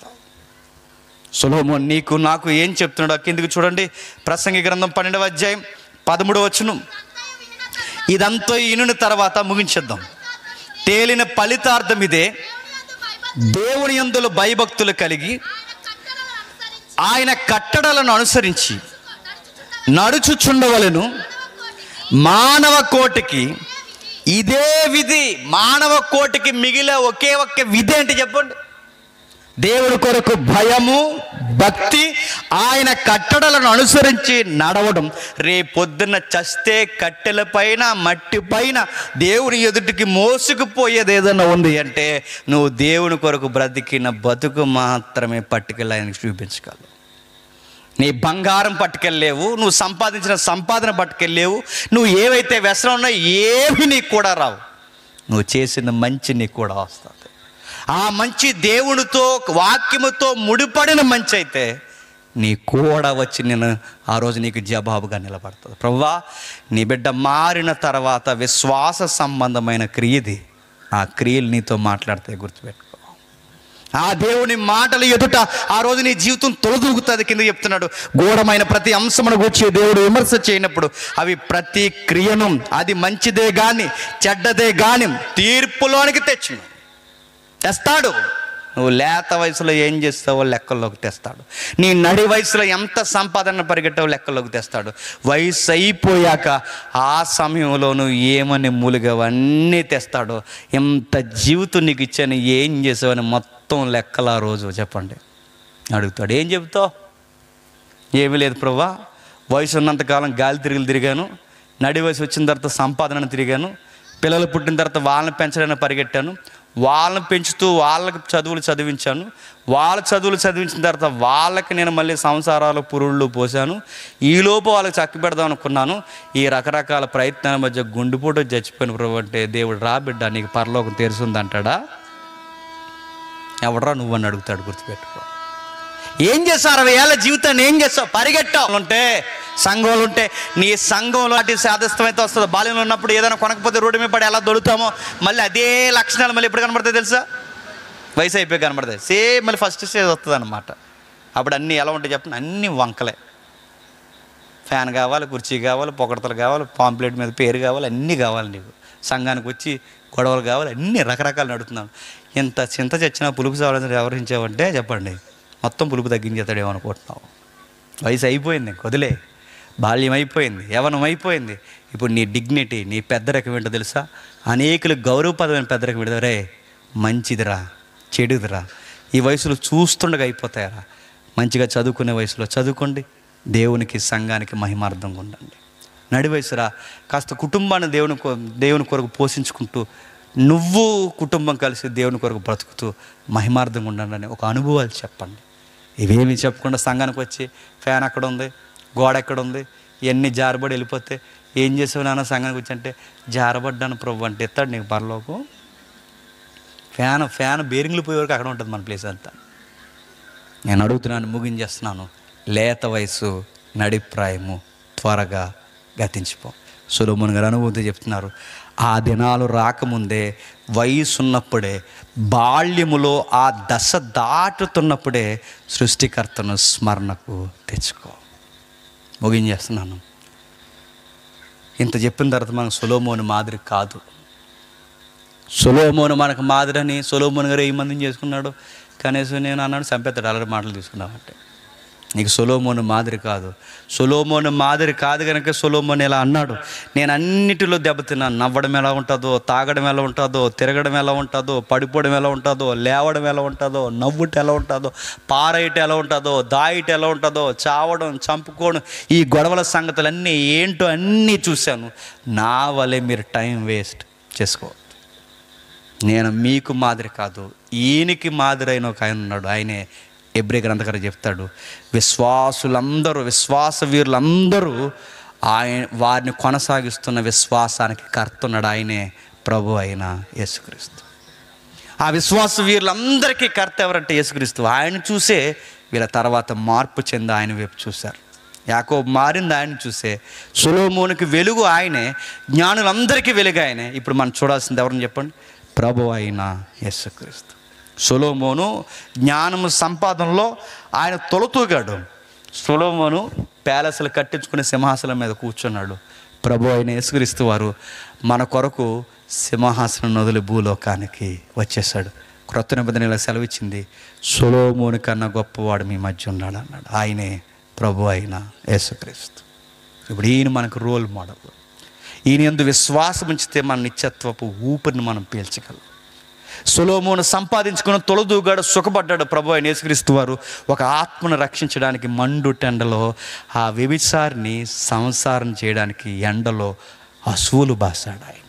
సులోమో నీకు నాకు ఏం చెప్తున్నాడో కిందికి చూడండి ప్రసంగి గ్రంథం పన్నెండవ అధ్యాయం పదమూడవ వచ్చును ఇదంతా ఇనుని తర్వాత ముగించేద్దాం తేలిన ఫలితార్థం ఇదే దేవుని యందుల భయభక్తులు కలిగి ఆయన కట్టడలను అనుసరించి నడుచుచుండవలను మానవ కోటికి ఇదే విధి మానవ కోటికి మిగిలే ఒకే ఒక్క విధి ఏంటి చెప్పండి దేవుడి కొరకు భయము భక్తి ఆయన కట్టడలను అనుసరించి నడవడం రేపొద్దున చస్తే కట్టెల పైన మట్టి పైన దేవుని ఎదుటికి మోసుకుపోయేది ఏదైనా ఉంది అంటే నువ్వు దేవుని కొరకు బ్రతికిన బతుకు మాత్రమే పట్టుకెళ్ళి ఆయనకు చూపించగలవు నీ బంగారం పట్టుకెళ్ళలేవు నువ్వు సంపాదించిన సంపాదన పట్టుకెళ్ళలేవు నువ్వు ఏవైతే వ్యసనం ఉన్నాయో ఏవి నీకు కూడా రావు నువ్వు చేసిన మంచి నీకు కూడా వస్తుంది ఆ మంచి దేవునితో వాక్యముతో ముడిపడిన మంచి అయితే నీ కూడా వచ్చి నేను ఆ రోజు నీకు జవాబుగా నిలబడుతుంది ప్రభువా నీ బిడ్డ మారిన తర్వాత విశ్వాస సంబంధమైన క్రియది ఆ క్రియలు నీతో మాట్లాడితే గుర్తుపెట్టుకో ఆ దేవుని మాటలు ఎదుట ఆ రోజు నీ జీవితం తొలదూగుతుంది కింద చెప్తున్నాడు గూఢమైన ప్రతి అంశమును గురించి దేవుడు విమర్శ చేయనప్పుడు అవి ప్రతి క్రియను అది మంచిదే గాని చెడ్డదే గాని తీర్పులోనికి తెచ్చును తెస్తాడు నువ్వు లేత వయసులో ఏం చేస్తావో లెక్కల్లోకి తెస్తాడు నీ నడి వయసులో ఎంత సంపాదన పరిగెట్టావో లెక్కల్లోకి తెస్తాడు వయసు అయిపోయాక ఆ సమయంలో నువ్వు ఏమని మూలిగావు అన్నీ తెస్తాడు ఎంత జీవితం నీకు ఇచ్చాను ఏం చేసావని మొత్తం లెక్కలు ఆ రోజు చెప్పండి అడుగుతాడు ఏం చెబుతావు ఏమీ లేదు ప్రభా వయసు ఉన్నంతకాలం గాలి తిరుగులు తిరిగాను నడి వయసు వచ్చిన తర్వాత సంపాదనను తిరిగాను పిల్లలు పుట్టిన తర్వాత వాళ్ళని పెంచడానికి పరిగెట్టాను వాళ్ళని పెంచుతూ వాళ్ళకి చదువులు చదివించాను వాళ్ళ చదువులు చదివించిన తర్వాత వాళ్ళకి నేను మళ్ళీ సంసారాలు పురుళ్ళు పోసాను ఈలోపు వాళ్ళకి చక్కి పెడదాం అనుకున్నాను ఈ రకరకాల ప్రయత్నాల మధ్య గుండెపోటు చచ్చిపోయిన ప్రభు అంటే దేవుడు రా బిడ్డ నీకు పరలోకం తెరుసుందంటాడా ఎవడరా నువ్వని అడుగుతాడు గుర్తుపెట్టుకో ఏం చేస్తావు అరవై ఏళ్ళ జీవితాన్ని ఏం చేస్తావు పరిగెట్టావు ఉంటే సంఘంలో ఉంటే నీ సంఘంలో అటు సాధిస్తమైతే వస్తుంది బాల్యంలో ఉన్నప్పుడు ఏదైనా కొనకపోతే రోడ్డు మీద పడి ఎలా దొరుకుతామో మళ్ళీ అదే లక్షణాలు మళ్ళీ ఎప్పుడు కనబడతాయి తెలుసా వయసు అయిపోయి కనబడతాయి సేమ్ మళ్ళీ ఫస్ట్ స్టేజ్ వస్తుంది అనమాట అప్పుడు అన్నీ ఎలా ఉంటాయి చెప్పండి అన్నీ వంకలే ఫ్యాన్ కావాలి కుర్చీ కావాలి పొగడతలు కావాలి పాంప్లెట్ మీద పేరు కావాలి అన్నీ కావాలి నీకు సంఘానికి వచ్చి గొడవలు కావాలి అన్నీ రకరకాలు నడుతున్నాను ఇంత చింత చచ్చినా పులుపు చావాలని వ్యవహరించావంటే చెప్పండి మొత్తం పులుపు తగ్గించేస్తాడేమో అనుకుంటున్నావు వయసు అయిపోయింది ఇంక వదిలే బాల్యం అయిపోయింది యవనం అయిపోయింది ఇప్పుడు నీ డిగ్నిటీ నీ పెద్దరికం ఏంటో తెలుసా అనేకులు గౌరవపదమైన పెద్దరికం ఏంటో రే మంచిదిరా చెడుదిరా ఈ వయసులో చూస్తుండగా అయిపోతాయరా మంచిగా చదువుకునే వయసులో చదువుకోండి దేవునికి సంఘానికి మహిమార్థంగా ఉండండి నడి వయసురా కాస్త కుటుంబాన్ని దేవుని కొ- దేవుని కొరకు పోషించుకుంటూ నువ్వు కుటుంబం కలిసి దేవుని కొరకు బ్రతుకుతూ మహిమార్థంగా ఉండండి అని ఒక అనుభవాలు చెప్పండి ఇవేమి చెప్పకుండా సంఘానికి వచ్చి ఫ్యాన్ అక్కడ ఉంది గోడ ఎక్కడ ఉంది ఇవన్నీ జారబడి వెళ్ళిపోతే ఏం చేసావు నాన్న సంఘానికి వచ్చి అంటే జారబడ్డాను ప్రభు అంటే ఎత్తాడు నీకు పరలోకం ఫ్యాన్ ఫ్యాన్ బేరింగ్లు పోయే వరకు అక్కడ ఉంటుంది మన ప్లేస్ అంతా నేను అడుగుతున్నాను ముగించేస్తున్నాను లేత వయసు నడిప్రాయము త్వరగా గతించిపో సులోముని గారు అనుభూతి చెప్తున్నారు ఆ దినాలు రాకముందే వయసు ఉన్నప్పుడే బాల్యములో ఆ దశ దాటుతున్నప్పుడే సృష్టికర్తను స్మరణకు తెచ్చుకో ముగించేస్తున్నాను ఇంత చెప్పిన తర్వాత మనకు సులోమోని మాదిరి కాదు సొలోమోను మనకు మాదిరని సొలోమోను గారు ఏ మందిని చేసుకున్నాడు కనీసం నేను అన్నాడు చంపేస్తాడు అలరి మాటలు తీసుకున్నామంటే నీకు సొలోమోను మాదిరి కాదు సొలోమోను మాదిరి కాదు కనుక సొలోమోను ఇలా అన్నాడు నేను అన్నిటిలో దెబ్బతిన్నాను నవ్వడం ఎలా ఉంటుందో తాగడం ఎలా ఉంటుందో తిరగడం ఎలా ఉంటుందో పడిపోవడం ఎలా ఉంటుందో లేవడం ఎలా ఉంటుందో నవ్వుట ఎలా ఉంటుందో పారేయట ఎలా ఉంటుందో దాయిట ఎలా ఉంటుందో చావడం చంపుకోవడం ఈ గొడవల సంగతులన్నీ ఏంటో అన్నీ చూశాను నా వలె మీరు టైం వేస్ట్ చేసుకో నేను మీకు మాదిరి కాదు ఈయనకి మాదిరి అయిన ఒక ఆయన ఉన్నాడు ఆయనే ఎబ్రి గ్రంథకర చెప్తాడు విశ్వాసులందరూ విశ్వాస వీరులందరూ ఆయన వారిని కొనసాగిస్తున్న విశ్వాసానికి కర్త ఉన్నాడు ఆయనే ప్రభు అయిన యేసుక్రీస్తు ఆ విశ్వాస వీరులందరికీ కర్త ఎవరంటే యేసుక్రీస్తు ఆయన చూసే వీళ్ళ తర్వాత మార్పు చెంది ఆయన వైపు చూశారు యాకో మారింది ఆయన చూసే సులోమోనికి వెలుగు ఆయనే జ్ఞానులందరికీ వెలుగు ఆయనే ఇప్పుడు మనం చూడాల్సింది ఎవరని చెప్పండి ప్రభు అయిన యేసుక్రీస్తు సులోమోను జ్ఞానము సంపాదనలో ఆయన తొలతూగాడు సులోమోను ప్యాలెస్లు కట్టించుకునే సింహాసనం మీద కూర్చున్నాడు ప్రభు అయిన యేసుక్రీస్తు వారు మన కొరకు సింహాసనం నదులు భూలోకానికి వచ్చేసాడు క్రొత్త నిబంధన ఇలా సెలవిచ్చింది సులోమోని కన్నా గొప్పవాడు మీ మధ్య ఉన్నాడు అన్నాడు ఆయనే ప్రభు అయిన యేసుక్రీస్తు ఇప్పుడు ఈయన మనకు రోల్ మోడల్ ఈయన ఎందు విశ్వాసం ఉంచితే మన నిత్యత్వపు ఊపిరిని మనం పీల్చగలం సులోమోను సంపాదించుకున్న తొలదూగాడు సుఖపడ్డాడు ప్రభు అయిన యేసుక్రీస్తు వారు ఒక ఆత్మను రక్షించడానికి మండు టెండలో ఆ వ్యభిచారిని సంసారం చేయడానికి ఎండలో అసువులు బాసాడు ఆయన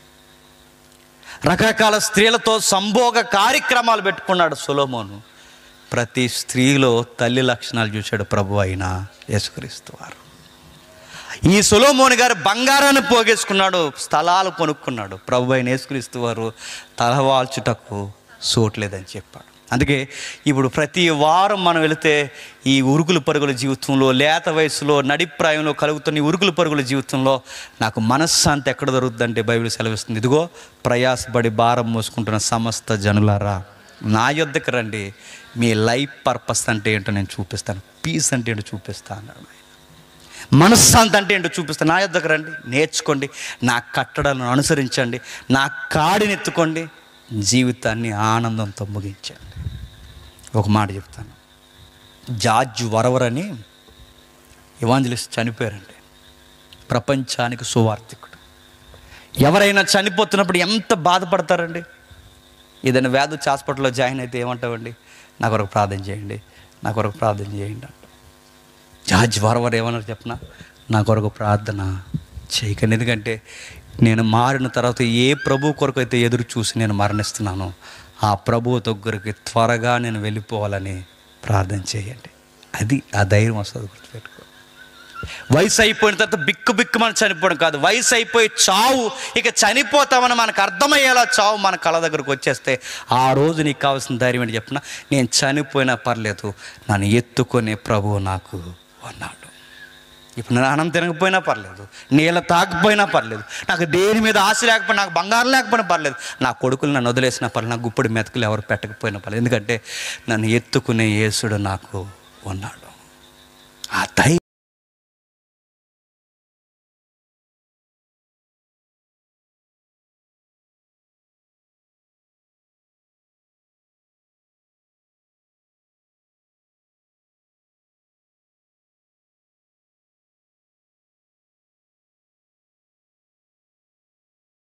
రకరకాల స్త్రీలతో సంభోగ కార్యక్రమాలు పెట్టుకున్నాడు సులోమోను ప్రతి స్త్రీలో తల్లి లక్షణాలు చూశాడు ప్రభు అయిన యేసుక్రీస్తు వారు ఈ సులోమోని గారు బంగారాన్ని పోగేసుకున్నాడు స్థలాలు కొనుక్కున్నాడు ప్రభు అయిన యేసుక్రీస్తు వారు తలవాల్చుటకు సోట్లేదని చెప్పాడు అందుకే ఇప్పుడు ప్రతి వారం మనం వెళితే ఈ ఉరుకులు పరుగుల జీవితంలో లేత వయసులో నడిప్రాయంలో కలుగుతున్న ఈ ఉరుకులు పరుగుల జీవితంలో నాకు మనశ్శాంతి ఎక్కడ దొరుకుతుందంటే బైబిల్ సెలవిస్తుంది ఇదిగో ప్రయాసపడి భారం మోసుకుంటున్న సమస్త జనులారా నా యొద్దకు రండి మీ లైఫ్ పర్పస్ అంటే ఏంటో నేను చూపిస్తాను పీస్ అంటే ఏంటో చూపిస్తాను అన్నాడు ఆయన. మనశ్శాంతి అంటే ఏంటో చూపిస్తాను నా యొద్దకు రండి నేర్చుకోండి నా కట్టడాలను అనుసరించండి నా కాడిని ఎత్తుకోండి జీవితాన్ని ఆనందంతో ముగించండి ఒక మాట చెప్తాను జార్జ్ వరవర్ అని ఇవాంజలిస్ట్ చనిపోయారండి ప్రపంచానికి సువార్థికుడు ఎవరైనా చనిపోతున్నప్పుడు ఎంత బాధపడతారండి ఏదైనా వ్యాధి వచ్చి హాస్పిటల్లో జాయిన్ అయితే ఏమంటావండి నా కొరకు ప్రార్థన చేయండి నా కొరకు ప్రార్థన చేయండి అంట జార్జ్ వరవర్ ఏమన్నారు చెప్పిన నా కొరకు ప్రార్థన చేయకండి ఎందుకంటే నేను మారిన తర్వాత ఏ ప్రభు కొరకు అయితే ఎదురు చూసి నేను మరణిస్తున్నానో ఆ ప్రభు దగ్గరికి త్వరగా నేను వెళ్ళిపోవాలని ప్రార్థన చేయండి అది ఆ ధైర్యం వస్తుంది గుర్తుపెట్టుకో వయసు అయిపోయిన తర్వాత బిక్కు బిక్కు మనం చనిపోవడం కాదు వయసు అయిపోయి చావు ఇక చనిపోతామని మనకు అర్థమయ్యేలా చావు మన కళ దగ్గరకు వచ్చేస్తే ఆ రోజు నీకు కావాల్సిన ధైర్యం ఏంటి చెప్పిన నేను చనిపోయినా పర్లేదు నన్ను ఎత్తుకునే ప్రభువు నాకు ఉన్నాడు ఇప్పుడు నేను అన్నం తినకపోయినా పర్లేదు నీళ్ళ తాకపోయినా పర్లేదు నాకు దేని మీద ఆశ లేకపోయినా నాకు బంగారం లేకపోయినా పర్లేదు నా కొడుకులు నన్ను వదిలేసినా పర్లేదు నా గుప్పుడు మెతుకులు ఎవరు పెట్టకపోయినా పర్లేదు ఎందుకంటే నన్ను ఎత్తుకునే యేసుడు నాకు ఉన్నాడు ఆ ధైర్యం